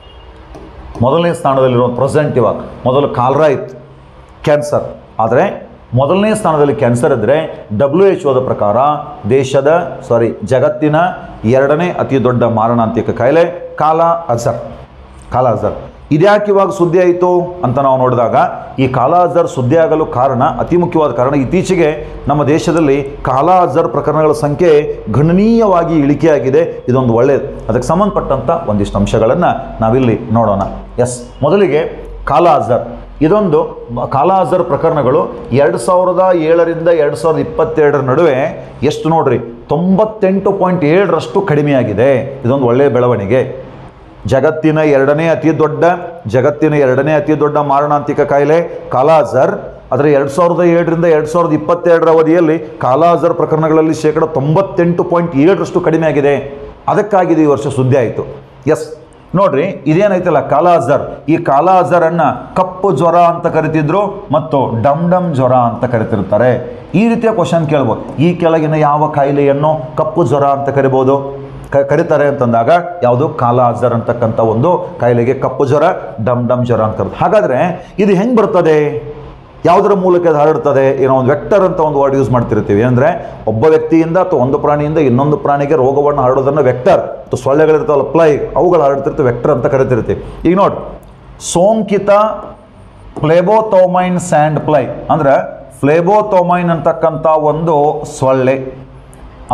ಮೊದಲನೇ ಸ್ಥಾನದಲ್ಲಿರೋ ಪ್ರೆಸೆಂಟ್ ಇವಾಗ ಮೊದಲು ಕಾಲ್ರಾ ಇತ್ತು ಕ್ಯಾನ್ಸರ್ ಆದರೆ ಮೊದಲನೇ ಸ್ಥಾನದಲ್ಲಿ ಕ್ಯಾನ್ಸರ್ ಇದ್ದರೆ ಡಬ್ಲ್ಯೂ ಎಚ್ ಒದ ಪ್ರಕಾರ ದೇಶದ ಸಾರಿ ಜಗತ್ತಿನ ಎರಡನೇ ಅತಿ ದೊಡ್ಡ ಮಾರಣಾಂತಿಕ ಕಾಯಿಲೆ ಕಾಲಾ ಅಜರ್ ಕಾಲಾ ಅಜರ್ ಇದ್ಯಾಕೆ ಇವಾಗ ಸುದ್ದಿ ಆಯಿತು ಅಂತ ನಾವು ನೋಡಿದಾಗ ಈ ಕಾಲಾ ಅಜರ್ ಸುದ್ದಿ ಆಗಲು ಕಾರಣ ಅತಿ ಮುಖ್ಯವಾದ ಕಾರಣ ಇತ್ತೀಚೆಗೆ ನಮ್ಮ ದೇಶದಲ್ಲಿ ಕಾಲಾ ಅಜರ್ ಪ್ರಕರಣಗಳ ಸಂಖ್ಯೆ ಗಣನೀಯವಾಗಿ ಇಳಿಕೆಯಾಗಿದೆ ಇದೊಂದು ಒಳ್ಳೆಯದು ಅದಕ್ಕೆ ಸಂಬಂಧಪಟ್ಟಂಥ ಒಂದಿಷ್ಟು ಅಂಶಗಳನ್ನು ನಾವಿಲ್ಲಿ ನೋಡೋಣ ಎಸ್ ಮೊದಲಿಗೆ ಕಾಲಾ ಅಜರ್ ಇದೊಂದು ಬ- ಕಾಲಾ ಅಜರ್ ಪ್ರಕರಣಗಳು ಎರಡು ಸಾವಿರದ ಏಳರಿಂದ ಎರಡು ಸಾವಿರದ ಇಪ್ಪತ್ತೆರಡರ ನಡುವೆ ಎಷ್ಟು ನೋಡ್ರಿ ತೊಂಬತ್ತೆಂಟು ಪಾಯಿಂಟ್ ಏಳರಷ್ಟು ಕಡಿಮೆಯಾಗಿದೆ ಇದೊಂದು ಒಳ್ಳೆಯ ಬೆಳವಣಿಗೆ ಜಗತ್ತಿನ ಎರಡನೇ ಅತಿ ದೊಡ್ಡ ಜಗತ್ತಿನ ಎರಡನೇ ಅತಿ ದೊಡ್ಡ ಮಾರಣಾಂತಿಕ ಕಾಯಿಲೆ ಕಾಲಾಜರ್ ಆದರೆ ಎರಡು ಸಾವಿರದ ಏಳರಿಂದ ಎರಡು ಸಾವಿರದ ಇಪ್ಪತ್ತೆರಡರ ಅವಧಿಯಲ್ಲಿ ಕಾಲಾಜರ್ ಪ್ರಕರಣಗಳಲ್ಲಿ ಶೇಕಡ ತೊಂಬತ್ತೆಂಟು ಪಾಯಿಂಟ್ ಏಳರಷ್ಟು ಕಡಿಮೆ ಆಗಿದೆ ಅದಕ್ಕಾಗಿದೆ ಈ ವರ್ಷ ಸುದ್ದಿ ಆಯಿತು ಎಸ್ ನೋಡ್ರಿ ಇದೇನೈತಲ್ಲ ಕಾಲಾಜರ್ ಈ ಕಾಲಾಜರನ್ನು ಕಪ್ಪು ಜ್ವರ ಅಂತ ಕರಿತಿದ್ರು ಮತ್ತು ಡಮ್ ಡಮ್ ಜ್ವರ ಅಂತ ಕರಿತಿರ್ತಾರೆ ಈ ರೀತಿಯ ಕ್ವಶನ್ ಕೇಳ್ಬೋದು ಈ ಕೆಳಗಿನ ಯಾವ ಕಾಯಿಲೆಯನ್ನು ಕಪ್ಪು ಜ್ವರ ಅಂತ ಕರಿಬೋದು ಕ ಕರೀತಾರೆ ಅಂತಂದಾಗ ಯಾವುದು ಕಾಲ ಅಜರ್ ಅಂತಕ್ಕಂಥ ಒಂದು ಕಾಯಿಲೆಗೆ ಕಪ್ಪು ಜ್ವರ ಡಮ್ ಡಮ್ ಜ್ವರ ಅಂತ ಕರೀತಾರೆ ಹಾಗಾದರೆ ಇದು ಹೆಂಗೆ ಬರ್ತದೆ ಯಾವುದರ ಮೂಲಕ ಇದು ಹರಡ್ತದೆ ಏನೋ ಒಂದು ವೆಕ್ಟರ್ ಅಂತ ಒಂದು ವರ್ಡ್ ಯೂಸ್ ಮಾಡ್ತಿರ್ತೀವಿ ಅಂದರೆ ಒಬ್ಬ ವ್ಯಕ್ತಿಯಿಂದ ಅಥವಾ ಒಂದು ಪ್ರಾಣಿಯಿಂದ ಇನ್ನೊಂದು ಪ್ರಾಣಿಗೆ ರೋಗವನ್ನು ಹರಡೋದನ್ನು ವೆಕ್ಟರ್ ಅಥವಾ ಸೊಳ್ಳೆಗಳಿರ್ತಾವಲ್ಲ ಪ್ಲೈ ಅವುಗಳು ಹರಡ್ತಿರ್ತೀವಿ ವೆಕ್ಟರ್ ಅಂತ ಕರಿತಿರ್ತೀವಿ ಈಗ ನೋಡಿ ಸೋಂಕಿತ ಫ್ಲೇಬೋತೋಮೈನ್ ಸ್ಯಾಂಡ್ ಪ್ಲೈ ಅಂದರೆ ಫ್ಲೇಬೋತೋಮೈನ್ ಅಂತಕ್ಕಂಥ ಒಂದು ಸೊಳ್ಳೆ ಅದು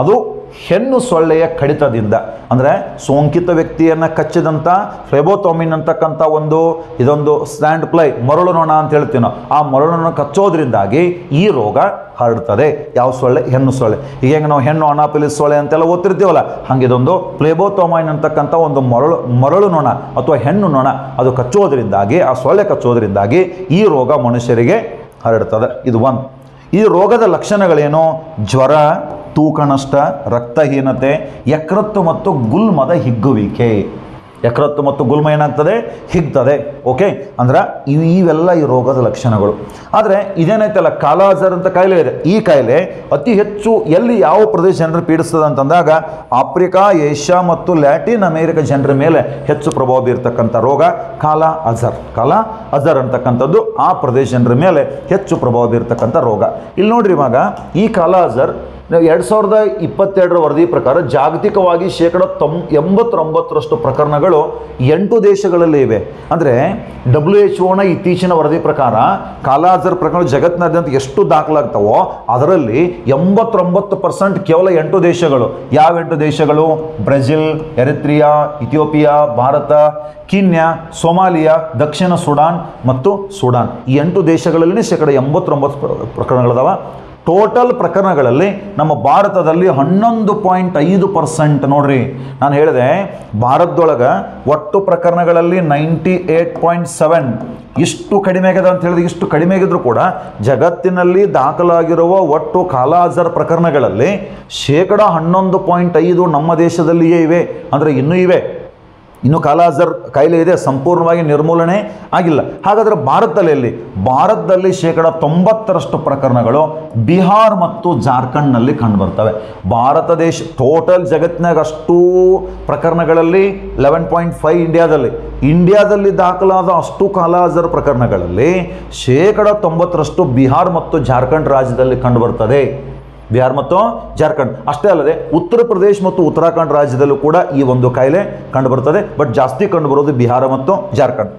ಹೆಣ್ಣು ಸೊಳ್ಳೆಯ ಕಡಿತದಿಂದ ಅಂದರೆ ಸೋಂಕಿತ ವ್ಯಕ್ತಿಯನ್ನು ಕಚ್ಚಿದಂಥ ಫ್ಲೆಬೋತೋಮಿನ್ ಅಂತಕ್ಕಂಥ ಒಂದು ಇದೊಂದು ಸ್ಟ್ಯಾಂಡ್ ಪ್ಲೈ ಮರಳು ನೊಣ ಅಂತ ಹೇಳ್ತೀವಿ ನಾವು ಆ ಮರಳು ನೊಣ ಕಚ್ಚೋದ್ರಿಂದಾಗಿ ಈ ರೋಗ ಹರಡ್ತದೆ ಯಾವ ಸೊಳ್ಳೆ ಹೆಣ್ಣು ಸೊಳ್ಳೆ ಈಗ ಹೆಂಗೆ ನಾವು ಹೆಣ್ಣು ಅನಾಪಿಲಿಸ್ ಸೊಳ್ಳೆ ಅಂತೆಲ್ಲ ಓದ್ತಿರ್ತೀವಲ್ಲ ಹಾಗೆ ಇದೊಂದು ಪ್ಲೇಬೋತೋಮೈನ್ ಅಂತಕ್ಕಂಥ ಒಂದು ಮರಳು ಮರಳು ನೊಣ ಅಥವಾ ಹೆಣ್ಣು ನೊಣ ಅದು ಕಚ್ಚೋದ್ರಿಂದಾಗಿ ಆ ಸೊಳ್ಳೆ ಕಚ್ಚೋದ್ರಿಂದಾಗಿ ಈ ರೋಗ ಮನುಷ್ಯರಿಗೆ ಹರಡ್ತದೆ ಇದು ಒಂದು ಈ ರೋಗದ ಲಕ್ಷಣಗಳೇನು ಜ್ವರ ತೂಕ ನಷ್ಟ ರಕ್ತಹೀನತೆ ಯಕೃತ್ತು ಮತ್ತು ಗುಲ್ಮದ ಹಿಗ್ಗುವಿಕೆ ಯಕೃತ್ತು ಮತ್ತು ಗುಲ್ಮ ಏನಾಗ್ತದೆ ಹಿಗ್ತದೆ ಓಕೆ ಅಂದ್ರೆ ಇವು ಇವೆಲ್ಲ ಈ ರೋಗದ ಲಕ್ಷಣಗಳು ಆದರೆ ಇದೇನೈತಲ್ಲ ಕಾಲಾಜರ್ ಅಂತ ಕಾಯಿಲೆ ಇದೆ ಈ ಕಾಯಿಲೆ ಅತಿ ಹೆಚ್ಚು ಎಲ್ಲಿ ಯಾವ ಪ್ರದೇಶ ಜನರು ಪೀಡಿಸ್ತದೆ ಅಂತಂದಾಗ ಆಫ್ರಿಕಾ ಏಷ್ಯಾ ಮತ್ತು ಲ್ಯಾಟಿನ್ ಅಮೇರಿಕ ಜನರ ಮೇಲೆ ಹೆಚ್ಚು ಪ್ರಭಾವ ಬೀರ್ತಕ್ಕಂಥ ರೋಗ ಕಾಲ ಅಜರ್ ಕಾಲ ಅಜರ್ ಅಂತಕ್ಕಂಥದ್ದು ಆ ಪ್ರದೇಶ ಜನರ ಮೇಲೆ ಹೆಚ್ಚು ಪ್ರಭಾವ ಬೀರ್ತಕ್ಕಂಥ ರೋಗ ಇಲ್ಲಿ ನೋಡ್ರಿ ಇವಾಗ ಈ ಕಾಲ ಅಜರ್ ನಾವು ಎರಡು ಸಾವಿರದ ಇಪ್ಪತ್ತೆರಡರ ವರದಿ ಪ್ರಕಾರ ಜಾಗತಿಕವಾಗಿ ಶೇಕಡ ತೊಂ ಎಂಬತ್ತೊಂಬತ್ತರಷ್ಟು ಪ್ರಕರಣಗಳು ಎಂಟು ದೇಶಗಳಲ್ಲಿ ಇವೆ ಅಂದರೆ ಡಬ್ಲ್ಯೂ ಎಚ್ ಒನ ಇತ್ತೀಚಿನ ವರದಿ ಪ್ರಕಾರ ಕಾಲಾಜರ್ ಪ್ರಕರಣ ಜಗತ್ತಿನಾದ್ಯಂತ ಎಷ್ಟು ದಾಖಲಾಗ್ತವೋ ಅದರಲ್ಲಿ ಎಂಬತ್ತೊಂಬತ್ತು ಪರ್ಸೆಂಟ್ ಕೇವಲ ಎಂಟು ದೇಶಗಳು ಯಾವ ಎಂಟು ದೇಶಗಳು Brazil Eritrea Ethiopia Bharat Kenya Somalia ದಕ್ಷಿಣ ಸುಡಾನ್ ಮತ್ತು ಸುಡಾನ್ ಈ ಎಂಟು ದೇಶಗಳಲ್ಲಿ ಶೇಕಡ ಎಂಬತ್ತೊಂಬತ್ತು ಪ್ರ- ಪ್ರಕರಣಗಳದಾವ ಟೋಟಲ್ ಪ್ರಕರಣಗಳಲ್ಲಿ ನಮ್ಮ ಭಾರತದಲ್ಲಿ ಹನ್ನೊಂದು ಪಾಯಿಂಟ್ ಐದು ಪರ್ಸೆಂಟ್ ನೋಡ್ರಿ ನಾನು ಹೇಳಿದೆ ಭಾರತದೊಳಗೆ ಒಟ್ಟು ಪ್ರಕರಣಗಳಲ್ಲಿ ನೈಂಟಿ ಏಟ್ ಪಾಯಿಂಟ್ ಸೆವೆನ್ ಇಷ್ಟು ಕಡಿಮೆ ಆಗಿದೆ ಅಂತ ಹೇಳಿದ್ರೆ ಇಷ್ಟು ಕಡಿಮೆ ಆಗಿದ್ರು ಕೂಡ ಜಗತ್ತಿನಲ್ಲಿ ದಾಖಲಾಗಿರುವ ಒಟ್ಟು ಕಾಲಾಜರ್ ಪ್ರಕರಣಗಳಲ್ಲಿ ಶೇಕಡ ಹನ್ನೊಂದು ಪಾಯಿಂಟ್ ಐದು ನಮ್ಮ ದೇಶದಲ್ಲಿಯೇ ಇವೆ ಅಂದರೆ ಇನ್ನೂ ಇವೆ ಇನ್ನು ಕಾಲಾಜರ್ ಕಾಯಿಲೆ ಇದೆ ಸಂಪೂರ್ಣವಾಗಿ ನಿರ್ಮೂಲನೆ ಆಗಿಲ್ಲ ಹಾಗಾದರೆ ಭಾರತದಲ್ಲಿ ಎಲ್ಲಿ? ಭಾರತದಲ್ಲಿ ಶೇಕಡ ತೊಂಬತ್ತರಷ್ಟು ಪ್ರಕರಣಗಳು ಬಿಹಾರ್ ಮತ್ತು ಜಾರ್ಖಂಡ್ನಲ್ಲಿ ಕಂಡುಬರ್ತವೆ ಭಾರತ ದೇಶ ಟೋಟಲ್ ಜಗತ್ತಿನಾಗ ಅಷ್ಟು ಪ್ರಕರಣಗಳಲ್ಲಿ ಲೆವೆನ್ ಪಾಯಿಂಟ್ ಫೈವ್ ಇಂಡಿಯಾದಲ್ಲಿ ಇಂಡಿಯಾದಲ್ಲಿ ದಾಖಲಾದ ಅಷ್ಟು ಕಾಲಾಜರ್ ಪ್ರಕರಣಗಳಲ್ಲಿ ಶೇಕಡ ತೊಂಬತ್ತರಷ್ಟು ಬಿಹಾರ್ ಮತ್ತು ಜಾರ್ಖಂಡ್ ರಾಜ್ಯದಲ್ಲಿ ಕಂಡುಬರ್ತದೆ ಬಿಹಾರ್ ಮತ್ತು ಜಾರ್ಖಂಡ್ ಅಷ್ಟೇ ಅಲ್ಲದೆ ಉತ್ತರ ಪ್ರದೇಶ ಮತ್ತು ಉತ್ತರಾಖಂಡ್ ರಾಜ್ಯದಲ್ಲೂ ಕೂಡ ಈ ಒಂದು ಕಾಯಿಲೆ ಕಂಡುಬರ್ತದೆ ಬಟ್ ಜಾಸ್ತಿ ಕಂಡುಬರೋದು ಬಿಹಾರ ಮತ್ತು ಜಾರ್ಖಂಡ್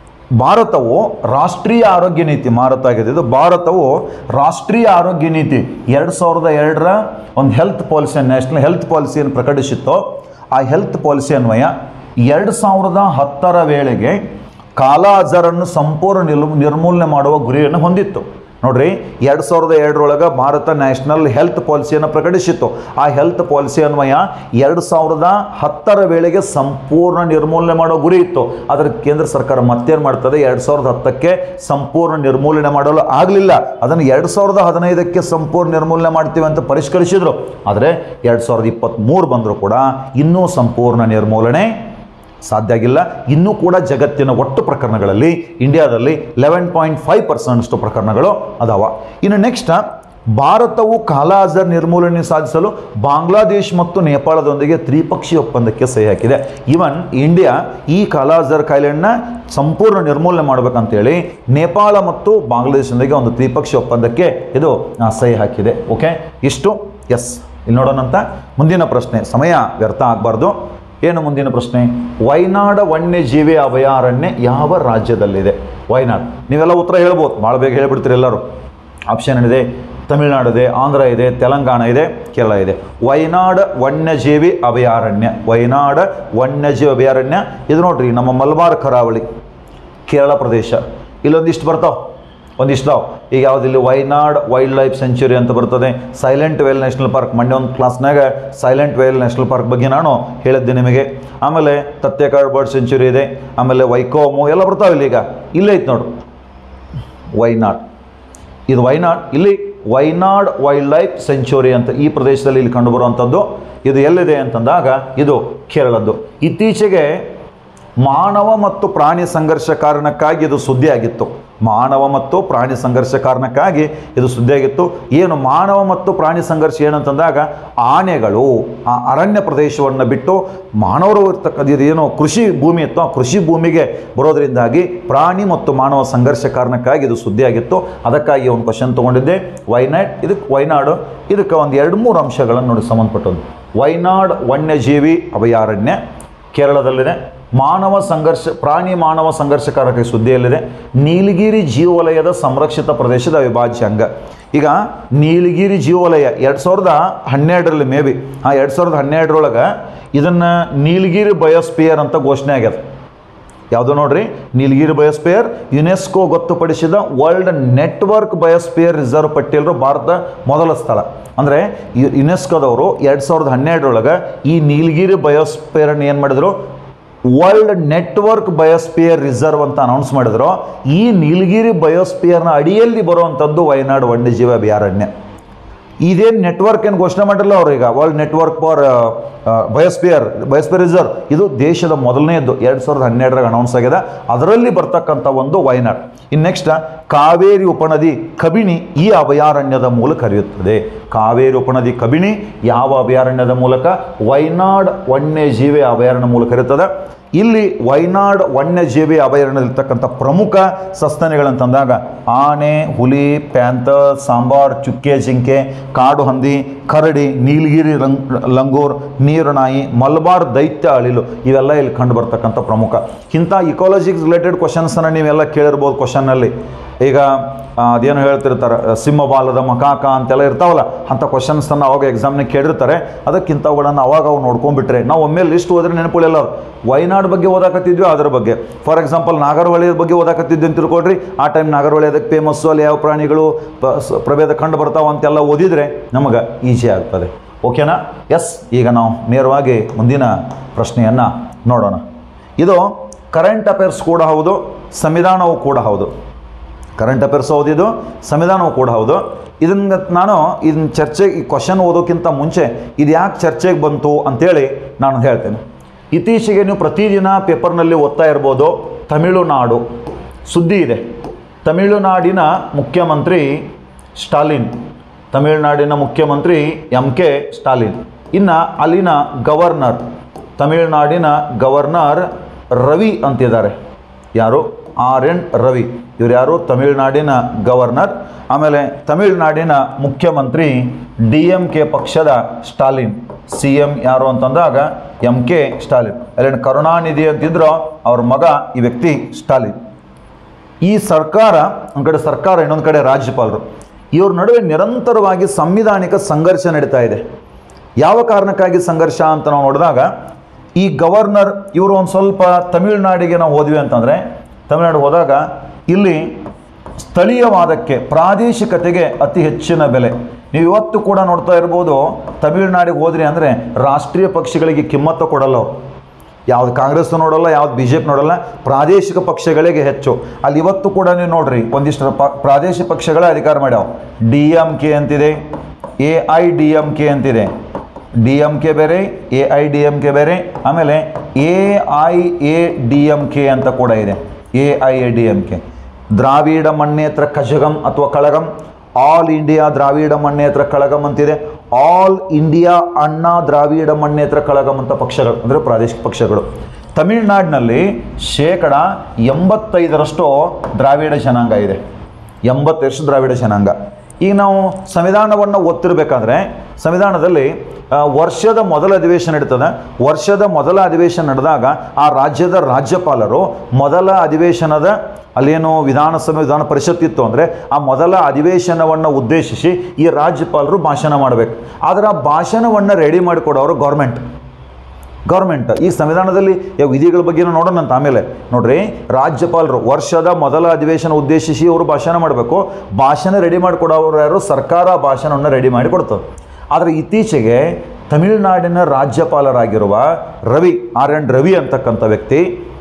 ಭಾರತವು ರಾಷ್ಟ್ರೀಯ ಆರೋಗ್ಯ ನೀತಿ ಭಾರತ ಆಗಿದೆ ಇದು ಭಾರತವು ರಾಷ್ಟ್ರೀಯ ಆರೋಗ್ಯ ನೀತಿ ಎರಡು ಸಾವಿರದ ಎರಡರ ಒಂದು ಹೆಲ್ತ್ ಪಾಲಿಸಿ ನ್ಯಾಷನಲ್ ಹೆಲ್ತ್ ಪಾಲಿಸಿಯನ್ನು ಪ್ರಕಟಿಸಿತ್ತು ಆ ಹೆಲ್ತ್ ಪಾಲಿಸಿ ಅನ್ವಯ ಎರಡು ಸಾವಿರದ ಹತ್ತರ ವೇಳೆಗೆ ಕಾಲಾ ಅಜರನ್ನು ಸಂಪೂರ್ಣ ನಿಲ್ ನಿರ್ಮೂಲನೆ ಮಾಡುವ ಗುರಿಯನ್ನು ಹೊಂದಿತ್ತು ನೋಡ್ರಿ ಎರಡು ಸಾವಿರದ ಎರಡರೊಳಗೆ ಭಾರತ ನ್ಯಾಷನಲ್ ಹೆಲ್ತ್ ಪಾಲಿಸಿಯನ್ನು ಪ್ರಕಟಿಸಿತ್ತು ಆ ಹೆಲ್ತ್ ಪಾಲಿಸಿ ಅನ್ವಯ ಎರಡು ಸಾವಿರದ ಹತ್ತರ ವೇಳೆಗೆ ಸಂಪೂರ್ಣ ನಿರ್ಮೂಲನೆ ಮಾಡೋ ಗುರಿ ಇತ್ತು ಆದರೆ ಕೇಂದ್ರ ಸರ್ಕಾರ ಮತ್ತೇನು ಮಾಡ್ತದೆ ಎರಡು ಸಾವಿರದ ಹತ್ತಕ್ಕೆ ಸಂಪೂರ್ಣ ನಿರ್ಮೂಲನೆ ಮಾಡಲು ಆಗಲಿಲ್ಲ ಅದನ್ನು ಎರಡು ಸಾವಿರದ ಹದಿನೈದಕ್ಕೆ ಸಂಪೂರ್ಣ ನಿರ್ಮೂಲನೆ ಮಾಡ್ತೀವಿ ಅಂತ ಪರಿಷ್ಕರಿಸಿದ್ರು ಆದರೆ ಎರಡು ಸಾವಿರದ ಇಪ್ಪತ್ತ್ಮೂರು ಬಂದರೂ ಕೂಡ ಇನ್ನೂ ಸಂಪೂರ್ಣ ನಿರ್ಮೂಲನೆ ಸಾಧ್ಯ ಆಗಿಲ್ಲ ಇನ್ನೂ ಕೂಡ ಜಗತ್ತಿನ ಒಟ್ಟು ಪ್ರಕರಣಗಳಲ್ಲಿ ಇಂಡಿಯಾದಲ್ಲಿ ಲೆವೆನ್ ಪಾಯಿಂಟ್ ಫೈವ್ ಪರ್ಸೆಂಟಷ್ಟು ಪ್ರಕರಣಗಳು ಅದಾವ ಇನ್ನು ನೆಕ್ಸ್ಟ್ ಭಾರತವು ಕಾಲಾಜರ್ ನಿರ್ಮೂಲನೆ ಸಾಧಿಸಲು ಬಾಂಗ್ಲಾದೇಶ್ ಮತ್ತು ನೇಪಾಳದೊಂದಿಗೆ ತ್ರಿಪಕ್ಷೀಯ ಒಪ್ಪಂದಕ್ಕೆ ಸಹಿ ಹಾಕಿದೆ ಇವನ್ ಇಂಡಿಯಾ ಈ ಕಾಲಾಜರ್ ಕಾಯಿಲೆಯನ್ನು ಸಂಪೂರ್ಣ ನಿರ್ಮೂಲನೆ ಮಾಡಬೇಕಂತೇಳಿ ನೇಪಾಳ ಮತ್ತು ಬಾಂಗ್ಲಾದೇಶದೊಂದಿಗೆ ಒಂದು ತ್ರಿಪಕ್ಷೀಯ ಒಪ್ಪಂದಕ್ಕೆ ಇದು ಆ, ಸಹಿ ಹಾಕಿದೆ ಓಕೆ ಇಷ್ಟು ಎಸ್ ಇಲ್ಲಿ ನೋಡೋಣಂತ ಮುಂದಿನ ಪ್ರಶ್ನೆ ಸಮಯ ವ್ಯರ್ಥ ಆಗಬಾರ್ದು ಏನು ಮುಂದಿನ ಪ್ರಶ್ನೆ ವೈನಾಡ ವನ್ಯಜೀವಿ ಅಭಯಾರಣ್ಯ ಯಾವ ರಾಜ್ಯದಲ್ಲಿದೆ ವೈನಾಡ್ ನೀವೆಲ್ಲ ಉತ್ತರ ಹೇಳ್ಬೋದು ಭಾಳ ಬೇಗ ಹೇಳ್ಬಿಡ್ತೀರಿ ಎಲ್ಲರೂ ಆಪ್ಷನ್ ಏನಿದೆ ತಮಿಳುನಾಡು ಇದೆ ಆಂಧ್ರ ಇದೆ ತೆಲಂಗಾಣ ಇದೆ ಕೇರಳ ಇದೆ ವೈನಾಡ್ ವನ್ಯಜೀವಿ ಅಭಯಾರಣ್ಯ ವೈನಾಡ್ ವನ್ಯಜೀವಿ ಅಭಯಾರಣ್ಯ ಇದು ನೋಡ್ರಿ ನಮ್ಮ ಮಲಬಾರ್ ಕರಾವಳಿ ಕೇರಳ ಪ್ರದೇಶ ಇಲ್ಲೊಂದಿಷ್ಟು ಬರ್ತಾವೆ ಒಂದಿಷ್ಟು ಈಗ ಯಾವುದಿಲ್ಲಿ ವೈನಾಡ್ ವೈಲ್ಡ್ ಲೈಫ್ ಸೆಂಚುರಿ ಅಂತ ಬರ್ತದೆ ಸೈಲೆಂಟ್ ವೇಲ್ ನ್ಯಾಷನಲ್ ಪಾರ್ಕ್ ಮೊನ್ನೆ ಒಂದು ಕ್ಲಾಸ್ನಾಗ ಸೈಲೆಂಟ್ ವೇಲ್ ನ್ಯಾಷನಲ್ ಪಾರ್ಕ್ ಬಗ್ಗೆ ನಾನು ಹೇಳಿದ್ದೆ ನಿಮಗೆ ಆಮೇಲೆ ತತ್ತೆಕಾಡು ಬರ್ಡ್ ಸೆಂಚುರಿ ಇದೆ ಆಮೇಲೆ ವೈಕೋಮು ಎಲ್ಲ ಬರ್ತಾವೆ ಇಲ್ಲಿ ಈಗ ಇಲ್ಲೇ ಐತೆ ನೋಡು ವೈನಾಡ್ ಇದು ವೈನಾಡ್ ಇಲ್ಲಿ ವೈನಾಡ್ ವೈಲ್ಡ್ ಲೈಫ್ ಸೆಂಚುರಿ ಅಂತ ಈ ಪ್ರದೇಶದಲ್ಲಿ ಇಲ್ಲಿ ಕಂಡುಬರುವಂಥದ್ದು ಇದು ಎಲ್ಲಿದೆ ಅಂತಂದಾಗ ಇದು ಕೇರಳದ್ದು ಇತ್ತೀಚೆಗೆ ಮಾನವ ಮತ್ತು ಪ್ರಾಣಿ ಸಂಘರ್ಷ ಕಾರಣಕ್ಕಾಗಿ ಇದು ಸುದ್ದಿ ಆಗಿತ್ತು ಮಾನವ ಮತ್ತು ಪ್ರಾಣಿ ಸಂಘರ್ಷ ಕಾರಣಕ್ಕಾಗಿ ಇದು ಸುದ್ದಿಯಾಗಿತ್ತು ಏನು ಮಾನವ ಮತ್ತು ಪ್ರಾಣಿ ಸಂಘರ್ಷ ಏನಂತಂದಾಗ ಆನೆಗಳು ಆ ಅರಣ್ಯ ಪ್ರದೇಶವನ್ನು ಬಿಟ್ಟು ಮಾನವರು ಇರ್ತಕ್ಕಂಥ ಇದು ಏನು ಕೃಷಿ ಭೂಮಿ ಇತ್ತು ಆ ಕೃಷಿ ಭೂಮಿಗೆ ಬರೋದ್ರಿಂದಾಗಿ ಪ್ರಾಣಿ ಮತ್ತು ಮಾನವ ಸಂಘರ್ಷ ಕಾರಣಕ್ಕಾಗಿ ಇದು ಸುದ್ದಿಯಾಗಿತ್ತು ಅದಕ್ಕಾಗಿ ಒಂದು ಕ್ವಶನ್ ತೊಗೊಂಡಿದ್ದೆ ವೈನಾಡ್ ಇದಕ್ಕೆ ವೈನಾಡು ಇದಕ್ಕೆ ಒಂದು ಎರಡು ಮೂರು ಅಂಶಗಳನ್ನು ನೋಡಿ ಸಂಬಂಧಪಟ್ಟದ್ದು ವೈನಾಡ್ ವನ್ಯಜೀವಿ ಅಭಯಾರಣ್ಯ ಕೇರಳದಲ್ಲಿದೆ ಮಾನವ ಸಂಘರ್ಷ ಪ್ರಾಣಿ ಮಾನವ ಸಂಘರ್ಷಕಾರಕ ಸುದ್ದಿಯಲ್ಲಿದೆ ನೀಲಗಿರಿ ಜೀವವಲಯದ ಸಂರಕ್ಷಿತ ಪ್ರದೇಶದ ಅವಿಭಾಜ್ಯ ಅಂಗ ಈಗ ನೀಲಗಿರಿ ಜೀವವಲಯ ಎರಡು ಸಾವಿರದ ಹನ್ನೆರಡರಲ್ಲಿ ಮೇ ಬಿ ಆ ಎರಡು ಸಾವಿರದ ಹನ್ನೆರಡರೊಳಗೆ ಇದನ್ನು ನೀಲಗಿರಿ ಬಯೋಸ್ಪಿಯರ್ ಅಂತ ಘೋಷಣೆ ಆಗ್ಯದ ಯಾವುದು ನೋಡ್ರಿ ನೀಲಗಿರಿ ಬಯೋಸ್ಪಿಯರ್ ಯುನೆಸ್ಕೋ ಗೊತ್ತುಪಡಿಸಿದ ವರ್ಲ್ಡ್ ನೆಟ್ವರ್ಕ್ ಬಯೋಸ್ಪಿಯರ್ ರಿಸರ್ವ್ ಪಟ್ಟಿಯಲ್ಲೂ ಭಾರತ ಮೊದಲ ಸ್ಥಳ ಅಂದರೆ ಯುನೆಸ್ಕೋದವರು ಎರಡು ಸಾವಿರದ ಹನ್ನೆರಡರೊಳಗೆ ಈ ನೀಲಗಿರಿ ಬಯೋಸ್ಪಿಯರ್ನ ಏನು ಮಾಡಿದ್ರು ವರ್ಲ್ಡ್ ನೆಟ್ವರ್ಕ್ ಬಯೋಸ್ಪಿಯರ್ ರಿಸರ್ವ್ ಅಂತ ಅನೌನ್ಸ್ ಮಾಡಿದ್ರು ಈ ನೀಲಗಿರಿ ಬಯೋಸ್ಪಿಯರ್ನ ಅಡಿಯಲ್ಲಿ ಬರುವಂಥದ್ದು ವಯನಾಡು ವನ್ಯಜೀವಿ ಅಭಯಾರಣ್ಯ ಇದೇನು ನೆಟ್ವರ್ಕ್ ಏನು ಘೋಷಣೆ ಮಾಡಿರಲ್ಲ ಅವ್ರು ಈಗ world network for biosphere biosphere reserve ಇದು ದೇಶದ ಮೊದಲನೆಯದ್ದು ಎರಡು ಸಾವಿರದ ಹನ್ನೆರಡರಾಗ ಅನೌನ್ಸ್ ಆಗಿದೆ ಅದರಲ್ಲಿ ಬರ್ತಕ್ಕಂಥ ಒಂದು ವಯನಾಡ್ ಇನ್ನು ನೆಕ್ಸ್ಟ್ ಕಾವೇರಿ ಉಪನದಿ ಕಬಿನಿ ಈ ಅಭಯಾರಣ್ಯದ ಮೂಲಕ ಹರಿಯುತ್ತದೆ ಕಾವೇರಿ ಉಪನದಿ ಕಬಿನಿ ಯಾವ ಅಭಯಾರಣ್ಯದ ಮೂಲಕ ವಯನಾಡ್ ವನ್ಯಜೀವಿ ಅಭಯಾರಣ್ಯ ಮೂಲಕ ಹರಿಯುತ್ತದೆ ಇಲ್ಲಿ ವಯನಾಡ್ ವನ್ಯಜೀವಿ ಅಭಯಾರಣ್ಯದಲ್ಲಿರ್ತಕ್ಕಂಥ ಪ್ರಮುಖ ಸಸ್ತನಿಗಳಂತಂದಾಗ ಆನೆ ಹುಲಿ ಪ್ಯಾಂಥರ್ ಸಾಂಬಾರ್ ಚುಕ್ಕೆ ಜಿಂಕೆ ಕಾಡು ಹಂದಿ ಕರಡಿ ನೀಲಗಿರಿ ರಂಗ್ ಲಂಗೂರ್ ನೀರು ನಾಯಿ ಮಲ್ಬಾರ್ ದೈತ್ಯ ಅಳಿಲು ಇವೆಲ್ಲ ಇಲ್ಲಿ ಕಂಡು ಬರ್ತಕ್ಕಂಥ ಪ್ರಮುಖ ಇಂಥ ಇಕಾಲಜಿಗೆ ರಿಲೇಟೆಡ್ ಕ್ವಶನ್ಸನ್ನು ನೀವೆಲ್ಲ ಕೇಳಿರ್ಬೋದು ಕ್ವಶನ್ನಲ್ಲಿ ಈಗ ಆ, ಅದೇನು ಹೇಳ್ತಿರ್ತಾರೆ ಸಿಂಹಬಾಲದ ಮಕಾಕ ಅಂತೆಲ್ಲ ಇರ್ತಾವಲ್ಲ ಅಂಥ ಕ್ವಶನ್ಸನ್ನು ಅವಾಗ ಎಕ್ಸಾಮ್ನಾಗ ಕೇಳಿರ್ತಾರೆ ಅದಕ್ಕಿಂತವುಗಳನ್ನು ಅವಾಗ ಅವು ನೋಡ್ಕೊಂಡ್ಬಿಟ್ರೆ ನಾವು ಒಮ್ಮೆ ಲಿಸ್ಟ್ ಹೋದ್ರೆ ನೆನಪುಳಿಲ್ಲ ವಯನಾಡ್ ಬಗ್ಗೆ ಓದಾಕತ್ತಿದ್ವಿ ಅದ್ರ ಬಗ್ಗೆ ಫಾರ್ ಎಕ್ಸಾಂಪಲ್ ನಾಗರಹೊಳೆ ಬಗ್ಗೆ ಓದಾಕತ್ತಿದ್ವಿ ಅಂತ ತಿಳ್ಕೊಡ್ರಿ ಆ ಟೈಮ್ ನಾಗರಹೊಳೆ ಅದಕ್ಕೆ ಫೇಮಸ್ಸು ಅಲ್ಲಿ ಯಾವ ಪ್ರಾಣಿಗಳು ಪ- ಸ- ಪ್ರಭೇದ ಕಂಡು ಬರ್ತಾವ ಅಂತೆಲ್ಲ ಓದಿದರೆ ನಮಗೆ ಈಸಿ ಆಗ್ತದೆ ಓಕೆನಾ ಎಸ್ ಈಗ ನಾವು ನೇರವಾಗಿ ಮುಂದಿನ ಪ್ರಶ್ನೆಯನ್ನು ನೋಡೋಣ ಇದು ಕರೆಂಟ್ ಅಫೇರ್ಸ್ ಕೂಡ ಹೌದು ಸಂವಿಧಾನವೂ ಕೂಡ ಹೌದು ಕರೆಂಟ್ ಅಫೇರ್ಸ್ ಓದಿದ್ದು ಸಂವಿಧಾನವೂ ಕೂಡ ಹೌದು ಇದನ್ನ ನಾನು ಇದನ್ನ ಚರ್ಚೆ ಈ ಕ್ವಶನ್ ಓದೋಕ್ಕಿಂತ ಮುಂಚೆ ಇದು ಯಾಕೆ ಚರ್ಚೆಗೆ ಬಂತು ಅಂತೇಳಿ ನಾನು ಹೇಳ್ತೇನೆ ಇತ್ತೀಚೆಗೆ ನೀವು ಪ್ರತಿದಿನ ಪೇಪರ್ನಲ್ಲಿ ಓದ್ತಾ ಇರ್ಬೋದು ತಮಿಳುನಾಡು ಸುದ್ದಿ ಇದೆ ತಮಿಳುನಾಡಿನ ಮುಖ್ಯಮಂತ್ರಿ ಸ್ಟಾಲಿನ್ ತಮಿಳುನಾಡಿನ ಮುಖ್ಯಮಂತ್ರಿ ಎಂ ಕೆ ಸ್ಟಾಲಿನ್ ಇನ್ನು ಅಲ್ಲಿನ ಗವರ್ನರ್ ತಮಿಳುನಾಡಿನ ಗವರ್ನರ್ ರವಿ ಅಂತಿದ್ದಾರೆ ಯಾರು ಆರ್ ಎನ್ ರವಿ ಇವ್ರು ಯಾರು ತಮಿಳುನಾಡಿನ ಗವರ್ನರ್ ಆಮೇಲೆ ತಮಿಳುನಾಡಿನ ಮುಖ್ಯಮಂತ್ರಿ ಡಿ ಎಂ ಕೆ ಪಕ್ಷದ ಸ್ಟಾಲಿನ್ ಸಿ ಎಂ ಯಾರು ಅಂತಂದಾಗ ಎಂ ಕೆ ಸ್ಟಾಲಿನ್ ಅಲ್ಲೇನು ಕರುಣಾನಿಧಿ ಅಂತಿದ್ರು ಅವ್ರ ಮಗ ಈ ವ್ಯಕ್ತಿ ಸ್ಟಾಲಿನ್ ಈ ಸರ್ಕಾರ ಒಂದು ಕಡೆ ಸರ್ಕಾರ ಇನ್ನೊಂದು ಕಡೆ ರಾಜ್ಯಪಾಲರು ಇವ್ರ ನಡುವೆ ನಿರಂತರವಾಗಿ ಸಂವಿಧಾನಿಕ ಸಂಘರ್ಷ ನಡೀತಾ ಇದೆ ಯಾವ ಕಾರಣಕ್ಕಾಗಿ ಸಂಘರ್ಷ ಅಂತ ನಾವು ನೋಡಿದಾಗ ಈ ಗವರ್ನರ್ ಇವರು ಒಂದು ಸ್ವಲ್ಪ ತಮಿಳುನಾಡಿಗೆ ನಾವು ಹೋದ್ವಿ ಅಂತಂದರೆ ತಮಿಳುನಾಡು ಹೋದಾಗ ಇಲ್ಲಿ ಸ್ಥಳೀಯವಾದಕ್ಕೆ ಪ್ರಾದೇಶಿಕತೆಗೆ ಅತಿ ಹೆಚ್ಚಿನ ಬೆಲೆ ನೀವು ಇವತ್ತು ಕೂಡ ನೋಡ್ತಾ ಇರ್ಬೋದು ತಮಿಳುನಾಡಿಗೆ ಹೋದ್ರಿ ಅಂದರೆ ರಾಷ್ಟ್ರೀಯ ಪಕ್ಷಗಳಿಗೆ ಕಿಮ್ಮತ್ತು ಕೊಡಲ್ಲ ಅವರು ಯಾವ್ದು ಕಾಂಗ್ರೆಸ್ ನೋಡಲ್ಲ ಯಾವ್ದು ಬಿ ಜೆ ಪಿ ನೋಡಲ್ಲ ಪ್ರಾದೇಶಿಕ ಪಕ್ಷಗಳಿಗೆ ಹೆಚ್ಚು ಅಲ್ಲಿ ಇವತ್ತು ಕೂಡ ನೀವು ನೋಡ್ರಿ ಒಂದಿಷ್ಟು ಪ ಪ್ರಾದೇಶಿಕ ಪಕ್ಷಗಳೇ ಅಧಿಕಾರ ಮಾಡ್ಯಾವ ಡಿ ಎಮ್ ಕೆ ಅಂತಿದೆ A I D M K ಅಂತಿದೆ ಡಿ ಎಮ್ ಕೆ ಬೇರೆ A I D M K ಬೇರೆ ಆಮೇಲೆ A I A D M K ಅಂತ ಕೂಡ ಇದೆ A I A D M K Dravida Munnetra Kazhagam ಅಥವಾ ಕಳಗಂ ಆಲ್ ಇಂಡಿಯಾ ದ್ರಾವಿಡ ಮಣ್ಣೇತ್ರ ಕಳಗಂ ಅಂತಿದೆ ಆಲ್ ಇಂಡಿಯಾ ಅಣ್ಣಾ ದ್ರಾವಿಡ ಮಣ್ಣೇತ್ರ ಕಳಗಂ ಅಂತ ಪಕ್ಷಗಳು ಅಂದರೆ ಪ್ರಾದೇಶಿಕ ಪಕ್ಷಗಳು ತಮಿಳುನಾಡಿನಲ್ಲಿ ಶೇಕಡ ಎಂಬತ್ತೈದರಷ್ಟು ದ್ರಾವಿಡ ಜನಾಂಗ ಇದೆ ಎಂಬತ್ತರಷ್ಟು ದ್ರಾವಿಡ ಜನಾಂಗ ಈಗ ನಾವು ಸಂವಿಧಾನವನ್ನು ಓದ್ತಿರ್ಬೇಕಾದ್ರೆ ಸಂವಿಧಾನದಲ್ಲಿ ಆ, ವರ್ಷದ ಮೊದಲ ಅಧಿವೇಶನ ನಡೀತದೆ ವರ್ಷದ ಮೊದಲ ಅಧಿವೇಶನ ನಡೆದಾಗ ಆ ರಾಜ್ಯದ ರಾಜ್ಯಪಾಲರು ಮೊದಲ ಅಧಿವೇಶನದ ಅಲ್ಲೇನು ವಿಧಾನಸಭೆ ವಿಧಾನ ಪರಿಷತ್ ಇತ್ತು ಅಂದರೆ ಆ ಮೊದಲ ಅಧಿವೇಶನವನ್ನು ಉದ್ದೇಶಿಸಿ ಈ ರಾಜ್ಯಪಾಲರು ಭಾಷಣ ಮಾಡಬೇಕು ಆದರೆ ಆ ಭಾಷಣವನ್ನು ರೆಡಿ ಮಾಡಿಕೊಡೋರು ಗೌರ್ಮೆಂಟ್ ಗೌರ್ಮೆಂಟ್ ಈ ಸಂವಿಧಾನದಲ್ಲಿ ಯಾವ ವಿಧಿಗಳ ಬಗ್ಗೆ ನೋಡೋಣ ಅಂತ ಆಮೇಲೆ ನೋಡ್ರಿ ರಾಜ್ಯಪಾಲರು ವರ್ಷದ ಮೊದಲ ಅಧಿವೇಶನ ಉದ್ದೇಶಿಸಿ ಅವರು ಭಾಷಣ ಮಾಡಬೇಕು ಭಾಷಣ ರೆಡಿ ಮಾಡಿಕೊಡೋರು ಯಾರು ಸರ್ಕಾರ ಭಾಷಣವನ್ನು ರೆಡಿ ಮಾಡಿ ಕೊಡ್ತದೆ ಆದರೆ ಇತ್ತೀಚೆಗೆ ತಮಿಳುನಾಡಿನ ರಾಜ್ಯಪಾಲರಾಗಿರುವ ರವಿ ಆರ್ ಎನ್ ರವಿ ಅಂತಕ್ಕಂಥ ವ್ಯಕ್ತಿ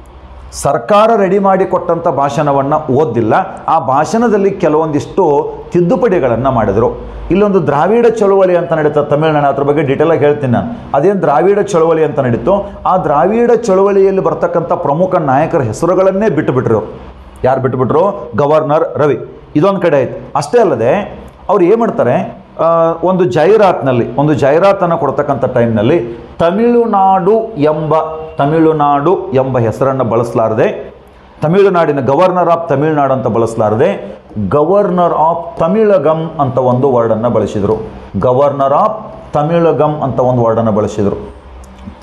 ಸರ್ಕಾರ ರೆಡಿ ಮಾಡಿ ಕೊಟ್ಟಂಥ ಭಾಷಣವನ್ನು ಓದಿಲ್ಲ ಆ ಭಾಷಣದಲ್ಲಿ ಕೆಲವೊಂದಿಷ್ಟು ತಿದ್ದುಪಡಿಗಳನ್ನು ಮಾಡಿದರು ಇಲ್ಲೊಂದು ದ್ರಾವಿಡ ಚಳುವಳಿ ಅಂತ ನಡೀತಾ ತಮಿಳುನಾಡು ಅದ್ರ ಬಗ್ಗೆ ಡೀಟೇಲಾಗಿ ಹೇಳ್ತೀನಿ ನಾನು ಅದೇನು ದ್ರಾವಿಡ ಚಳುವಳಿ ಅಂತ ನಡೀತು ಆ ದ್ರಾವಿಡ ಚಳುವಳಿಯಲ್ಲಿ ಬರ್ತಕ್ಕಂಥ ಪ್ರಮುಖ ನಾಯಕರ ಹೆಸರುಗಳನ್ನೇ ಬಿಟ್ಟುಬಿಟ್ರು ಯಾರು ಬಿಟ್ಟುಬಿಟ್ರು ಗವರ್ನರ್ ರವಿ ಇದೊಂದು ಕಡೆ ಆಯ್ತು ಅಷ್ಟೇ ಅಲ್ಲದೆ ಅವ್ರು ಏನು ಮಾಡ್ತಾರೆ ಆ, ಒಂದು ಜಾಹೀರಾತಿನಲ್ಲಿ ಒಂದು ಜಾಹೀರಾತನ್ನು ಕೊಡ್ತಕ್ಕಂಥ ಟೈಮ್ನಲ್ಲಿ ತಮಿಳುನಾಡು ಎಂಬ ತಮಿಳುನಾಡು ಎಂಬ ಹೆಸರನ್ನು ಬಳಸಲಾರದೆ ತಮಿಳುನಾಡಿನ ಗವರ್ನರ್ ಆಫ್ ತಮಿಳುನಾಡು ಅಂತ ಬಳಸಲಾರದೆ ಗವರ್ನರ್ ಆಫ್ ತಮಿಳಗಂ ಅಂತ ಒಂದು ವರ್ಡನ್ನು ಬಳಸಿದರು ಗವರ್ನರ್ ಆಫ್ ತಮಿಳಗಂ ಅಂತ ಒಂದು ವರ್ಡನ್ನು ಬಳಸಿದರು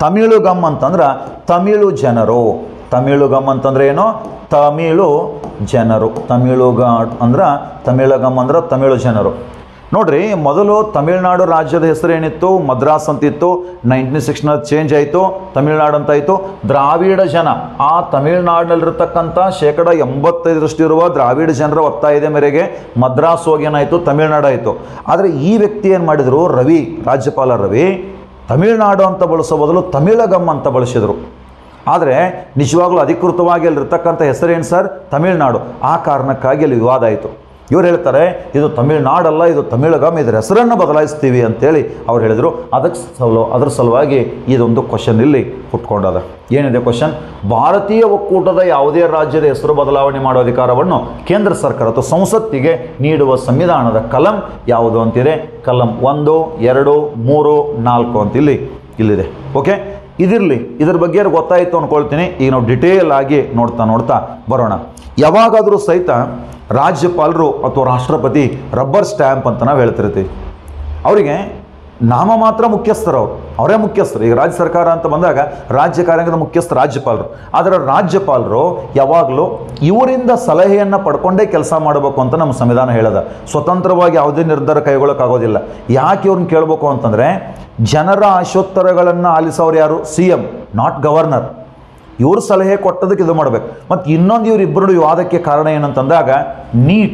ತಮಿಳುಗಮ್ ಅಂತಂದ್ರೆ ತಮಿಳು ಜನರು ತಮಿಳುಗಮ್ ಅಂತಂದ್ರೆ ಏನು ತಮಿಳು ಜನರು ತಮಿಳುಗ ಅಂದ್ರೆ ತಮಿಳಗಮ್ ಅಂದ್ರೆ ತಮಿಳು ಜನರು ನೋಡ್ರಿ ಮೊದಲು ತಮಿಳುನಾಡು ರಾಜ್ಯದ ಹೆಸರು ಏನಿತ್ತು ಮದ್ರಾಸ್ ಅಂತಿತ್ತು ನೈನ್ಟೀನ್ ಸಿಕ್ಸ್ನಲ್ಲಿ ಚೇಂಜ್ ಆಯಿತು ತಮಿಳುನಾಡು ಅಂತ ಆಯಿತು ದ್ರಾವಿಡ ಜನ ಆ ತಮಿಳುನಾಡಿನಲ್ಲಿರ್ತಕ್ಕಂಥ ಶೇಕಡ ಎಂಬತ್ತೈದರಷ್ಟು ಇರುವ ದ್ರಾವಿಡ ಜನರ ಒತ್ತಾಯದ ಮೇರೆಗೆ ಮದ್ರಾಸ್ ಹೋಗಿ ಏನಾಯಿತು ತಮಿಳುನಾಡು ಆಯಿತು ಆದರೆ ಈ ವ್ಯಕ್ತಿ ಏನು ಮಾಡಿದರು ರವಿ ರಾಜ್ಯಪಾಲ ರವಿ ತಮಿಳುನಾಡು ಅಂತ ಬಳಸೋ ಬದಲು ತಮಿಳಗಮ್ ಅಂತ ಬಳಸಿದರು ಆದರೆ ನಿಜವಾಗ್ಲೂ ಅಧಿಕೃತವಾಗಿ ಅಲ್ಲಿರ್ತಕ್ಕಂಥ ಹೆಸರೇನು ಸರ್ ತಮಿಳುನಾಡು ಆ ಕಾರಣಕ್ಕಾಗಿ ಅಲ್ಲಿ ವಿವಾದ ಆಯಿತು ಇವ್ರು ಹೇಳ್ತಾರೆ ಇದು ತಮಿಳುನಾಡಲ್ಲ ಇದು ತಮಿಳಗಮ್ ಇದರ ಹೆಸರನ್ನು ಬದಲಾಯಿಸ್ತೀವಿ ಅಂತೇಳಿ ಅವ್ರು ಹೇಳಿದರು ಅದಕ್ಕೆ ಸಲ ಅದ್ರ ಸಲುವಾಗಿ ಇದೊಂದು ಕ್ವಶನ್ ಇಲ್ಲಿ ಹುಟ್ಕೊಂಡದ ಏನಿದೆ ಕ್ವಶನ್ ಭಾರತೀಯ ಒಕ್ಕೂಟದ ಯಾವುದೇ ರಾಜ್ಯದ ಹೆಸರು ಬದಲಾವಣೆ ಮಾಡುವ ಅಧಿಕಾರವನ್ನು ಕೇಂದ್ರ ಸರ್ಕಾರ ಅಥವಾ ಸಂಸತ್ತಿಗೆ ನೀಡುವ ಸಂವಿಧಾನದ ಕಲಂ ಯಾವುದು ಅಂತಿದೆ ಕಲಂ ಒಂದು ಎರಡು ಮೂರು ನಾಲ್ಕು ಅಂತ ಇಲ್ಲಿ ಇಲ್ಲಿದೆ ಓಕೆ ಇದಿರಲಿ ಇದ್ರ ಬಗ್ಗೆ ಯಾರು ಗೊತ್ತಾಯಿತು ಅಂದ್ಕೊಳ್ತೀನಿ ಈಗ ನಾವು ಡಿಟೇಲ್ ಆಗಿ ನೋಡ್ತಾ ನೋಡ್ತಾ ಬರೋಣ ಯಾವಾಗಾದರೂ ಸಹಿತ ರಾಜ್ಯಪಾಲರು ಅಥವಾ ರಾಷ್ಟ್ರಪತಿ ರಬ್ಬರ್ ಸ್ಟ್ಯಾಂಪ್ ಅಂತ ನಾವು ಹೇಳ್ತಿರ್ತೀವಿ ಅವರಿಗೆ ನಾಮ ಮಾತ್ರ ಮುಖ್ಯಸ್ಥರು ಅವರು ಅವರೇ ಮುಖ್ಯಸ್ಥರು ಈಗ ರಾಜ್ಯ ಸರ್ಕಾರ ಅಂತ ಬಂದಾಗ ರಾಜ್ಯ ಕಾರ್ಯಾಂಗದ ಮುಖ್ಯಸ್ಥರು ರಾಜ್ಯಪಾಲರು ಆದರೆ ರಾಜ್ಯಪಾಲರು ಯಾವಾಗಲೂ ಇವರಿಂದ ಸಲಹೆಯನ್ನು ಪಡ್ಕೊಂಡೇ ಕೆಲಸ ಮಾಡಬೇಕು ಅಂತ ನಮ್ಮ ಸಂವಿಧಾನ ಹೇಳದ ಸ್ವತಂತ್ರವಾಗಿ ಯಾವುದೇ ನಿರ್ಧಾರ ಕೈಗೊಳ್ಳೋಕ್ಕಾಗೋದಿಲ್ಲ ಯಾಕೆ ಇವ್ರನ್ನ ಕೇಳಬೇಕು ಅಂತಂದರೆ ಜನರ ಆಶೋತ್ತರಗಳನ್ನು ಆಲಿಸೋರು ಯಾರು ಸಿ ಎಮ್ ನಾಟ್ ಗವರ್ನರ್ ಇವ್ರು ಸಲಹೆ ಕೊಟ್ಟದಕ್ಕೆ ಇದು ಮಾಡಬೇಕು ಮತ್ತು ಇನ್ನೊಂದು ಇವರಿಬ್ಬರು ವಿವಾದಕ್ಕೆ ಕಾರಣ ಏನಂತಂದಾಗ ನೀಟ್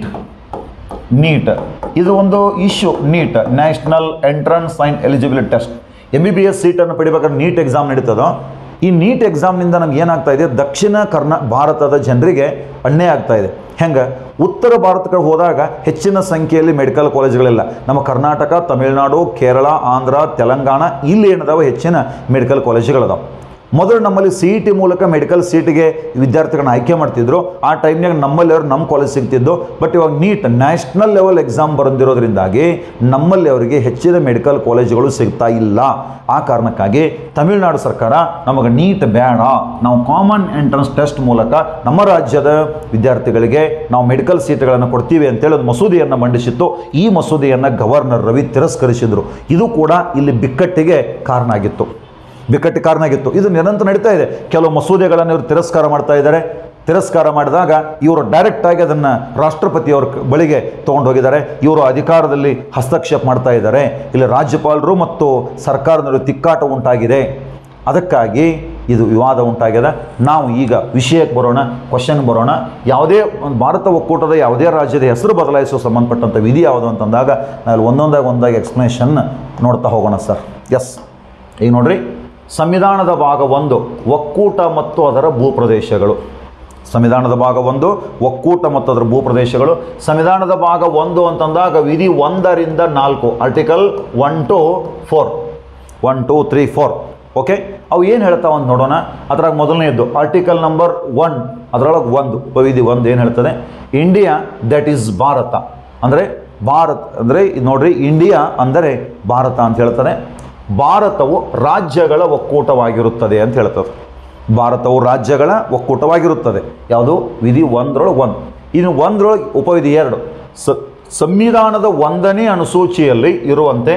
ನೀಟ್ ಇದು ಒಂದು issue NEET national entrance and eligibility test M B B S ಸೀಟನ್ನು ಪಡಿಬೇಕಾದ್ರೆ ನೀಟ್ ಎಕ್ಸಾಮ್ ನಡೀತದೋ ಈ ನೀಟ್ ಎಕ್ಸಾಮ್ನಿಂದ ನಮ್ಗೆ ಏನಾಗ್ತಾ ಇದೆ ದಕ್ಷಿಣ ಕರ್ನಾ ಭಾರತದ ಜನರಿಗೆ ಅನ್ಯಾಯ ಆಗ್ತಾ ಇದೆ ಹೆಂಗೆ ಉತ್ತರ ಭಾರತಕ್ಕೆ ಹೋದಾಗ ಹೆಚ್ಚಿನ ಸಂಖ್ಯೆಯಲ್ಲಿ ಮೆಡಿಕಲ್ ಕಾಲೇಜ್ಗಳಿಲ್ಲ ನಮ್ಮ ಕರ್ನಾಟಕ ತಮಿಳುನಾಡು ಕೇರಳ ಆಂಧ್ರ ತೆಲಂಗಾಣ ಇಲ್ಲಿ ಏನದಾವ ಹೆಚ್ಚಿನ ಮೆಡಿಕಲ್ ಕಾಲೇಜುಗಳದಾವೆ ಮೊದಲು ನಮ್ಮಲ್ಲಿ ಸಿ ಇ ಟಿ ಮೂಲಕ ಮೆಡಿಕಲ್ ಸೀಟಿಗೆ ವಿದ್ಯಾರ್ಥಿಗಳನ್ನ ಆಯ್ಕೆ ಮಾಡ್ತಿದ್ರು ಆ ಟೈಮ್ನಾಗ ನಮ್ಮಲ್ಲಿ ಅವ್ರು ನಮ್ಮ ಕಾಲೇಜ್ ಸಿಗ್ತಿದ್ದು ಬಟ್ ಇವಾಗ ನೀಟ್ ನ್ಯಾಷನಲ್ ಲೆವೆಲ್ ಎಕ್ಸಾಮ್ ಬರೆದಿರೋದ್ರಿಂದಾಗಿ ನಮ್ಮಲ್ಲಿ ಅವರಿಗೆ ಹೆಚ್ಚಿನ ಮೆಡಿಕಲ್ ಕಾಲೇಜುಗಳು ಸಿಗ್ತಾ ಇಲ್ಲ ಆ ಕಾರಣಕ್ಕಾಗಿ ತಮಿಳುನಾಡು ಸರ್ಕಾರ ನಮಗೆ ನೀಟ್ ಬೇಡ ನಾವು ಕಾಮನ್ ಎಂಟ್ರೆನ್ಸ್ ಟೆಸ್ಟ್ ಮೂಲಕ ನಮ್ಮ ರಾಜ್ಯದ ವಿದ್ಯಾರ್ಥಿಗಳಿಗೆ ನಾವು ಮೆಡಿಕಲ್ ಸೀಟ್ಗಳನ್ನು ಕೊಡ್ತೀವಿ ಅಂತೇಳಿ ಒಂದು ಮಸೂದೆಯನ್ನು ಮಂಡಿಸಿತ್ತು ಈ ಮಸೂದೆಯನ್ನು ಗವರ್ನರ್ ರವಿ ತಿರಸ್ಕರಿಸಿದರು ಇದು ಕೂಡ ಇಲ್ಲಿ ಬಿಕ್ಕಟ್ಟಿಗೆ ಕಾರಣ ಆಗಿತ್ತು ಬಿಕ್ಕಟ್ಟು ಕಾರಣ ಆಗಿತ್ತು ಇದು ನಿರಂತರ ನಡೀತಾ ಇದೆ ಕೆಲವು ಮಸೂದೆಗಳನ್ನು ಇವರು ತಿರಸ್ಕಾರ ಮಾಡ್ತಾ ಇದ್ದಾರೆ ತಿರಸ್ಕಾರ ಮಾಡಿದಾಗ ಇವರು ಡೈರೆಕ್ಟಾಗಿ ಅದನ್ನು ರಾಷ್ಟ್ರಪತಿಯವ್ರ ಕ- ಬಳಿಗೆ ತೊಗೊಂಡು ಹೋಗಿದ್ದಾರೆ ಇವರು ಅಧಿಕಾರದಲ್ಲಿ ಹಸ್ತಕ್ಷೇಪ ಮಾಡ್ತಾ ಇದ್ದಾರೆ ಇಲ್ಲಿ ರಾಜ್ಯಪಾಲರು ಮತ್ತು ಸರ್ಕಾರದವರು ತಿಕ್ಕಾಟ ಉಂಟಾಗಿದೆ ಅದಕ್ಕಾಗಿ ಇದು ವಿವಾದ ಉಂಟಾಗಿದೆ ನಾವು ಈಗ ವಿಷಯಕ್ಕೆ ಬರೋಣ ಕ್ವಶನ್ ಬರೋಣ ಯಾವುದೇ ಒಂದು ಭಾರತ ಒಕ್ಕೂಟದ ಯಾವುದೇ ರಾಜ್ಯದ ಹೆಸರು ಬದಲಾಯಿಸುವ ಸಂಬಂಧಪಟ್ಟಂಥ ವಿಧಿ ಯಾವುದು ಅಂತಂದಾಗ ನಾವು ಒಂದೊಂದಾಗಿ ಒಂದಾಗಿ ಎಕ್ಸ್ಪ್ಲನೇಷನ್ ನೋಡ್ತಾ ಹೋಗೋಣ ಸರ್ ಎಸ್ ಈಗ ನೋಡ್ರಿ ಸಂವಿಧಾನದ ಭಾಗ ಒಂದು ಒಕ್ಕೂಟ ಮತ್ತು ಅದರ ಭೂಪ್ರದೇಶಗಳು ಸಂವಿಧಾನದ ಭಾಗ ಒಂದು ಒಕ್ಕೂಟ ಮತ್ತು ಅದರ ಭೂಪ್ರದೇಶಗಳು ಸಂವಿಧಾನದ ಭಾಗ ಒಂದು ಅಂತಂದಾಗ ವಿಧಿ ಒಂದರಿಂದ ನಾಲ್ಕು article one two four one two three four okay ಅವು ಏನು ಹೇಳ್ತಾವ ಅಂತ ನೋಡೋಣ ಅದ್ರಾಗ ಮೊದಲನೇದ್ದು ಆರ್ಟಿಕಲ್ ನಂಬರ್ ಒನ್ ಅದರೊಳಗೆ ಒಂದು ಉಪವಿಧಿ ಒಂದು ಏನು ಹೇಳ್ತದೆ ಇಂಡಿಯಾ ದಟ್ ಈಸ್ ಭಾರತ ಅಂದರೆ ಭಾರತ್ ಅಂದರೆ ನೋಡ್ರಿ ಇಂಡಿಯಾ ಅಂದರೆ ಭಾರತ ಅಂತ ಹೇಳ್ತಾರೆ ಭಾರತವು ರಾಜ್ಯಗಳ ಒಕ್ಕೂಟವಾಗಿರುತ್ತದೆ ಅಂತ ಹೇಳ್ತದೆ ಭಾರತವು ರಾಜ್ಯಗಳ ಒಕ್ಕೂಟವಾಗಿರುತ್ತದೆ ಯಾವುದು ವಿಧಿ ಒಂದರೊಳಗೆ ಒಂದು ಇನ್ನು ಒಂದರೊಳಗೆ ಉಪವಿಧಿ ಎರಡು ಸ ಸಂವಿಧಾನದ ಒಂದನೇ ಅನುಸೂಚಿಯಲ್ಲಿ ಇರುವಂತೆ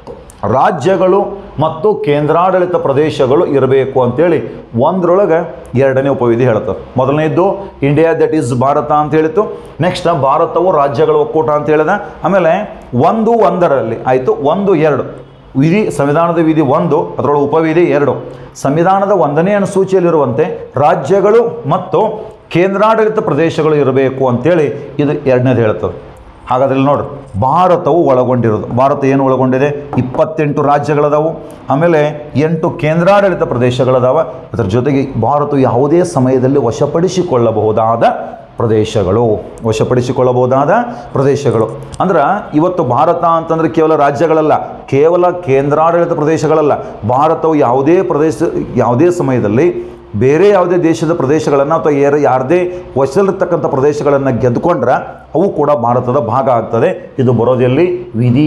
ರಾಜ್ಯಗಳು ಮತ್ತು ಕೇಂದ್ರಾಡಳಿತ ಪ್ರದೇಶಗಳು ಇರಬೇಕು ಅಂತೇಳಿ ಒಂದರೊಳಗೆ ಎರಡನೇ ಉಪವಿಧಿ ಹೇಳ್ತದೆ ಮೊದಲನೇದ್ದು ಇಂಡಿಯಾ ದಟ್ ಈಸ್ ಭಾರತ ಅಂತ ಹೇಳಿತು ನೆಕ್ಸ್ಟ್ ಭಾರತವು ರಾಜ್ಯಗಳ ಒಕ್ಕೂಟ ಅಂತ ಹೇಳಿದ ಆಮೇಲೆ ಒಂದು ಒಂದರಲ್ಲಿ ಆಯಿತು ಒಂದು ಎರಡು ವಿಧಿ ಸಂವಿಧಾನದ ವಿಧಿ ಒಂದು ಅದರೊಳಗೆ ಉಪವಿಧಿ ಎರಡು ಸಂವಿಧಾನದ ಒಂದನೇ ಅನುಸೂಚಿಯಲ್ಲಿರುವಂತೆ ರಾಜ್ಯಗಳು ಮತ್ತು ಕೇಂದ್ರಾಡಳಿತ ಪ್ರದೇಶಗಳು ಇರಬೇಕು ಅಂತೇಳಿ ಇದು ಎರಡನೇದು ಹೇಳ್ತದೆ ಹಾಗಾದ್ರೆ ಇಲ್ಲಿ ನೋಡ್ರಿ ಭಾರತವು ಒಳಗೊಂಡಿರೋದು ಭಾರತ ಏನು ಒಳಗೊಂಡಿದೆ ಇಪ್ಪತ್ತೆಂಟು ರಾಜ್ಯಗಳದಾವು ಆಮೇಲೆ ಎಂಟು ಕೇಂದ್ರಾಡಳಿತ ಪ್ರದೇಶಗಳದಾವ ಅದರ ಜೊತೆಗೆ ಭಾರತವು ಯಾವುದೇ ಸಮಯದಲ್ಲಿ ವಶಪಡಿಸಿಕೊಳ್ಳಬಹುದಾದ ಪ್ರದೇಶಗಳು ವಶಪಡಿಸಿಕೊಳ್ಳಬಹುದಾದ ಪ್ರದೇಶಗಳು ಅಂದ್ರೆ ಇವತ್ತು ಭಾರತ ಅಂತಂದ್ರೆ ಕೇವಲ ರಾಜ್ಯಗಳಲ್ಲ ಕೇವಲ ಕೇಂದ್ರಾಡಳಿತ ಪ್ರದೇಶಗಳಲ್ಲ ಭಾರತವು ಯಾವುದೇ ಪ್ರದೇಶ ಯಾವುದೇ ಸಮಯದಲ್ಲಿ ಬೇರೆ ಯಾವುದೇ ದೇಶದ ಪ್ರದೇಶಗಳನ್ನು ಅಥವಾ ಯಾರ ಯಾರದೇ ವಶದಲ್ಲಿರ್ತಕ್ಕಂಥ ಪ್ರದೇಶಗಳನ್ನು ಗೆದ್ದುಕೊಂಡ್ರೆ ಅವು ಕೂಡ ಭಾರತದ ಭಾಗ ಆಗ್ತದೆ ಇದು ಬರೋದೆಲ್ಲಿ ವಿಧಿ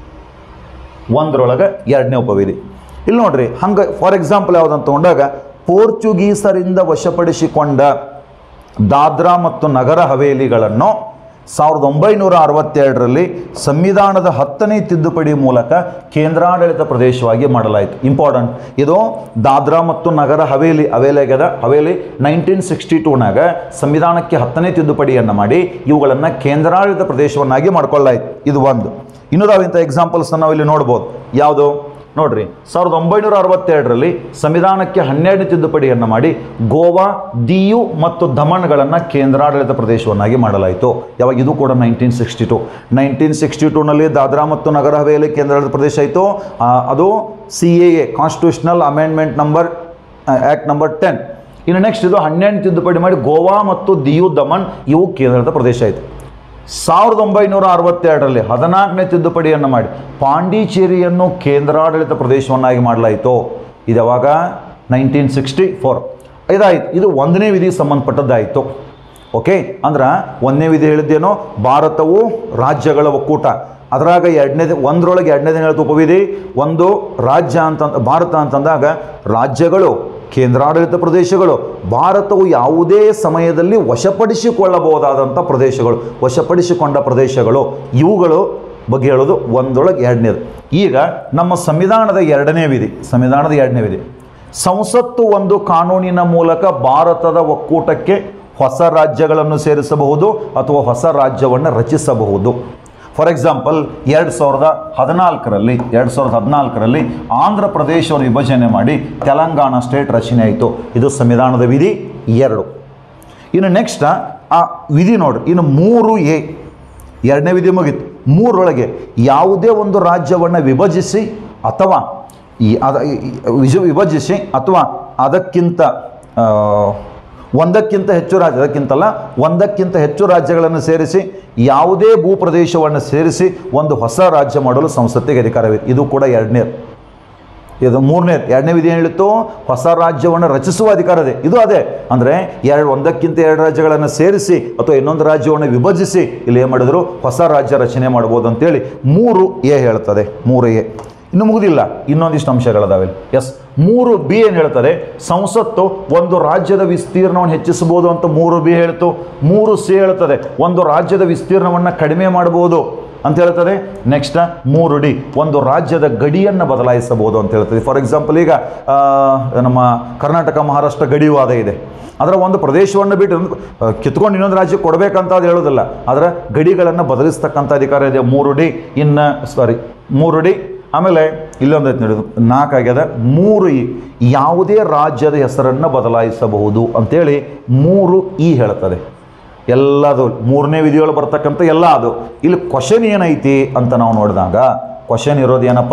ಒಂದರೊಳಗೆ ಎರಡನೇ ಉಪವಿಧಿ ಇಲ್ಲಿ ನೋಡ್ರಿ ಹಂಗೆ ಫಾರ್ ಎಕ್ಸಾಂಪಲ್ ಯಾವುದಂತ ತಗೊಂಡಾಗ ಪೋರ್ಚುಗೀಸರಿಂದ ವಶಪಡಿಸಿಕೊಂಡ ದಾದ್ರಾ ಮತ್ತು ನಗರ ಹವೇಲಿಗಳನ್ನು ಸಾವಿರದ ಒಂಬೈನೂರ ಅರವತ್ತೆರಡರಲ್ಲಿ ಸಂವಿಧಾನದ ಹತ್ತನೇ ತಿದ್ದುಪಡಿ ಮೂಲಕ ಕೇಂದ್ರಾಡಳಿತ ಪ್ರದೇಶವಾಗಿ ಮಾಡಲಾಯಿತು ಇಂಪಾರ್ಟೆಂಟ್ ಇದು ದಾದ್ರಾ ಮತ್ತು ನಗರ ಹವೇಲಿ ಹವೇಲಿ ಆಗ್ಯದ ಹವೇಲಿ ನೈನ್ಟೀನ್ ಸಿಕ್ಸ್ಟಿ ಟೂನಾಗ ಸಂವಿಧಾನಕ್ಕೆ ಹತ್ತನೇ ತಿದ್ದುಪಡಿಯನ್ನು ಮಾಡಿ ಇವುಗಳನ್ನು ಕೇಂದ್ರಾಡಳಿತ ಪ್ರದೇಶವನ್ನಾಗಿ ಮಾಡ್ಕೊಳ್ಳಾಯಿತು ಇದು ಒಂದು ಇನ್ನೂರಾವಿಂಥ ಎಕ್ಸಾಂಪಲ್ಸ್ನ ನಾವು ಇಲ್ಲಿ ನೋಡ್ಬೋದು ಯಾವುದು ನೋಡ್ರಿ ಸಾವಿರದ ಒಂಬೈನೂರ ಅರವತ್ತೆರಡರಲ್ಲಿ ಸಂವಿಧಾನಕ್ಕೆ ಹನ್ನೆರಡನೇ ತಿದ್ದುಪಡಿಯನ್ನು ಮಾಡಿ ಗೋವಾ ದಿಯು ಮತ್ತು ದಮಣ್ಗಳನ್ನು ಕೇಂದ್ರಾಡಳಿತ ಪ್ರದೇಶವನ್ನಾಗಿ ಮಾಡಲಾಯಿತು ಯಾವಾಗ ಇದು ಕೂಡ nineteen sixty two nineteen sixty ಟೂನಲ್ಲಿ ದಾದ್ರಾ ಮತ್ತು ನಗರ ಹವೇಲಿ ಕೇಂದ್ರಾಡಳಿತ ಪ್ರದೇಶ ಆಯಿತು ಆ, ಅದು C A A constitutional amendment number act number ten ಇನ್ನು ನೆಕ್ಸ್ಟ್ ಇದು ಹನ್ನೆರಡು ತಿದ್ದುಪಡಿ ಮಾಡಿ ಗೋವಾ ಮತ್ತು ದಿಯು ದಮನ್ ಇವು ಕೇಂದ್ರಾಡಳಿತ ಪ್ರದೇಶ ಆಯಿತು ಸಾವಿರದ ಒಂಬೈನೂರ ಅರವತ್ತೆರಡರಲ್ಲಿ ಹದಿನಾಲ್ಕನೇ ತಿದ್ದುಪಡಿಯನ್ನು ಮಾಡಿ ಪಾಂಡಿಚೇರಿಯನ್ನು ಕೇಂದ್ರಾಡಳಿತ ಪ್ರದೇಶವನ್ನಾಗಿ ಮಾಡಲಾಯಿತು ಇದು ಯಾವಾಗ ನೈನ್ಟೀನ್ ಸಿಕ್ಸ್ಟಿ ಫೋರ್ ಇದಾಯಿತು ಇದು ಒಂದನೇ ವಿಧಿ ಸಂಬಂಧಪಟ್ಟದ್ದಾಯಿತು ಓಕೆ ಅಂದ್ರೆ ಒಂದನೇ ವಿಧಿ ಹೇಳಿದ್ದೇನೋ ಭಾರತವು ರಾಜ್ಯಗಳ ಒಕ್ಕೂಟ ಅದರಾಗ ಎರಡನೇ ಒಂದರೊಳಗೆ ಎರಡನೇ ಹೇಳಿದ ಉಪವಿಧಿ ಒಂದು ರಾಜ್ಯ ಅಂತ ಭಾರತ ಅಂತಂದಾಗ ರಾಜ್ಯಗಳು ಕೇಂದ್ರಾಡಳಿತ ಪ್ರದೇಶಗಳು ಭಾರತವು ಯಾವುದೇ ಸಮಯದಲ್ಲಿ ವಶಪಡಿಸಿಕೊಳ್ಳಬಹುದಾದಂಥ ಪ್ರದೇಶಗಳು ವಶಪಡಿಸಿಕೊಂಡ ಪ್ರದೇಶಗಳು ಇವುಗಳು ಬಗ್ಗೆ ಹೇಳೋದು ಒಂದೊಳಗೆ ಎರಡನೇದು ಈಗ ನಮ್ಮ ಸಂವಿಧಾನದ ಎರಡನೇ ವಿಧಿ ಸಂವಿಧಾನದ ಎರಡನೇ ವಿಧಿ ಸಂಸತ್ತು ಒಂದು ಕಾನೂನಿನ ಮೂಲಕ ಭಾರತದ ಒಕ್ಕೂಟಕ್ಕೆ ಹೊಸ ರಾಜ್ಯಗಳನ್ನು ಸೇರಿಸಬಹುದು ಅಥವಾ ಹೊಸ ರಾಜ್ಯವನ್ನು ರಚಿಸಬಹುದು ಫಾರ್ ಎಕ್ಸಾಂಪಲ್ ಎರಡು ಸಾವಿರದ ಹದಿನಾಲ್ಕರಲ್ಲಿ ಎರಡು ಸಾವಿರದ ಹದಿನಾಲ್ಕರಲ್ಲಿ ಆಂಧ್ರ ಪ್ರದೇಶವನ್ನು ವಿಭಜನೆ ಮಾಡಿ ತೆಲಂಗಾಣ ಸ್ಟೇಟ್ ರಚನೆ ಆಯಿತು ಇದು ಸಂವಿಧಾನದ ವಿಧಿ ಎರಡು ಇನ್ನು ನೆಕ್ಸ್ಟ್ ಆ ವಿಧಿ ನೋಡ್ರಿ ಇನ್ನು ಮೂರು ಎ ಎರಡನೇ ವಿಧಿ ಮುಗೀತು ಮೂರರೊಳಗೆ ಯಾವುದೇ ಒಂದು ರಾಜ್ಯವನ್ನು ವಿಭಜಿಸಿ ಅಥವಾ ಈ ಅದ ಈ- ಈ ವಿಜ ವಿಭಜಿಸಿ ಅಥವಾ ಅದಕ್ಕಿಂತ ಆ, ಒಂದಕ್ಕಿಂತ ಹೆಚ್ಚು ರಾಜ್ಯ ಅದಕ್ಕಿಂತಲ್ಲ ಒಂದಕ್ಕಿಂತ ಹೆಚ್ಚು ರಾಜ್ಯಗಳನ್ನು ಸೇರಿಸಿ ಯಾವುದೇ ಭೂಪ್ರದೇಶವನ್ನು ಸೇರಿಸಿ ಒಂದು ಹೊಸ ರಾಜ್ಯ ಮಾಡಲು ಸಂಸತ್ತಿಗೆ ಅಧಿಕಾರವಿದೆ ಇದು ಕೂಡ ಎರಡನೇ ಇದು ಮೂರನೇ ಎರಡನೇ ವಿಧಿ ಏನು ಹೇಳಿತ್ತು ಹೊಸ ರಾಜ್ಯವನ್ನು ರಚಿಸುವ ಅಧಿಕಾರ ಇದೆ ಇದು ಅದೇ ಅಂದರೆ ಎರಡು ಒಂದಕ್ಕಿಂತ ಎರಡು ರಾಜ್ಯಗಳನ್ನು ಸೇರಿಸಿ ಅಥವಾ ಇನ್ನೊಂದು ರಾಜ್ಯವನ್ನು ವಿಭಜಿಸಿ ಇಲ್ಲಿ ಏನು ಮಾಡಿದ್ರು ಹೊಸ ರಾಜ್ಯ ರಚನೆ ಮಾಡ್ಬೋದು ಅಂತೇಳಿ ಮೂರು ಎ ಹೇಳ್ತದೆ ಮೂರು ಎ ಇನ್ನು ಮುಗಿದಿಲ್ಲ ಇನ್ನೊಂದಿಷ್ಟು ಅಂಶಗಳದಾವೆ ಎಸ್ ಮೂರು ಬಿ ಏನು ಹೇಳ್ತದೆ ಸಂಸತ್ತು ಒಂದು ರಾಜ್ಯದ ವಿಸ್ತೀರ್ಣವನ್ನು ಹೆಚ್ಚಿಸಬಹುದು ಅಂತ ಮೂರು ಬಿ ಹೇಳ್ತು ಮೂರು ಸಿ ಹೇಳ್ತದೆ ಒಂದು ರಾಜ್ಯದ ವಿಸ್ತೀರ್ಣವನ್ನು ಕಡಿಮೆ ಮಾಡಬಹುದು ಅಂತ ಹೇಳ್ತದೆ ನೆಕ್ಸ್ಟ್ ಮೂರು ಡಿ ಒಂದು ರಾಜ್ಯದ ಗಡಿಯನ್ನು ಬದಲಾಯಿಸಬಹುದು ಅಂತ ಹೇಳ್ತದೆ ಫಾರ್ ಎಕ್ಸಾಂಪಲ್ ಈಗ ಆ, ನಮ್ಮ ಕರ್ನಾಟಕ ಮಹಾರಾಷ್ಟ್ರ ಗಡಿವಾದ ಇದೆ ಅದರ ಒಂದು ಪ್ರದೇಶವನ್ನು ಬಿಟ್ಟು ಒಂದು, ಆ, ಕಿತ್ಕೊಂಡು ಇನ್ನೊಂದು ರಾಜ್ಯಕ್ಕೆ ಕೊಡಬೇಕಂತ ಅದು ಹೇಳೋದಿಲ್ಲ ಅದರ ಗಡಿಗಳನ್ನು ಬದಲಿಸ್ತಕ್ಕಂಥ ಅಧಿಕಾರ ಇದೆ ಮೂರು ಡಿ ಇನ್ನು ಸಾರಿ ಮೂರು ಡಿ ಆಮೇಲೆ ಇಲ್ಲೊಂದು ಐತೆ ನೋಡಿ ನಾಲ್ಕು ಆಗ್ಯದ ಮೂರು ಇ ಯಾವುದೇ ರಾಜ್ಯದ ಹೆಸರನ್ನು ಬದಲಾಯಿಸಬಹುದು ಅಂತೇಳಿ ಮೂರು ಇ ಹೇಳ್ತದೆ ಎಲ್ಲದು ಮೂರನೇ ವಿಧಿಗಳು ಬರ್ತಕ್ಕಂಥ ಎಲ್ಲ ಅದು ಇಲ್ಲಿ ಕ್ವಶನ್ ಏನೈತಿ ಅಂತ ನಾವು ನೋಡಿದಾಗ ಕ್ವಶನ್ ಇರೋದು ಏನಪ್ಪ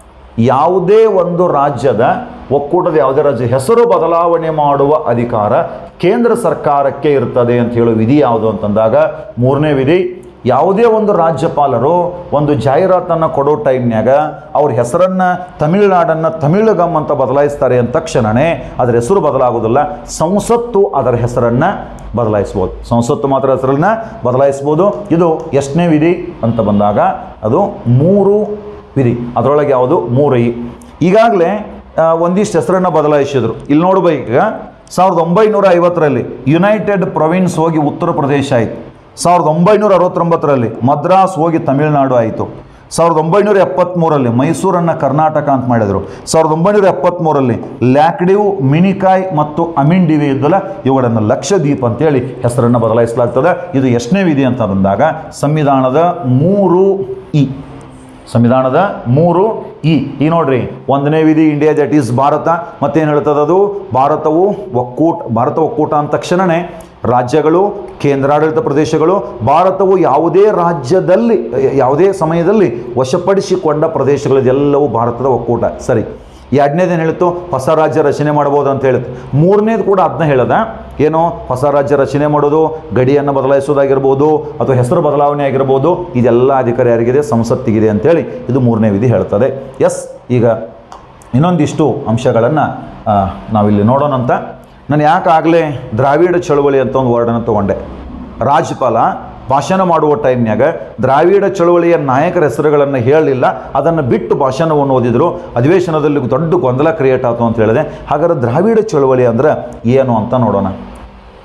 ಯಾವುದೇ ಒಂದು ರಾಜ್ಯದ ಒಕ್ಕೂಟದ ಯಾವುದೇ ರಾಜ್ಯ ಹೆಸರು ಬದಲಾವಣೆ ಮಾಡುವ ಅಧಿಕಾರ ಕೇಂದ್ರ ಸರ್ಕಾರಕ್ಕೆ ಇರ್ತದೆ ಅಂತ ಹೇಳೋ ವಿಧಿ ಯಾವುದು ಅಂತಂದಾಗ ಮೂರನೇ ವಿಧಿ ಯಾವುದೇ ಒಂದು ರಾಜ್ಯಪಾಲರು ಒಂದು ಜಾಹೀರಾತನ್ನು ಕೊಡೋ ಟೈಮ್ನ್ಯಾಗ ಅವ್ರ ಹೆಸರನ್ನು ತಮಿಳುನಾಡನ್ನು ತಮಿಳುಗಮ್ ಅಂತ ಬದಲಾಯಿಸ್ತಾರೆ ಅಂದ ತಕ್ಷಣವೇ ಅದರ ಹೆಸರು ಬದಲಾಗೋದಿಲ್ಲ ಸಂಸತ್ತು ಅದರ ಹೆಸರನ್ನು ಬದಲಾಯಿಸ್ಬೋದು ಸಂಸತ್ತು ಮಾತ್ರ ಹೆಸರನ್ನು ಬದಲಾಯಿಸ್ಬೋದು ಇದು ಎಷ್ಟನೇ ವಿಧಿ ಅಂತ ಬಂದಾಗ ಅದು ಮೂರು ವಿಧಿ ಅದರೊಳಗೆ ಯಾವುದು ಮೂರು ಇ ಈಗಾಗಲೇ ಒಂದಿಷ್ಟು ಹೆಸರನ್ನು ಬದಲಾಯಿಸಿದ್ರು ಇಲ್ಲಿ ನೋಡ್ಬೇಕು ಈಗ ಸಾವಿರದ ಒಂಬೈನೂರ ಐವತ್ತರಲ್ಲಿ ಯುನೈಟೆಡ್ ಪ್ರೊವಿನ್ಸ್ ಹೋಗಿ ಉತ್ತರ ಪ್ರದೇಶ ಆಯಿತು ಸಾವಿರದ ಒಂಬೈನೂರ ಅರವತ್ತೊಂಬತ್ತರಲ್ಲಿ ಮದ್ರಾಸ್ ಹೋಗಿ ತಮಿಳುನಾಡು ಆಯಿತು ಸಾವಿರದ ಒಂಬೈನೂರ ಎಪ್ಪತ್ತ್ಮೂರರಲ್ಲಿ ಮೈಸೂರನ್ನು ಕರ್ನಾಟಕ ಅಂತ ಮಾಡಿದರು ಸಾವಿರದ ಒಂಬೈನೂರ ಎಪ್ಪತ್ತ್ಮೂರರಲ್ಲಿ ಲ್ಯಾಕ್ಡಿವ್ ಮಿನಿಕಾಯ್ ಮತ್ತು ಅಮಿಂಡಿವಿ ಇದ್ದಲ್ಲ ಇವುಗಳನ್ನು ಲಕ್ಷದ್ವೀಪ್ ಅಂತೇಳಿ ಹೆಸರನ್ನು ಬದಲಾಯಿಸಲಾಗ್ತದೆ ಇದು ಎಷ್ಟನೇ ವಿಧಿ ಅಂತ ಬಂದಾಗ ಸಂವಿಧಾನದ ಮೂರು ಇ ಸಂವಿಧಾನದ ಮೂರು ಇ ಈ ನೋಡ್ರಿ ಒಂದನೇ ವಿಧಿ ಇಂಡಿಯಾ ದಟ್ ಈಸ್ ಭಾರತ ಮತ್ತೇನು ಹೇಳ್ತದೆ ಅದು ಭಾರತವು ಒಕ್ಕೂಟ ಭಾರತ ಒಕ್ಕೂಟ ಅಂದ ತಕ್ಷಣವೇ ರಾಜ್ಯಗಳು ಕೇಂದ್ರಾಡಳಿತ ಪ್ರದೇಶಗಳು ಭಾರತವು ಯಾವುದೇ ರಾಜ್ಯದಲ್ಲಿ ಯಾವುದೇ ಸಮಯದಲ್ಲಿ ವಶಪಡಿಸಿಕೊಂಡ ಪ್ರದೇಶಗಳು ಇದೆಲ್ಲವೂ ಭಾರತದ ಒಕ್ಕೂಟ ಸರಿ ಎರಡನೇದೇನು ಹೇಳಿತ್ತು ಹೊಸ ರಾಜ್ಯ ರಚನೆ ಮಾಡ್ಬೋದು ಅಂತ ಹೇಳಿತ್ತು ಮೂರನೇದು ಕೂಡ ಅದನ್ನ ಹೇಳದ ಏನು ಹೊಸ ರಾಜ್ಯ ರಚನೆ ಮಾಡೋದು ಗಡಿಯನ್ನು ಬದಲಾಯಿಸೋದಾಗಿರ್ಬೋದು ಅಥವಾ ಹೆಸರು ಬದಲಾವಣೆ ಆಗಿರ್ಬೋದು ಇದೆಲ್ಲ ಅಧಿಕಾರ ಯಾರಿಗಿದೆ ಸಂಸತ್ತಿಗಿದೆ ಅಂತೇಳಿ ಇದು ಮೂರನೇ ವಿಧಿ ಹೇಳ್ತದೆ ಎಸ್ ಈಗ ಇನ್ನೊಂದಿಷ್ಟು ಅಂಶಗಳನ್ನು ನಾವಿಲ್ಲಿ ನೋಡೋಣ ಅಂತ ನಾನು ಯಾಕಾಗಲೇ ದ್ರಾವಿಡ ಚಳವಳಿ ಅಂತ ಒಂದು ವರ್ಡನ್ನು ತೊಗೊಂಡೆ ರಾಜ್ಯಪಾಲ ಭಾಷಣ ಮಾಡುವ ಟೈಮ್ನ್ಯಾಗ ದ್ರಾವಿಡ ಚಳವಳಿಯ ನಾಯಕರ ಹೆಸರುಗಳನ್ನು ಹೇಳಲಿಲ್ಲ ಅದನ್ನು ಬಿಟ್ಟು ಭಾಷಣವನ್ನು ಓದಿದ್ರು ಅಧಿವೇಶನದಲ್ಲಿ ದೊಡ್ಡ ಗೊಂದಲ ಕ್ರಿಯೇಟ್ ಆಯಿತು ಅಂತ ಹೇಳಿದೆ ಹಾಗಾದ್ರೆ ದ್ರಾವಿಡ ಚಳವಳಿ ಅಂದ್ರೆ ಏನು ಅಂತ ನೋಡೋಣ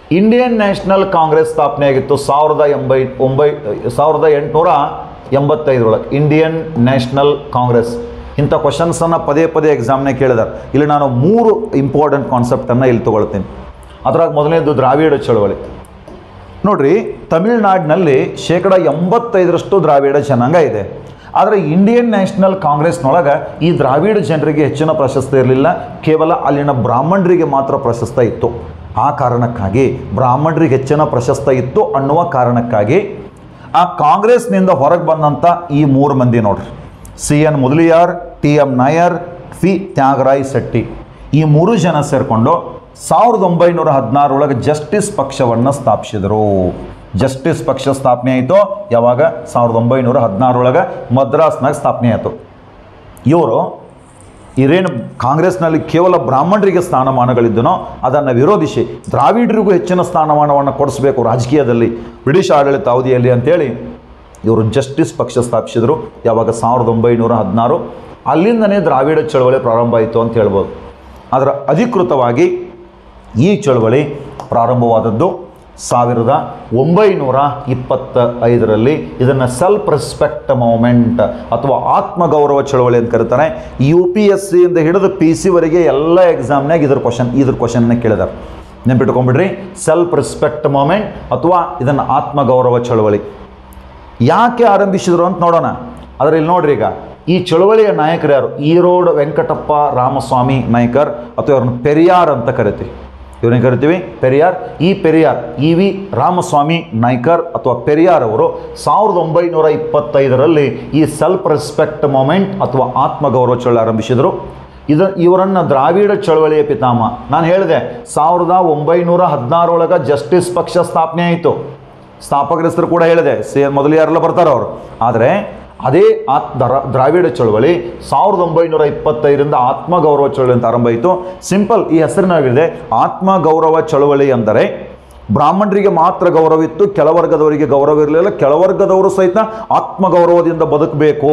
ಇಂಡಿಯನ್ ನ್ಯಾಷನಲ್ ಕಾಂಗ್ರೆಸ್ ಸ್ಥಾಪನೆ ಆಗಿತ್ತು ಸಾವಿರದ ಎಂಬೈ ಒಂಬೈ ಸಾವಿರದ ಎಂಟುನೂರ ಎಂಬತ್ತೈದರೊಳಗೆ ಇಂಡಿಯನ್ ನ್ಯಾಷನಲ್ ಕಾಂಗ್ರೆಸ್ ಇಂಥ ಕ್ವಶನ್ಸನ್ನು ಪದೇ ಪದೇ ಎಕ್ಸಾಮ್ನೇ ಕೇಳಿದಾರೆ ಇಲ್ಲಿ ನಾನು ಮೂರು ಇಂಪಾರ್ಟೆಂಟ್ ಕಾನ್ಸೆಪ್ಟನ್ನು ಇಲ್ಲಿ ತೊಗೊಳ್ತೀನಿ ಅದ್ರಾಗ ಮೊದಲನೇದು ದ್ರಾವಿಡ ಚಳವಳಿ ನೋಡ್ರಿ ತಮಿಳುನಾಡಿನಲ್ಲಿ ಶೇಕಡ ಎಂಬತ್ತೈದರಷ್ಟು ದ್ರಾವಿಡ ಜನಾಂಗ ಇದೆ ಆದರೆ ಇಂಡಿಯನ್ ನ್ಯಾಷನಲ್ ಕಾಂಗ್ರೆಸ್ನೊಳಗೆ ಈ ದ್ರಾವಿಡ ಜನರಿಗೆ ಹೆಚ್ಚಿನ ಪ್ರಶಸ್ತಿ ಇರಲಿಲ್ಲ ಕೇವಲ ಅಲ್ಲಿನ ಬ್ರಾಹ್ಮಣರಿಗೆ ಮಾತ್ರ ಪ್ರಶಸ್ತ ಇತ್ತು ಆ ಕಾರಣಕ್ಕಾಗಿ ಬ್ರಾಹ್ಮಣರಿಗೆ ಹೆಚ್ಚಿನ ಪ್ರಶಸ್ತ ಇತ್ತು ಅನ್ನುವ ಕಾರಣಕ್ಕಾಗಿ ಆ ಕಾಂಗ್ರೆಸ್ನಿಂದ ಹೊರಗೆ ಬಂದಂಥ ಈ ಮೂರು ಮಂದಿ ನೋಡ್ರಿ C N Mudaliar T M Nair C Thyagaraya Shetty ಈ ಮೂರು ಜನ ಸೇರಿಕೊಂಡು ಸಾವಿರದ ಒಂಬೈನೂರ ಹದಿನಾರೊಳಗೆ ಜಸ್ಟಿಸ್ ಪಕ್ಷವನ್ನು ಸ್ಥಾಪಿಸಿದರು ಜಸ್ಟಿಸ್ ಪಕ್ಷ ಸ್ಥಾಪನೆ ಆಯಿತು ಯಾವಾಗ ಸಾವಿರದ ಒಂಬೈನೂರ ಹದಿನಾರೊಳಗೆ ಮದ್ರಾಸ್ನಾಗ ಸ್ಥಾಪನೆ ಆಯಿತು ಇವರು ಇರೇನು ಕಾಂಗ್ರೆಸ್ನಲ್ಲಿ ಕೇವಲ ಬ್ರಾಹ್ಮಣರಿಗೆ ಸ್ಥಾನಮಾನಗಳಿದ್ದನೋ ಅದನ್ನು ವಿರೋಧಿಸಿ ದ್ರಾವಿಡರಿಗೂ ಹೆಚ್ಚಿನ ಸ್ಥಾನಮಾನವನ್ನು ಕೊಡಿಸಬೇಕು ರಾಜಕೀಯದಲ್ಲಿ ಬ್ರಿಟಿಷ್ ಆಡಳಿತ ಅವಧಿಯಲ್ಲಿ ಅಂತೇಳಿ ಇವರು ಜಸ್ಟಿಸ್ ಪಕ್ಷ ಸ್ಥಾಪಿಸಿದರು ಯಾವಾಗ ಸಾವಿರದ ಒಂಬೈನೂರ ಹದಿನಾರು ಅಲ್ಲಿಂದನೇ ದ್ರಾವಿಡ ಚಳವಳಿ ಪ್ರಾರಂಭ ಆಯಿತು ಅಂತ ಹೇಳ್ಬೋದು ಅದರ ಅಧಿಕೃತವಾಗಿ ಈ ಚಳವಳಿ ಪ್ರಾರಂಭವಾದದ್ದು ಸಾವಿರದ ಒಂಬೈನೂರ ಇಪ್ಪತ್ತ ಐದರಲ್ಲಿ ಇದನ್ನು ಸೆಲ್ಫ್ ರೆಸ್ಪೆಕ್ಟ್ ಮೂಮೆಂಟ್ ಅಥವಾ ಆತ್ಮಗೌರವ ಚಳವಳಿ ಅಂತ ಕರೀತಾರೆ ಯು ಪಿ ಎಸ್ ಸಿಯಿಂದ ಹಿಡಿದು ಪಿ ಸಿವರೆಗೆ ಎಲ್ಲ ಎಕ್ಸಾಮ್ನಾಗ ಇದ್ರ ಕ್ವಶನ್ ಇದ್ರ ಕ್ವಶನ್ನ ಕೇಳಿದಾರೆ ನೆನ್ಪಿಟ್ಕೊಂಡ್ಬಿಡ್ರಿ ಸೆಲ್ಫ್ ರೆಸ್ಪೆಕ್ಟ್ ಮೂಮೆಂಟ್ ಅಥವಾ ಇದನ್ನು ಆತ್ಮಗೌರವ ಚಳವಳಿ ಯಾಕೆ ಆರಂಭಿಸಿದ್ರು ಅಂತ ನೋಡೋಣ ಆದರೆ ಇಲ್ಲಿ ನೋಡ್ರಿ ಈಗ ಈ ಚಳವಳಿಯ ನಾಯಕರು ಯಾರು ಈರೋಡ್ ವೆಂಕಟಪ್ಪ ರಾಮಸ್ವಾಮಿ ನಾಯ್ಕರ್ ಅಥವಾ ಇವ್ರನ್ನ ಪೆರಿಯಾರ್ ಅಂತ ಕರಿತೀವಿ ಇವ್ರನ್ನ ಕರಿತೀವಿ ಪೆರಿಯಾರ್ ಈ ಪೆರಿಯಾರ್ ಇ ವಿ ರಾಮಸ್ವಾಮಿ ನಾಯ್ಕರ್ ಅಥವಾ ಪೆರಿಯಾರ್ ಅವರು ಸಾವಿರದ ಒಂಬೈನೂರ ಇಪ್ಪತ್ತೈದರಲ್ಲಿ ಈ ಸೆಲ್ಫ್ ರೆಸ್ಪೆಕ್ಟ್ ಮೂಮೆಂಟ್ ಅಥವಾ ಆತ್ಮಗೌರವ ಚಳವಳಿ ಆರಂಭಿಸಿದರು ಇದು ಇವರನ್ನು ದ್ರಾವಿಡ ಚಳವಳಿಯ ಪಿತಾಮಹ ನಾನು ಹೇಳಿದೆ ಸಾವಿರದ ಒಂಬೈನೂರ ಹದಿನಾರೊಳಗೆ ಜಸ್ಟಿಸ್ ಪಕ್ಷ ಸ್ಥಾಪನೆ ಆಯಿತು ಸ್ಥಾಪಕರ ಹೆಸರು ಕೂಡ ಹೇಳಿದೆ ಸಿ ಮೊದಲು ಯಾರೆಲ್ಲ ಬರ್ತಾರೆ ಅವರು ಆದರೆ ಅದೇ ಆತ್ ದರ ದ್ರಾವಿಡ ಚಳವಳಿ ಸಾವಿರದ ಒಂಬೈನೂರ ಇಪ್ಪತ್ತೈದರಿಂದ ಆತ್ಮಗೌರವ ಚಳವಳಿ ಅಂತ ಆರಂಭ ಆಯಿತು ಸಿಂಪಲ್ ಈ ಹೆಸರಿನಾಗಿದೆ ಆತ್ಮಗೌರವ ಚಳವಳಿ ಅಂದರೆ ಬ್ರಾಹ್ಮಣರಿಗೆ ಮಾತ್ರ ಗೌರವ ಇತ್ತು ಕೆಳವರ್ಗದವರಿಗೆ ಗೌರವ ಇರಲಿಲ್ಲ ಕೆಳವರ್ಗದವರು ಸಹಿತ ಆತ್ಮಗೌರವದಿಂದ ಬದುಕಬೇಕು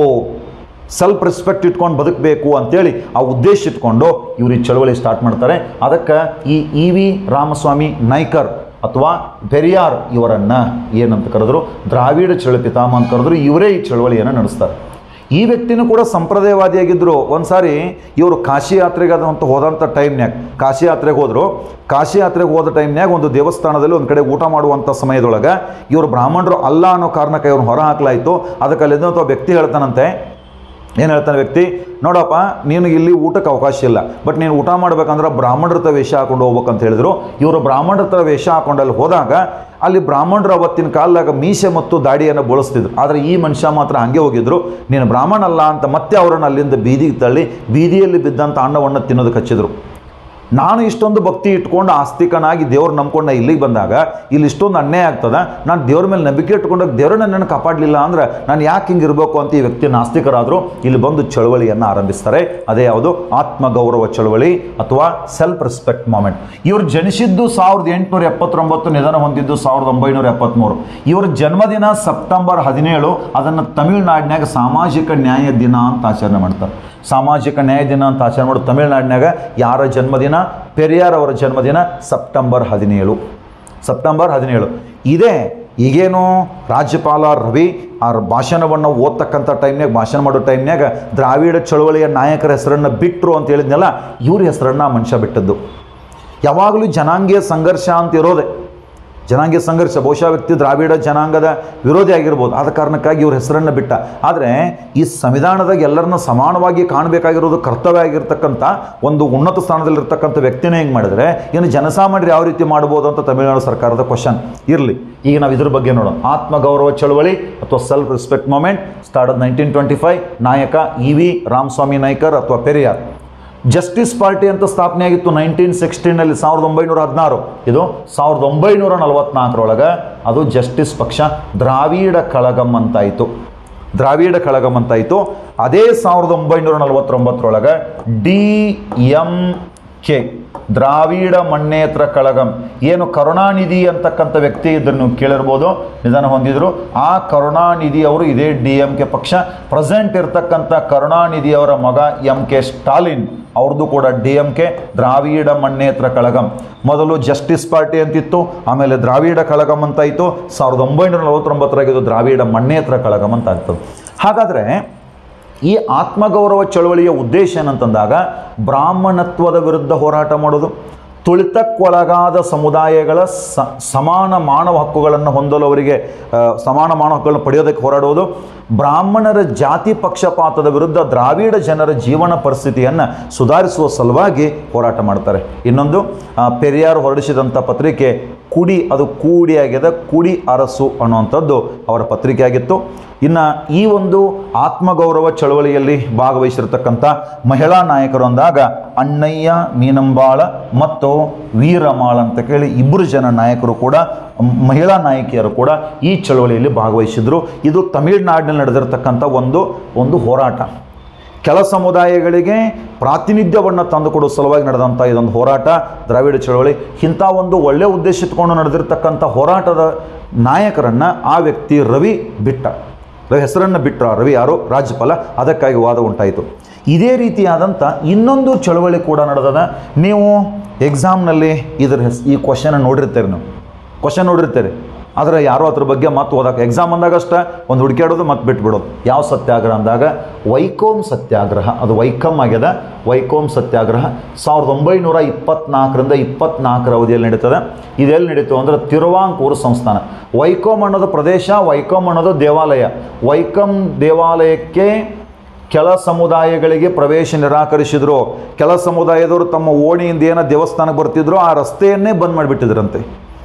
ಸೆಲ್ಫ್ ರೆಸ್ಪೆಕ್ಟ್ ಇಟ್ಕೊಂಡು ಬದುಕಬೇಕು ಅಂತೇಳಿ ಆ ಉದ್ದೇಶ ಇಟ್ಕೊಂಡು ಇವರು ಈ ಚಳವಳಿ ಸ್ಟಾರ್ಟ್ ಮಾಡ್ತಾರೆ ಅದಕ್ಕೆ ಈ ಇ ವಿ ರಾಮಸ್ವಾಮಿ ನಾಯ್ಕರ್ ಅಥವಾ ಪೆರಿಯಾರ್ ಇವರನ್ನು ಏನಂತ ಕರೆದ್ರು ದ್ರಾವಿಡ ಚಳವಳಿ ಪಿತಾಮಹ ಅಂತ ಕರೆದ್ರು ಇವರೇ ಈ ಚಳವಳಿಯನ್ನು ನಡೆಸ್ತಾರೆ ಈ ವ್ಯಕ್ತಿನೂ ಕೂಡ ಸಂಪ್ರದಾಯವಾದಿಯಾಗಿದ್ದರು ಒಂದು ಸಾರಿ ಇವರು ಕಾಶಿ ಯಾತ್ರೆಗೆ ಅದಂತ ಹೋದಂಥ ಟೈಮ್ನ್ಯಾಗ ಕಾಶಿ ಯಾತ್ರೆಗೆ ಹೋದರು ಕಾಶಿ ಯಾತ್ರೆಗೆ ಹೋದ ಟೈಮ್ನ್ಯಾಗ ಒಂದು ದೇವಸ್ಥಾನದಲ್ಲಿ ಒಂದು ಕಡೆ ಊಟ ಮಾಡುವಂಥ ಸಮಯದೊಳಗೆ ಇವರು ಬ್ರಾಹ್ಮಣರು ಅಲ್ಲ ಅನ್ನೋ ಕಾರಣಕ್ಕೆ ಇವ್ರನ್ನ ಹೊರ ಹಾಕಲಾಯಿತು ಅದಕ್ಕೆ ಅಲ್ಲಿದ್ದಂಥ ವ್ಯಕ್ತಿ ಹೇಳ್ತಾನಂತೆ ಏನು ಹೇಳ್ತಾನೆ ವ್ಯಕ್ತಿ ನೋಡಪ್ಪ ನೀನು ಇಲ್ಲಿ ಊಟಕ್ಕೆ ಅವಕಾಶ ಇಲ್ಲ ಬಟ್ ನೀನು ಊಟ ಮಾಡ್ಬೇಕಂದ್ರೆ ಬ್ರಾಹ್ಮಣರ ತ ವೇಷ ಹಾಕೊಂಡು ಹೋಗ್ಬೇಕಂತ ಹೇಳಿದ್ರು ಇವರು ಬ್ರಾಹ್ಮಣರ ತ ವೇಷ ಹಾಕೊಂಡು ಅಲ್ಲಿ ಹೋದಾಗ ಅಲ್ಲಿ ಬ್ರಾಹ್ಮಣರು ಅವತ್ತಿನ ಕಾಲದಾಗ ಮೀಸೆ ಮತ್ತು ದಾಡಿಯನ್ನು ಬಳಸ್ತಿದ್ರು ಆದರೆ ಈ ಮನುಷ್ಯ ಮಾತ್ರ ಹಂಗೆ ಹೋಗಿದ್ರು ನೀನು ಬ್ರಾಹ್ಮಣ ಅಲ್ಲ ಅಂತ ಮತ್ತೆ ಅವರನ್ನು ಅಲ್ಲಿಂದ ಬೀದಿಗೆ ತಳ್ಳಿ ಬೀದಿಯಲ್ಲಿ ಬಿದ್ದಂಥ ಅನ್ನವನ್ನು ತಿನ್ನೋದಕ್ಕೆ ಹಚ್ಚಿದ್ರು ನಾನು ಇಷ್ಟೊಂದು ಭಕ್ತಿ ಇಟ್ಕೊಂಡು ಆಸ್ತಿಕನಾಗಿ ದೇವ್ರು ನಂಬ್ಕೊಂಡು ನಾ ಇಲ್ಲಿಗೆ ಬಂದಾಗ ಇಲ್ಲಿ ಇಷ್ಟೊಂದು ಅನ್ಯಾಯ ಆಗ್ತದ ನಾನು ದೇವ್ರ ಮೇಲೆ ನಂಬಿಕೆ ಇಟ್ಕೊಂಡಾಗ ದೇವ್ರ ನನ್ನನ್ನು ಕಾಪಾಡಲಿಲ್ಲ ಅಂದ್ರೆ ನಾನು ಯಾಕೆ ಹಿಂಗೆ ಇರಬೇಕು ಅಂತ ಈ ವ್ಯಕ್ತಿ ನಾಸ್ತಿಕರಾದರು ಇಲ್ಲಿ ಬಂದು ಚಳವಳಿಯನ್ನು ಆರಂಭಿಸ್ತಾರೆ ಅದೇ ಯಾವುದು ಆತ್ಮಗೌರವ ಚಳವಳಿ ಅಥವಾ ಸೆಲ್ಫ್ ರೆಸ್ಪೆಕ್ಟ್ ಮೂಮೆಂಟ್ ಇವರು ಜನಿಸಿದ್ದು ಸಾವಿರದ ಎಂಟುನೂರ ಎಪ್ಪತ್ತೊಂಬತ್ತು ನಿಧನ ಹೊಂದಿದ್ದು ಸಾವಿರದ ಒಂಬೈನೂರ ಎಪ್ಪತ್ತ್ಮೂರು ಇವರ ಜನ್ಮದಿನ ಸೆಪ್ಟೆಂಬರ್ ಹದಿನೇಳು ಅದನ್ನು ತಮಿಳುನಾಡಿನಾಗ ಸಾಮಾಜಿಕ ನ್ಯಾಯ ದಿನ ಅಂತ ಆಚರಣೆ ಮಾಡ್ತಾರೆ ಸಾಮಾಜಿಕ ನ್ಯಾಯ ದಿನ ಅಂತ ಆಚರಣೆ ಮಾಡೋದು ತಮಿಳುನಾಡಿನಾಗ ಯಾರ ಜನ್ಮದಿನ ಪೆರಿಯಾರ್ ಅವರ ಜನ್ಮದಿನ ಸೆಪ್ಟೆಂಬರ್ ಹದಿನೇಳು ಸೆಪ್ಟೆಂಬರ್ ಹದಿನೇಳು ಇದೇ ಈಗೇನು ರಾಜ್ಯಪಾಲ ರವಿ ಆ ಭಾಷಣವನ್ನು ಓದ್ತಕ್ಕಂಥ ಟೈಮ್ನಾಗ ಭಾಷಣ ಮಾಡೋ ಟೈಮ್ನಾಗ ದ್ರಾವಿಡ ಚಳವಳಿಯ ನಾಯಕರ ಹೆಸರನ್ನು ಬಿಟ್ಟರು ಅಂತ ಹೇಳಿದ್ನಲ್ಲ ಇವ್ರ ಹೆಸರನ್ನು ಆ ಮನುಷ್ಯ ಬಿಟ್ಟದ್ದು ಯಾವಾಗಲೂ ಜನಾಂಗೀಯ ಸಂಘರ್ಷ ಅಂತ ಇರೋದೆ ಜನಾಂಗೀಯ ಸಂಘರ್ಷ ಬಹುಶಃ ವ್ಯಕ್ತಿ ದ್ರಾವಿಡ ಜನಾಂಗದ ವಿರೋಧಿ ಆಗಿರ್ಬೋದು ಆದ ಕಾರಣಕ್ಕಾಗಿ ಇವ್ರ ಹೆಸರನ್ನು ಬಿಟ್ಟ ಆದರೆ ಈ ಸಂವಿಧಾನದಾಗ ಎಲ್ಲರನ್ನ ಸಮಾನವಾಗಿ ಕಾಣಬೇಕಾಗಿರೋದು ಕರ್ತವ್ಯ ಆಗಿರ್ತಕ್ಕಂಥ ಒಂದು ಉನ್ನತ ಸ್ಥಾನದಲ್ಲಿರ್ತಕ್ಕಂಥ ವ್ಯಕ್ತಿನೇ ಹೆಂಗೆ ಮಾಡಿದ್ರೆ ಇನ್ನು ಜನಸಾಮಾನ್ಯರು ಯಾವ ರೀತಿ ಮಾಡ್ಬೋದು ಅಂತ ತಮಿಳುನಾಡು ಸರ್ಕಾರದ ಕ್ವಶನ್ ಇರಲಿ ಈಗ ನಾವು ಇದ್ರ ಬಗ್ಗೆ ನೋಡೋಣ ಆತ್ಮಗೌರವ ಚಳವಳಿ ಅಥವಾ self respect movement start nineteen twenty five ನಾಯಕ ಇ ವಿ ರಾಮಸ್ವಾಮಿ ನಾಯ್ಕರ್ ಅಥವಾ ಪೆರಿಯಾರ್ ಜಸ್ಟಿಸ್ ಪಾರ್ಟಿ ಅಂತ ಸ್ಥಾಪನೆ ಆಗಿತ್ತು ನೈನ್ಟೀನ್ ಸಿಕ್ಸ್ಟೀನಲ್ಲಿ ಸಾವಿರದ ಒಂಬೈನೂರ ಹದಿನಾರು ಇದು ಸಾವಿರದ ಒಂಬೈನೂರ ನಲವತ್ನಾಲ್ಕರೊಳಗೆ ಅದು ಜಸ್ಟಿಸ್ ಪಕ್ಷ ದ್ರಾವಿಡ ಕಳಗಂ ಅಂತಾಯಿತು ದ್ರಾವಿಡ ಕಳಗಂ ಅಂತಾಯಿತು ಅದೇ ಸಾವಿರದ ಒಂಬೈನೂರ ನಲವತ್ತೊಂಬತ್ತರೊಳಗೆ D M K Dravida Munnetra Kazhagam ಏನು ಕರುಣಾನಿಧಿ ಅಂತಕ್ಕಂಥ ವ್ಯಕ್ತಿ ಇದನ್ನು ಕೇಳಿರ್ಬೋದು ನಿಧನ ಹೊಂದಿದ್ರು ಆ ಕರುಣಾನಿಧಿ ಅವರು ಇದೇ ಡಿ ಎಂ ಕೆ ಪಕ್ಷ ಪ್ರೆಸೆಂಟ್ ಇರ್ತಕ್ಕಂಥ ಕರುಣಾನಿಧಿ ಅವರ ಮಗ ಎಂ ಕೆ ಸ್ಟಾಲಿನ್ ಅವ್ರದ್ದು ಕೂಡ D M K Dravida Munnetra Kazhagam ಮೊದಲು ಜಸ್ಟಿಸ್ ಪಾರ್ಟಿ ಅಂತಿತ್ತು ಆಮೇಲೆ ದ್ರಾವಿಡ ಕಳಗಂ ಅಂತ ಇತ್ತು ಸಾವಿರದ ಒಂಬೈನೂರ ನಲವತ್ತೊಂಬತ್ತರಾಗ ಇದು ದ್ರಾವಿಡ ಮಣ್ಣೇತ್ರ ಕಳಗಂ ಅಂತ ಆಗ್ತದೆ ಹಾಗಾದರೆ ಈ ಆತ್ಮಗೌರವ ಚಳವಳಿಯ ಉದ್ದೇಶ ಏನಂತಂದಾಗ ಬ್ರಾಹ್ಮಣತ್ವದ ವಿರುದ್ಧ ಹೋರಾಟ ಮಾಡೋದು ತುಳಿತಕ್ಕೊಳಗಾದ ಸಮುದಾಯಗಳ ಸ ಸಮಾನ ಮಾನವ ಹಕ್ಕುಗಳನ್ನು ಹೊಂದಲು ಅವರಿಗೆ ಆ, ಸಮಾನ ಮಾನವ ಹಕ್ಕುಗಳನ್ನು ಪಡೆಯೋದಕ್ಕೆ ಹೋರಾಡುವುದು ಬ್ರಾಹ್ಮಣರ ಜಾತಿ ಪಕ್ಷಪಾತದ ವಿರುದ್ಧ ದ್ರಾವಿಡ ಜನರ ಜೀವನ ಪರಿಸ್ಥಿತಿಯನ್ನು ಸುಧಾರಿಸುವ ಸಲುವಾಗಿ ಹೋರಾಟ ಮಾಡ್ತಾರೆ ಇನ್ನೊಂದು ಆ, ಪೆರಿಯಾರ್ ಹೊರಡಿಸಿದಂಥ ಪತ್ರಿಕೆ ಕುಡಿ ಅದು ಕೂಡಿ ಆಗ್ಯದ ಕುಡಿ ಅರಸು ಅನ್ನುವಂಥದ್ದು ಅವರ ಪತ್ರಿಕೆ ಆಗಿತ್ತು ಇನ್ನು ಈ ಒಂದು ಆತ್ಮಗೌರವ ಚಳವಳಿಯಲ್ಲಿ ಭಾಗವಹಿಸಿರ್ತಕ್ಕಂಥ ಮಹಿಳಾ ನಾಯಕರು ಅಂದಾಗ ಅಣ್ಣಯ್ಯ ಮೀನಂಬಾಳ ಮತ್ತು ವೀರಮಾಳ ಅಂತ ಕೇಳಿ ಇಬ್ಬರು ಜನ ನಾಯಕರು ಕೂಡ ಮ್- ಮಹಿಳಾ ನಾಯಕಿಯರು ಕೂಡ ಈ ಚಳವಳಿಯಲ್ಲಿ ಭಾಗವಹಿಸಿದ್ರು ಇದು ತಮಿಳುನಾಡಿನಲ್ಲಿ ನಡೆದಿರ್ತಕ್ಕಂಥ ಒಂದು ಒಂದು ಹೋರಾಟ ಕೆಲ ಸಮುದಾಯಗಳಿಗೆ ಪ್ರಾತಿನಿಧ್ಯವನ್ನು ತಂದುಕೊಡುವ ಸಲುವಾಗಿ ನಡೆದಂಥ ಇದೊಂದು ಹೋರಾಟ ದ್ರಾವಿಡ ಚಳವಳಿ ಇಂಥ ಒಂದು ಒಳ್ಳೆಯ ಉದ್ದೇಶ ಇಟ್ಕೊಂಡು ನಡೆದಿರ್ತಕ್ಕಂಥ ಹೋರಾಟದ ನಾಯಕರನ್ನು ಆ ವ್ಯಕ್ತಿ ರವಿ ಬಿಟ್ಟ ರವಿ ಹೆಸರನ್ನು ಬಿಟ್ಟರು ಆ ರವಿ ಯಾರು ರಾಜ್ಯಪಾಲ ಅದಕ್ಕಾಗಿ ವಾದ ಉಂಟಾಯಿತು ಇದೇ ರೀತಿಯಾದಂಥ ಇನ್ನೊಂದು ಚಳವಳಿ ಕೂಡ ನಡೆದದ ನೀವು ಎಕ್ಸಾಮ್ನಲ್ಲಿ ಇದರ ಹೆಸ್ ಈ ಕ್ವಶನ್ ನೋಡಿರ್ತೀರಿ ನೀವು ಕ್ವಶನ್ ನೋಡಿರ್ತೀರಿ ಆದರೆ ಯಾರೋ ಅದ್ರ ಬಗ್ಗೆ ಮತ್ತೆ ಓದಕ್ಕೆ ಎಕ್ಸಾಮ್ ಅಂದಾಗ ಅಷ್ಟೇ ಒಂದು ಹುಡುಕಾಡೋದು ಮತ್ತೆ ಬಿಟ್ಬಿಡೋದು ಯಾವ ಸತ್ಯಾಗ್ರಹ ಅಂದಾಗ ವೈಕೋಮ್ ಸತ್ಯಾಗ್ರಹ ಅದು ವೈಕಮ್ ಆಗ್ಯದ ವೈಕೋಮ್ ಸತ್ಯಾಗ್ರಹ ಸಾವಿರದ ಒಂಬೈನೂರ ಇಪ್ಪತ್ನಾಲ್ಕರಿಂದ ಇಪ್ಪತ್ನಾಲ್ಕರ ಅವಧಿಯಲ್ಲಿ ನಡೀತದೆ ಇದೆಲ್ಲಿ ನಡೀತು ಅಂದರೆ ತಿರುವಾಂಕೂರು ಸಂಸ್ಥಾನ ವೈಕೋಮ್ ಅನ್ನೋದು ಪ್ರದೇಶ ವೈಕೋಮ್ ಅನ್ನೋದು ದೇವಾಲಯ ವೈಕಮ್ ದೇವಾಲಯಕ್ಕೆ ಕೆಲ ಸಮುದಾಯಗಳಿಗೆ ಪ್ರವೇಶ ನಿರಾಕರಿಸಿದ್ರು ಕೆಲ ಸಮುದಾಯದವರು ತಮ್ಮ ಓಣಿಯಿಂದ ಏನೋ ದೇವಸ್ಥಾನಕ್ಕೆ ಬರ್ತಿದ್ರು ಆ ರಸ್ತೆಯನ್ನೇ ಬಂದ್ ಮಾಡಿಬಿಟ್ಟಿದ್ರಂತೆ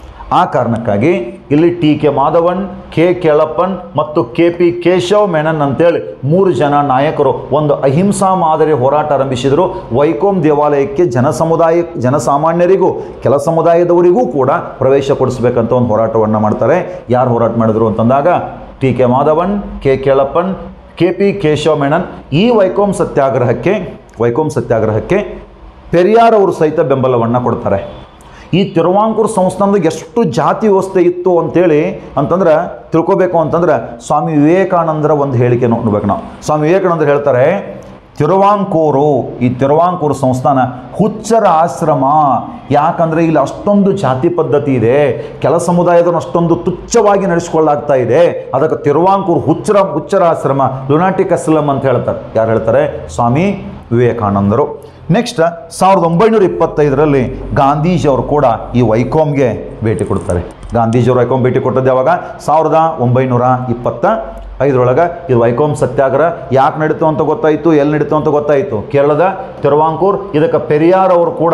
ಆ ಕಾರಣಕ್ಕಾಗಿ ಇಲ್ಲಿ T K Madhavan K Kelappan ಮತ್ತು ಕೆ ಪಿ ಕೇಶವ್ ಮೆನನ್ ಅಂತೇಳಿ ಮೂರು ಜನ ನಾಯಕರು ಒಂದು ಅಹಿಂಸಾ ಮಾದರಿ ಹೋರಾಟ ಆರಂಭಿಸಿದರು ವೈಕೋಮ್ ದೇವಾಲಯಕ್ಕೆ ಜನ ಸಮುದಾಯ ಜನಸಾಮಾನ್ಯರಿಗೂ ಕೆಲ ಸಮುದಾಯದವರಿಗೂ ಕೂಡ ಪ್ರವೇಶ ಕೊಡಿಸ್ಬೇಕಂತ ಒಂದು ಹೋರಾಟವನ್ನು ಮಾಡ್ತಾರೆ ಯಾರು ಹೋರಾಟ ಮಾಡಿದ್ರು ಅಂತಂದಾಗ T K Madhavan K Kelappan K P Keshav Menon ಈ ವೈಕೋಮ್ ಸತ್ಯಾಗ್ರಹಕ್ಕೆ ವೈಕೋಮ್ ಸತ್ಯಾಗ್ರಹಕ್ಕೆ ಪೆರಿಯಾರ್ ಅವರು ಸಹಿತ ಬೆಂಬಲವನ್ನು ಕೊಡ್ತಾರೆ ಈ ತಿರುವಾಂಕೂರು ಸಂಸ್ಥಾನದಾಗ ಎಷ್ಟು ಜಾತಿ ವ್ಯವಸ್ಥೆ ಇತ್ತು ಅಂತೇಳಿ ಅಂತಂದ್ರೆ ತಿಳ್ಕೊಬೇಕು ಅಂತಂದ್ರೆ ಸ್ವಾಮಿ ವಿವೇಕಾನಂದರ ಒಂದು ಹೇಳಿಕೆ ನೋಡ್ಬೇಕು ನಾವು ಸ್ವಾಮಿ ವಿವೇಕಾನಂದರು ಹೇಳ್ತಾರೆ ತಿರುವಾಂಕೂರು ಈ ತಿರುವಾಂಕೂರು ಸಂಸ್ಥಾನ ಹುಚ್ಚರ ಆಶ್ರಮ ಯಾಕಂದರೆ ಇಲ್ಲಿ ಅಷ್ಟೊಂದು ಜಾತಿ ಪದ್ಧತಿ ಇದೆ ಕೆಲ ಸಮುದಾಯದನ್ನು ಅಷ್ಟೊಂದು ತುಚ್ಛವಾಗಿ ನಡೆಸ್ಕೊಳ್ಳಾಗ್ತಾ ಇದೆ ಅದಕ್ಕೆ ತಿರುವಾಂಕೂರು ಹುಚ್ಚರ ಹುಚ್ಚರ ಆಶ್ರಮ ಲುನಾಟಿಕ್ ಅಸ್ಲಮ್ ಅಂತ ಹೇಳ್ತಾರೆ ಯಾರು ಹೇಳ್ತಾರೆ ಸ್ವಾಮಿ ವಿವೇಕಾನಂದರು ನೆಕ್ಸ್ಟ್ ಸಾವಿರದ ಒಂಬೈನೂರ ಇಪ್ಪತ್ತೈದರಲ್ಲಿ ಗಾಂಧೀಜಿಯವರು ಕೂಡ ಈ ವೈಕೋಮ್ಗೆ ಭೇಟಿ ಕೊಡ್ತಾರೆ ಗಾಂಧೀಜಿಯವರು ವೈಕೋಮ್ ಭೇಟಿ ಕೊಟ್ಟದ್ದು ಯಾವಾಗ ಸಾವಿರದ ಒಂಬೈನೂರ ಇಪ್ಪತ್ತ ಐದರೊಳಗೆ ಇದು ವೈಕೋಮ್ ಸತ್ಯಾಗ್ರಹ ಯಾಕೆ ನಡೀತು ಅಂತ ಗೊತ್ತಾಯಿತು ಎಲ್ಲಿ ನಡೀತು ಅಂತ ಗೊತ್ತಾಯಿತು ಕೇರಳದ ತಿರುವಾಂಕೂರ್ ಇದಕ್ಕೆ ಪೆರಿಯಾರ್ ಅವರು ಕೂಡ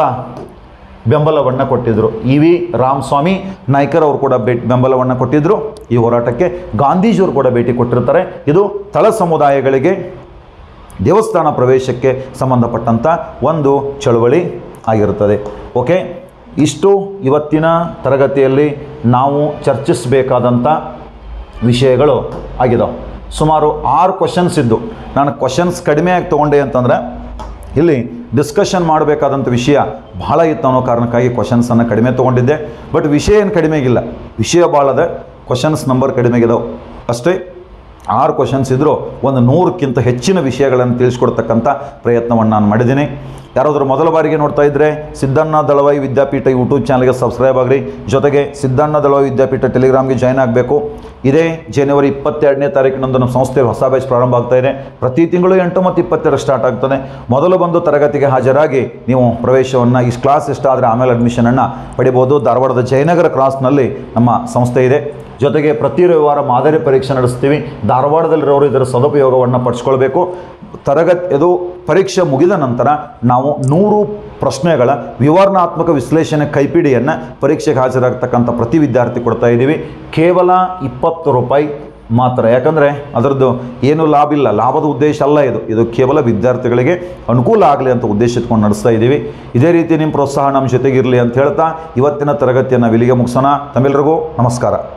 ಬೆಂಬಲವನ್ನು ಕೊಟ್ಟಿದ್ದರು ಇ ವಿ ರಾಮಸ್ವಾಮಿ ನಾಯ್ಕರ್ ಅವರು ಕೂಡ ಭೇಟಿ ಬೆಂಬಲವನ್ನು ಕೊಟ್ಟಿದ್ದರು ಈ ಹೋರಾಟಕ್ಕೆ ಗಾಂಧೀಜಿಯವರು ಕೂಡ ಭೇಟಿ ಕೊಟ್ಟಿರ್ತಾರೆ ಇದು ತಳ ಸಮುದಾಯಗಳಿಗೆ ದೇವಸ್ಥಾನ ಪ್ರವೇಶಕ್ಕೆ ಸಂಬಂಧಪಟ್ಟಂಥ ಒಂದು ಚಳವಳಿ ಆಗಿರುತ್ತದೆ ಓಕೆ ಇಷ್ಟು ಇವತ್ತಿನ ತರಗತಿಯಲ್ಲಿ ನಾವು ಚರ್ಚಿಸಬೇಕಾದಂಥ ವಿಷಯಗಳು ಆಗಿದಾವೆ ಸುಮಾರು ಆರು ಕ್ವಶನ್ಸ್ ಇದ್ದು ನಾನು ಕ್ವಶನ್ಸ್ ಕಡಿಮೆಯಾಗಿ ತೊಗೊಂಡೆ ಅಂತಂದರೆ ಇಲ್ಲಿ ಡಿಸ್ಕಷನ್ ಮಾಡಬೇಕಾದಂಥ ವಿಷಯ ಭಾಳ ಇತ್ತು ಅನ್ನೋ ಕಾರಣಕ್ಕಾಗಿ ಕ್ವಶನ್ಸನ್ನು ಕಡಿಮೆ ತೊಗೊಂಡಿದ್ದೆ ಬಟ್ ವಿಷಯ ಏನು ಕಡಿಮೆ ಆಗಿಲ್ಲ ವಿಷಯ ಭಾಳ ಅದ ಕ್ವಶನ್ಸ್ ನಂಬರ್ ಕಡಿಮೆ ಆಗಿದಾವೆ ಅಷ್ಟೇ ಆರು ಕ್ವಶನ್ಸ್ ಇದ್ದರೂ ಒಂದು ನೂರಕ್ಕಿಂತ ಹೆಚ್ಚಿನ ವಿಷಯಗಳನ್ನು ತಿಳಿಸ್ಕೊಡ್ತಕ್ಕಂಥ ಪ್ರಯತ್ನವನ್ನು ನಾನು ಮಾಡಿದ್ದೀನಿ ಯಾರಾದರೂ ಮೊದಲ ಬಾರಿಗೆ ನೋಡ್ತಾ ಇದ್ದರೆ ಸಿದ್ದಣ್ಣ ದಳವಾಯಿ ವಿದ್ಯಾಪೀಠ ಯೂಟ್ಯೂಬ್ ಚಾನಲ್ಗೆ ಸಬ್ಸ್ಕ್ರೈಬ್ ಆಗಿರಿ ಜೊತೆಗೆ ಸಿದ್ದಣ್ಣ ದಳವಾಯಿ ವಿದ್ಯಾಪೀಠ ಟೆಲಿಗ್ರಾಮ್ಗೆ ಜಾಯ್ನ್ ಆಗಬೇಕು ಇದೇ ಜನವರಿ ಇಪ್ಪತ್ತೆರಡನೇ ತಾರೀಕಿನಂದು ನಮ್ಮ ಸಂಸ್ಥೆ ಹೊಸ ಬ್ಯಾಚ್ ಪ್ರಾರಂಭ ಆಗ್ತಾ ಇದೆ ಪ್ರತಿ ತಿಂಗಳು ಎಂಟು ಮತ್ತು ಇಪ್ಪತ್ತೆರಡು ಸ್ಟಾರ್ಟ್ ಆಗ್ತದೆ ಮೊದಲು ಬಂದು ತರಗತಿಗೆ ಹಾಜರಾಗಿ ನೀವು ಪ್ರವೇಶವನ್ನು ಈ ಕ್ಲಾಸ್ ಇಷ್ಟ ಆದರೆ ಆಮೇಲೆ ಅಡ್ಮಿಷನನ್ನು ಪಡಿಬೋದು ಧಾರವಾಡದ ಜಯನಗರ ಕ್ರಾಸ್ನಲ್ಲಿ ನಮ್ಮ ಸಂಸ್ಥೆ ಇದೆ ಜೊತೆಗೆ ಪ್ರತಿ ರವಿವಾರ ಮಾದರಿ ಪರೀಕ್ಷೆ ನಡೆಸ್ತೀವಿ ಧಾರವಾಡದಲ್ಲಿರೋರು ಇದರ ಸದುಪಯೋಗವನ್ನು ಪಡಿಸ್ಕೊಳ್ಬೇಕು ತರಗತಿ ಇದು ಪರೀಕ್ಷೆ ಮುಗಿದ ನಂತರ ನಾವು ನೂರು ಪ್ರಶ್ನೆಗಳ ವಿವರಣಾತ್ಮಕ ವಿಶ್ಲೇಷಣೆ ಕೈಪಿಡಿಯನ್ನು ಪರೀಕ್ಷೆಗೆ ಹಾಜರಾಗ್ತಕ್ಕಂಥ ಪ್ರತಿ ವಿದ್ಯಾರ್ಥಿ ಕೊಡ್ತಾ ಇದ್ದೀವಿ ಕೇವಲ ಇಪ್ಪತ್ತು ರೂಪಾಯಿ ಮಾತ್ರ ಯಾಕಂದರೆ ಅದರದ್ದು ಏನು ಲಾಭ ಇಲ್ಲ ಲಾಭದ ಉದ್ದೇಶ ಅಲ್ಲ ಇದು ಇದು ಕೇವಲ ವಿದ್ಯಾರ್ಥಿಗಳಿಗೆ ಅನುಕೂಲ ಆಗಲಿ ಅಂತ ಉದ್ದೇಶ ಇಟ್ಕೊಂಡು ನಡೆಸ್ತಾ ಇದ್ದೀವಿ ಇದೇ ರೀತಿ ನಿಮ್ಮ ಪ್ರೋತ್ಸಾಹ ನಮ್ಮ ಜೊತೆಗಿರಲಿ ಅಂತ ಹೇಳ್ತಾ ಇವತ್ತಿನ ತರಗತಿಯನ್ನು ಇಲ್ಲಿಗೆ ಮುಗಿಸೋಣ ತಮ್ಮೆಲ್ಲರಿಗೂ ನಮಸ್ಕಾರ